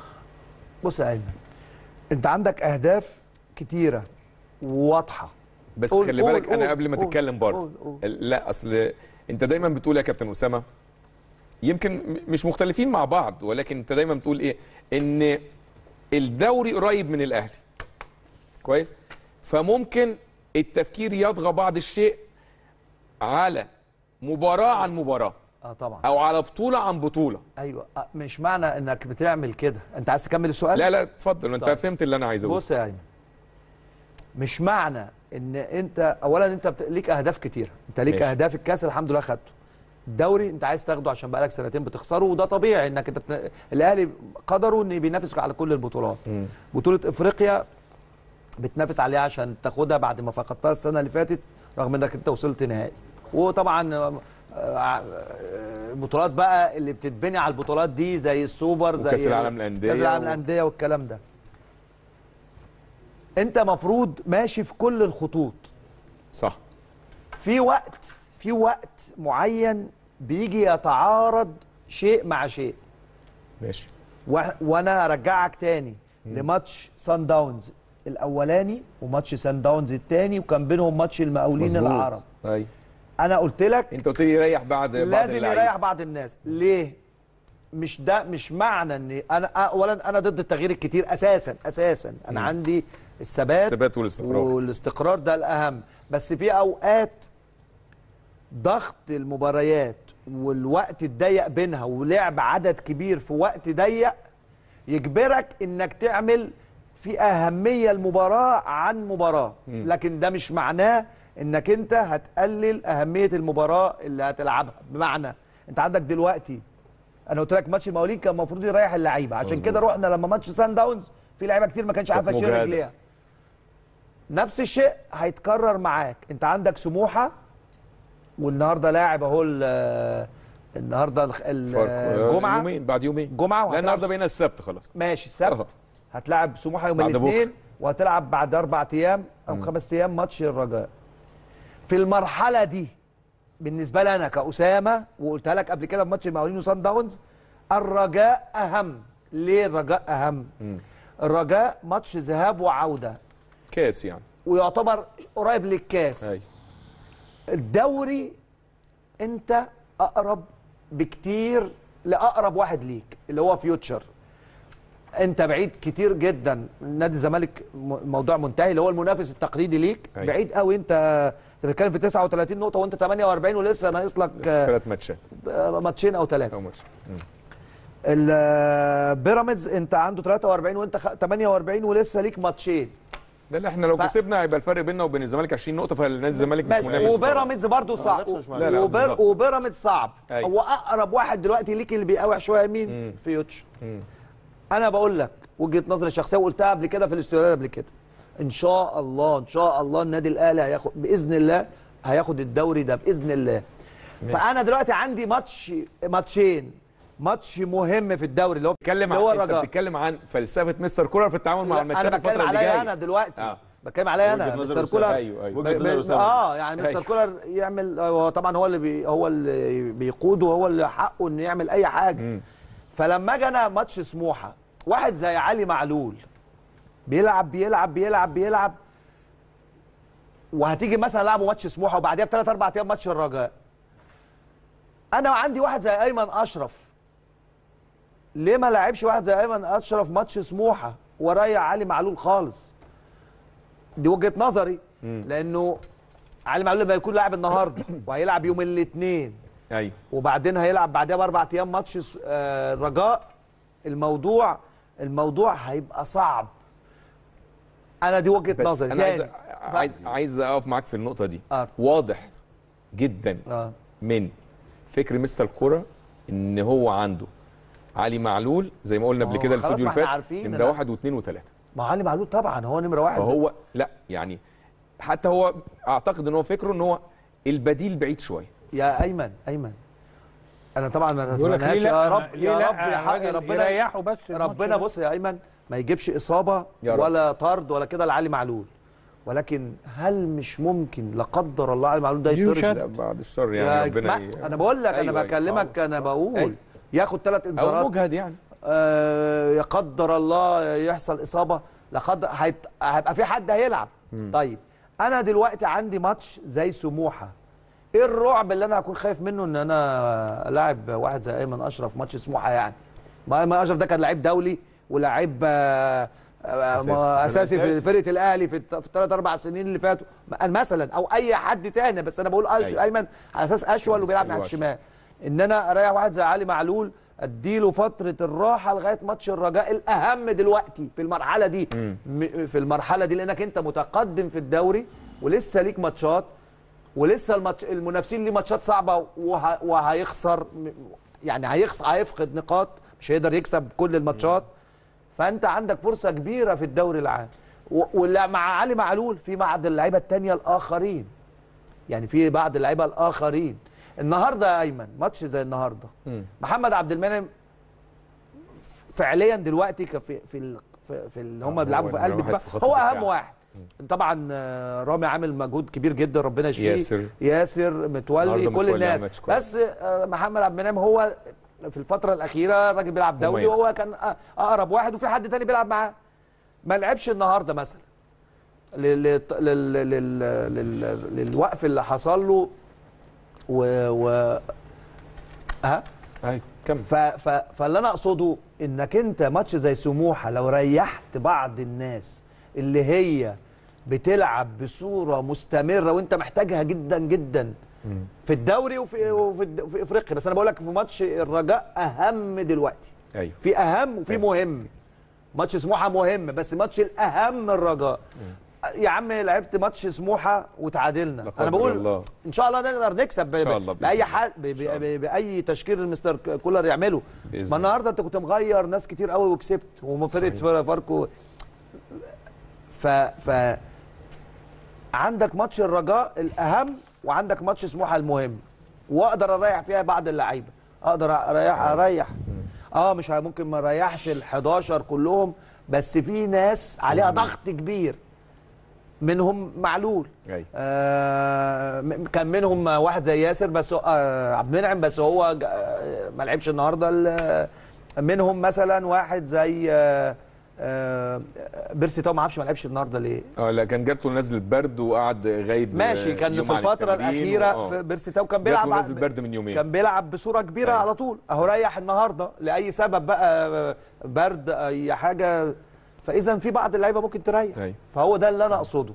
بص يا ايمن انت عندك اهداف كتيره وواضحه بس قول- خلي قول- بالك انا قول- قبل ما قول- تتكلم برضه قول- قول. ال- لا اصل انت دايما بتقول يا كابتن اسامه يمكن م- مش مختلفين مع بعض ولكن انت دايما بتقول ايه ان الدوري قريب من الاهلي كويس فممكن التفكير يطغى بعض الشيء على مباراه عن مباراه اه طبعا او على بطوله عن بطوله ايوه آه، مش معنى انك بتعمل كده انت عايز تكمل السؤال لا لا اتفضل انت طيب. فهمت اللي انا عايز اقوله بص يا ايمن مش معنى ان انت اولا انت بت... ليك اهداف كتيره انت ليك ماشي. اهداف الكاس الحمد لله خدته الدوري انت عايز تاخده عشان بقالك سنتين بتخسره وده طبيعي انك انت بت... الاهلي قدروا ان بينافس على كل البطولات مم. بطوله افريقيا بتنافس عليها عشان تاخدها بعد ما فقدتها السنه اللي فاتت رغم انك انت وصلت نهائي وطبعا آه، آه، البطولات بقى اللي بتتبني على البطولات دي زي السوبر زي وكأس العالم للأندية كاس العالم و- للانديه والكلام ده انت مفروض ماشي في كل الخطوط صح في وقت في وقت معين بيجي يتعارض شيء مع شيء ماشي و... وانا ارجعك تاني لماتش سان داونز الاولاني وماتش سان داونز الثاني وكان بينهم ماتش المقاولين مظبوط. العرب ايوه انا قلت لك انت قلت لي يريح بعد بعد لازم اللعيبة. يريح بعض الناس ليه مش ده مش معنى ان انا اولا انا ضد التغيير الكتير اساسا اساسا انا مم. عندي الثبات الثبات والاستقرار. والاستقرار ده الاهم بس في اوقات ضغط المباريات والوقت الضيق بينها ولعب عدد كبير في وقت ضيق يجبرك انك تعمل في اهميه المباراه عن مباراه مم. لكن ده مش معناه انك انت هتقلل اهميه المباراه اللي هتلعبها بمعنى انت عندك دلوقتي انا قلت لك ماتش المقاولين كان المفروض يريح اللعيبه عشان مظبوط. كده رحنا لما ماتش سان داونز في لعيبه كتير ما كانش كانت عارفه تشيل مجهدة. رجليها نفس الشيء هيتكرر معاك انت عندك سموحه والنهارده لاعب اهو ال- النهارده الخ- ال- فرق الجمعه يومين بعد يومين جمعه لا وهتلعب النهارده بقينا السبت خلاص ماشي السبت اه. هتلاعب سموحه يوم بعد بكرة. الاثنين وهتلعب بعد اربع ايام او خمس ايام ماتش الرجاء في المرحله دي بالنسبه لي انا كاسامه وقلتها لك قبل كده في ماتش المقاولين وصن داونز الرجاء اهم ليه الرجاء اهم الرجاء ماتش ذهاب وعوده كاس يعني ويعتبر قريب للكاس ايوه الدوري انت اقرب بكتير لاقرب واحد ليك اللي هو فيوتشر انت بعيد كتير جدا نادي الزمالك م- الموضوع منتهي اللي هو المنافس التقليدي ليك أيوة. بعيد قوي انت انت بتتكلم في 39 نقطه وانت 48 ولسه ناقص لك آه، ثلاث ماتشات آه، ماتشين او ثلاثه او ماتش مم. البيراميدز انت عنده 43 وانت خ- 48 ولسه ليك ماتشين ده اللي احنا لو ف- كسبنا هيبقى الفرق بيننا وبين الزمالك 20 نقطه فالنادي الزمالك مش ماشي. منافس وبيراميدز برضه صعب نفسه مش لا، لا، وبير... بالظبط. وبيراميدز صعب أيوة. هو اقرب واحد دلوقتي ليك اللي بيقاوح شويه مين مم. فيوتشر مم. انا بقول لك وجهه نظري الشخصيه وقلتها قبل كده في الاستوديو قبل كده ان شاء الله ان شاء الله النادي الاهلي هياخد باذن الله هياخد الدوري ده باذن الله فانا دلوقتي عندي ماتش ماتشين ماتش مهم في الدوري اللي هو بتتكلم اللي هو عن انت الرجاء بتتكلم عن فلسفه مستر كولر في التعامل مع لا، الماتشات انا بتكلم الفتره اللي عليا جايه انا دلوقتي آه. بتكلم عليا انا وجهة نظر مستر أسامة. كولر ايوه ايوه وجهة ب- نظر ب- أسامة. اه يعني مستر أيوة. كولر يعمل هو طبعا هو اللي بي هو اللي بيقود وهو اللي حقه انه يعمل اي حاجه مم. فلما اجي انا ماتش سموحه واحد زي علي معلول بيلعب بيلعب بيلعب بيلعب وهتيجي مثلا لعبوا ماتش سموحه وبعديها بثلاث اربع ايام ماتش الرجاء انا عندي واحد زي ايمن اشرف ليه ما لعبش واحد زي ايمن اشرف ماتش سموحه وريح علي معلول خالص دي وجهه نظري لانه علي معلول لما يكون لاعب النهارده وهيلعب يوم الاثنين ايوه وبعدين هيلعب بعدها باربع ايام ماتش س- آه، الرجاء الموضوع الموضوع هيبقى صعب انا دي وجهه بس نظري انا عايز تاني. عايز عايز اقف معاك في النقطه دي آه. واضح جدا اه من فكر مستر كوره ان هو عنده علي معلول زي ما قلنا ما قبل هو كده خلاص الاستوديو ما اللي احنا فات عارفين نمره إن- واحد واثنين وثلاثه ما علي معلول طبعا هو نمره واحد فهو لا يعني حتى هو اعتقد ان هو فكره ان هو البديل بعيد شويه يا ايمن ايمن انا طبعا ما بيقول لك ليه اتمناش لا يا رب ليه يا لا رب يحقق الراجل ربنا يريحه بس الماتش ربنا ده. بص يا ايمن ما يجيبش اصابه يا رب. ولا طرد ولا كده لعلي معلول ولكن هل مش ممكن لا قدر الله علي معلول ده يوشك. يطرد لا بعد الشر يا يعني ربنا ما- ي- انا بقول لك أيوة، انا أيوة. بكلمك انا بقول أيوة. ياخد ثلاث او انذارات مجهد يعني آه يا قدر الله يحصل اصابه لا قدر هيت... هيبقى في حد هيلعب طيب انا دلوقتي عندي ماتش زي سموحه ايه الرعب اللي انا هكون خايف منه ان انا لاعب واحد زي ايمن اشرف ماتش سموحه يعني ما ايمن اشرف ده كان لعيب دولي ولاعيب آه، آه، أساسي. ما- اساسي في أساسي. فرقه الاهلي في الت- في الثلاث اربع سنين اللي فاتوا مثلا او اي حد تاني بس انا بقول أش... أيوة. ايمن على اساس اشول وبيلعب أيوة، ناحيه أشول. الشمال ان انا اريح واحد زي علي معلول اديله فتره الراحه لغايه ماتش الرجاء الاهم دلوقتي في المرحله دي م- في المرحله دي لانك انت متقدم في الدوري ولسه ليك ماتشات ولسه الماتش المنافسين ليه ماتشات صعبه وه... وهيخسر م- يعني هيخسر هيفقد نقاط مش هيقدر يكسب كل الماتشات فانت عندك فرصه كبيره في الدوري العام و- واللي مع علي معلول في بعض اللعيبه التانية الاخرين يعني في بعض اللعيبه الاخرين النهارده يا ايمن ماتش زي النهارده مم. محمد عبد المنعم فعليا دلوقتي ك- في في ال- في, في اللي هم هو بيلعبوا في نمرة قلب واحد الدفاع في خط هو الدفاع. اهم واحد طبعا آه، رامي عامل مجهود كبير جدا ربنا يشفيه ياسر. ياسر متولي النهاردة كل متولي الناس عمل ماتش كويس. بس آه، محمد عبد المنعم هو في الفتره الاخيره الراجل بيلعب دولي مميز. وهو كان أ- اقرب واحد وفي حد تاني بيلعب معاه ما لعبش النهارده مثلا لل- لل- لل- لل- للوقف اللي حصل له و, و... ها ايوه كمل ف... ف... فاللي انا اقصده انك انت ماتش زي سموحه لو ريحت بعض الناس اللي هي بتلعب بصوره مستمره وانت محتاجها جدا جدا في الدوري وفي وفي, الد... في افريقيا بس انا بقول لك في ماتش الرجاء اهم دلوقتي ايوه في اهم وفي مهم ماتش سموحه مهم بس ماتش الاهم الرجاء يا عم لعبت ماتش سموحه وتعادلنا لا انا قدر بقول الله. ان شاء الله نقدر نكسب ب- إن شاء ب- الله بإذن باي الله. حال ب- شاء ب- ب- باي تشكيل المستر كولر يعمله بإذن ما الله. النهارده انت كنت مغير ناس كتير قوي وكسبت ومن فرقه صحيح. فاركو ف ف عندك ماتش الرجاء الاهم وعندك ماتش سموحه المهم واقدر اريح فيها بعض اللعيبه اقدر اريح اريح اه مش ه- ممكن ما اريحش ال 11 كلهم بس في ناس عليها ضغط كبير منهم معلول أيوة. آه م- كان منهم واحد زي ياسر بس هو- آه عبد المنعم بس هو ج- آه ما لعبش النهارده ال- منهم مثلا واحد زي آه آه بيرسي تاو ما اعرفش ما لعبش النهارده ليه اه لا كان جات له نزله برد وقعد غايب ماشي آه، كان يوم في عن الفتره التمرين الاخيره و- آه. في بيرسي تاو كان جات له بيلعب نزله برد من يومين كان بيلعب بصوره كبيره أيوة. على طول اهو ريح النهارده لاي سبب بقى برد اي حاجه فاذا في بعض اللعيبه ممكن تريح أيوة. فهو ده اللي انا اقصده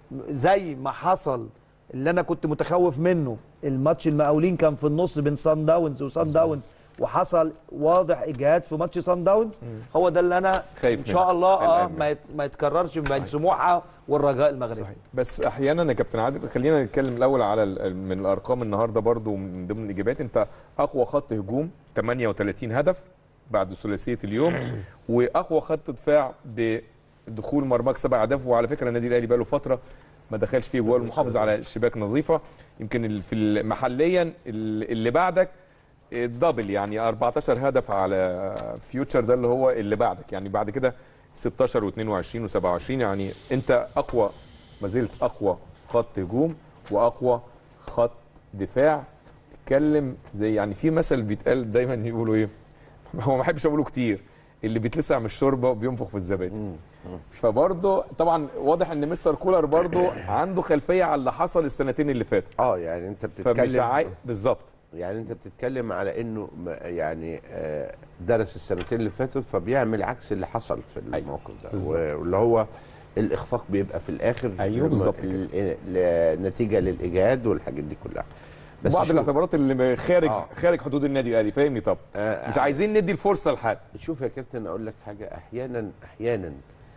زي ما حصل اللي انا كنت متخوف منه الماتش المقاولين كان في النص بين سان داونز وسان داونز وحصل واضح اجهاد في ماتش سان داونز هو ده اللي انا خايف ان شاء منه. الله اه قلقان ما يت- ما يتكررش بين سموحه والرجاء المغربي صحيح بس احيانا يا كابتن عادل خلينا نتكلم الاول على ال- من الارقام النهارده برضو من ضمن الاجابات انت اقوى خط هجوم 38 هدف بعد ثلاثيه اليوم واقوى خط دفاع بدخول مرماك سبع اهداف وعلى فكره النادي الاهلي بقى له فتره ما دخلش فيه جوال محافظ على الشباك نظيفه يمكن ال- في ال- محليا ال- اللي بعدك الدبل يعني 14 هدف على فيوتشر ده اللي هو اللي بعدك يعني بعد كده 16 و22 و27 يعني انت اقوى ما زلت اقوى خط هجوم واقوى خط دفاع اتكلم زي يعني في مثل بيتقال دايما يقولوا ايه هو ما احبش اقوله كتير اللي بيتلسع من الشوربه بينفخ في الزبادي فبرضه طبعا واضح ان مستر كولر برضه عنده خلفيه على اللي حصل السنتين اللي فاتوا اه يعني انت فمش بتتكلم عاي... بالظبط يعني انت بتتكلم على انه م- يعني آه، درس السنتين اللي فاتوا فبيعمل عكس اللي حصل في الموقف ده بالظبط. واللي هو الاخفاق بيبقى في الاخر أيوه بالظبط ال- ال- نتيجه للاجهاد والحاجات دي كلها بس بعض شوف- الاعتبارات اللي خارج آه. آه. خارج حدود النادي الاهلي فاهمني طب آه، مش عايزين ندي الفرصه لحد شوف يا كابتن اقول لك حاجه احيانا احيانا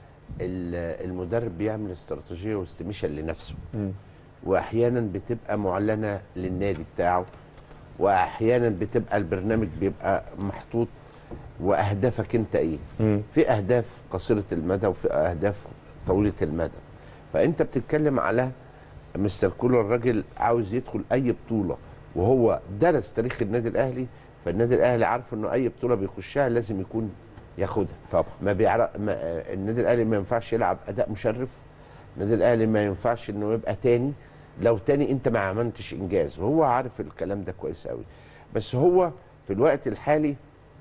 ال- المدرب بيعمل استراتيجيه واستيميشن لنفسه واحيانا بتبقى معلنه للنادي بتاعه واحيانا بتبقى البرنامج بيبقى محطوط واهدافك انت ايه في اهداف قصيره المدى وفي اهداف طويله المدى فانت بتتكلم على مستر كولر الراجل عاوز يدخل اي بطوله وهو درس تاريخ النادي الاهلي فالنادي الاهلي عارف انه اي بطوله بيخشها لازم يكون ياخدها طبعا ما بيعرف ما آه، النادي الاهلي ما ينفعش يلعب اداء مشرف النادي الاهلي ما ينفعش انه يبقى تاني لو تاني انت ما عملتش انجاز وهو عارف الكلام ده كويس قوي بس هو في الوقت الحالي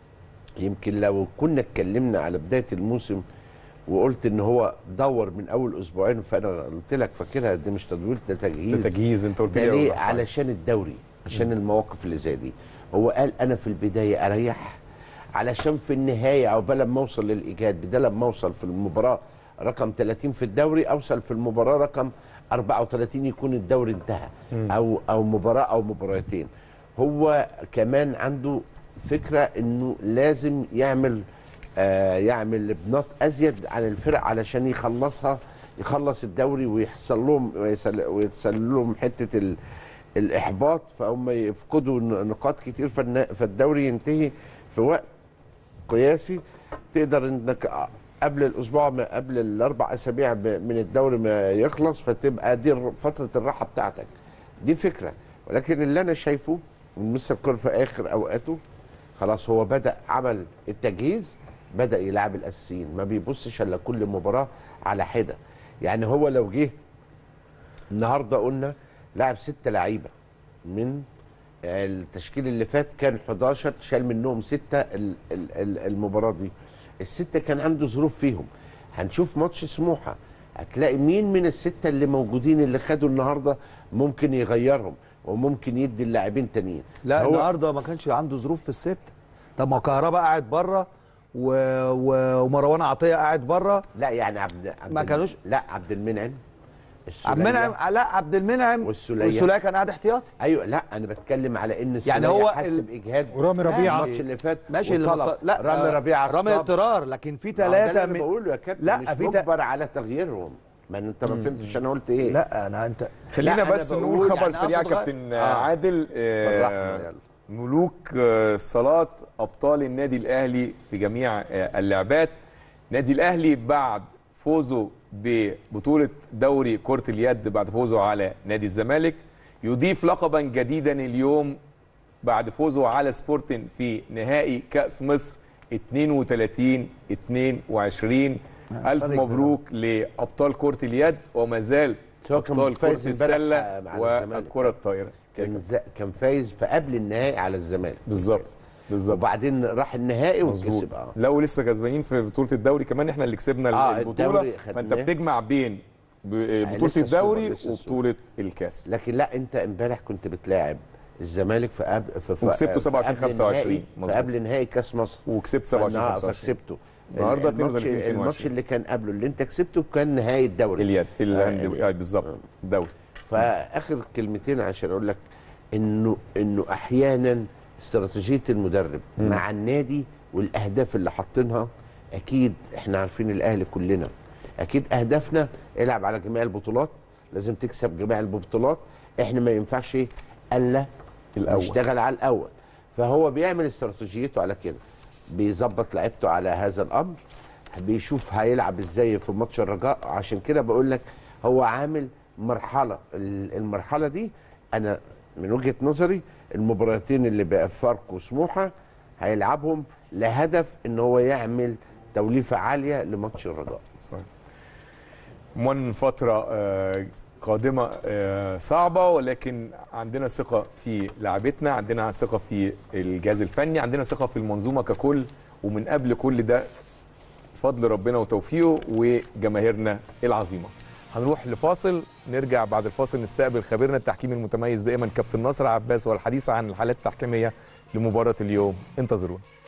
يمكن لو كنا اتكلمنا على بدايه الموسم وقلت ان هو دور من اول اسبوعين فانا قلت لك فاكرها دي مش تدوير ده تجهيز ده تجهيز انت قلت ده لي أول ليه واحد، صح. علشان الدوري عشان المواقف اللي زي دي هو قال انا في البدايه اريح علشان في النهايه او بل لما اوصل للايجاد بدل لما اوصل في المباراه رقم 30 في الدوري اوصل في المباراه رقم 34 يكون الدوري انتهى او او مباراه او مباراتين هو كمان عنده فكره انه لازم يعمل آه يعمل بنات ازيد عن الفرق علشان يخلصها يخلص الدوري ويحصل لهم ويسل- ويتسلل لهم حته ال الاحباط فهم يفقدوا ن- نقاط كتير فالن- فالدوري ينتهي في وقت قياسي تقدر انك قبل الاسبوع ما قبل الاربع اسابيع ب- من الدوري ما يخلص فتبقى دي الر- فتره الراحه بتاعتك دي فكره ولكن اللي انا شايفه من مستر كولر في اخر اوقاته خلاص هو بدا عمل التجهيز بدا يلعب الاساسيين ما بيبصش الا كل مباراه على حده يعني هو لو جه النهارده قلنا لعب ستة لعيبه من التشكيل اللي فات كان 11 شال منهم ستة ال- ال- ال- المباراة دي الستة كان عنده ظروف فيهم هنشوف ماتش سموحة هتلاقي مين من الستة اللي موجودين اللي خدوا النهاردة ممكن يغيرهم وممكن يدي اللاعبين تانيين لا هو- النهارده ما كانش عنده ظروف في الست طب ما كهربا قاعد بره و... و... ومروان عطيه قاعد بره لا يعني عبد, عبد ما كانوش- لا عبد المنعم عبد المنعم لا عبد المنعم والسولية. والسوليه كان قاعد احتياطي ايوه لا انا بتكلم على ان يعني السولية هو حس ال- باجهاد ورامي ربيعة. الماتش اللي فات ماشي اللي وطلب. مط- لا رامي آه، ربيعه رامي اتصاب. اضطرار لكن في ما هو ده ثلاثه اللي انا بقوله يا كابتن لا مش في ت- مجبر على تغييرهم ما انت ما فهمتش انا قلت ايه لا انا انت خلينا لا، أنا بس بقول نقول خبر يعني سريع أقصد غ- كابتن آه. عادل آه، بالرحمة، يلا. ملوك آه، صالات ابطال النادي الاهلي في جميع آه، اللعبات نادي الاهلي بعد فوزه ببطوله دوري كره اليد بعد فوزه على نادي الزمالك يضيف لقبا جديدا اليوم بعد فوزه على سبورتن في نهائي كاس مصر 32 22 الف فرق مبروك لابطال كره اليد وما زال هو كان ابطال كره فايز امبارح السله مع الزمالك. والكره الطايره كان ز... كان فايز في قبل النهائي على الزمالك بالظبط بالظبط وبعدين راح النهائي مظبوط وكسب اه لو لسه كسبانين في بطوله الدوري كمان احنا اللي كسبنا آه، البطوله الدوري خدناه. فانت بتجمع بين ب- بطوله لسه السوبر، الدوري لسه السوبر. وبطوله الكاس لكن لا انت امبارح كنت بتلاعب الزمالك في قبل في في وكسبته في 27 قبل 25 النهائي- مظبوط. في قبل نهائي كاس مصر وكسبت 27 فالنهار- 25 فكسبته النهارده الماتش 32 22 الماتش اللي كان قبله اللي انت كسبته كان نهائي الدوري اليد آه، الهاند اليد. آه، بالظبط الدوري فاخر كلمتين عشان اقول لك انه انه احيانا استراتيجيه المدرب مم. مع النادي والاهداف اللي حاطينها اكيد احنا عارفين الاهلي كلنا اكيد اهدافنا العب على جميع البطولات لازم تكسب جميع البطولات احنا ما ينفعش الا الأول. نشتغل على الاول فهو بيعمل استراتيجيته على كده بيظبط لعيبته على هذا الامر بيشوف هيلعب ازاي في ماتش الرجاء عشان كده بقول لك هو عامل مرحله ال- المرحله دي انا من وجهه نظري المباراتين اللي بقى فاركو وسموحه هيلعبهم لهدف ان هو يعمل توليفه عاليه لماتش الرجاء صحيح من فترة آه، قادمة آه، صعبة ولكن عندنا ثقة في لعبتنا عندنا ثقة في الجهاز الفني عندنا ثقة في المنظومة ككل ومن قبل كل ده فضل ربنا وتوفيقه وجماهيرنا العظيمة هنروح لفاصل نرجع بعد الفاصل نستقبل خبيرنا التحكيمي المتميز دائما كابتن ناصر عباس والحديث عن الحالات التحكيمية لمباراة اليوم انتظرونا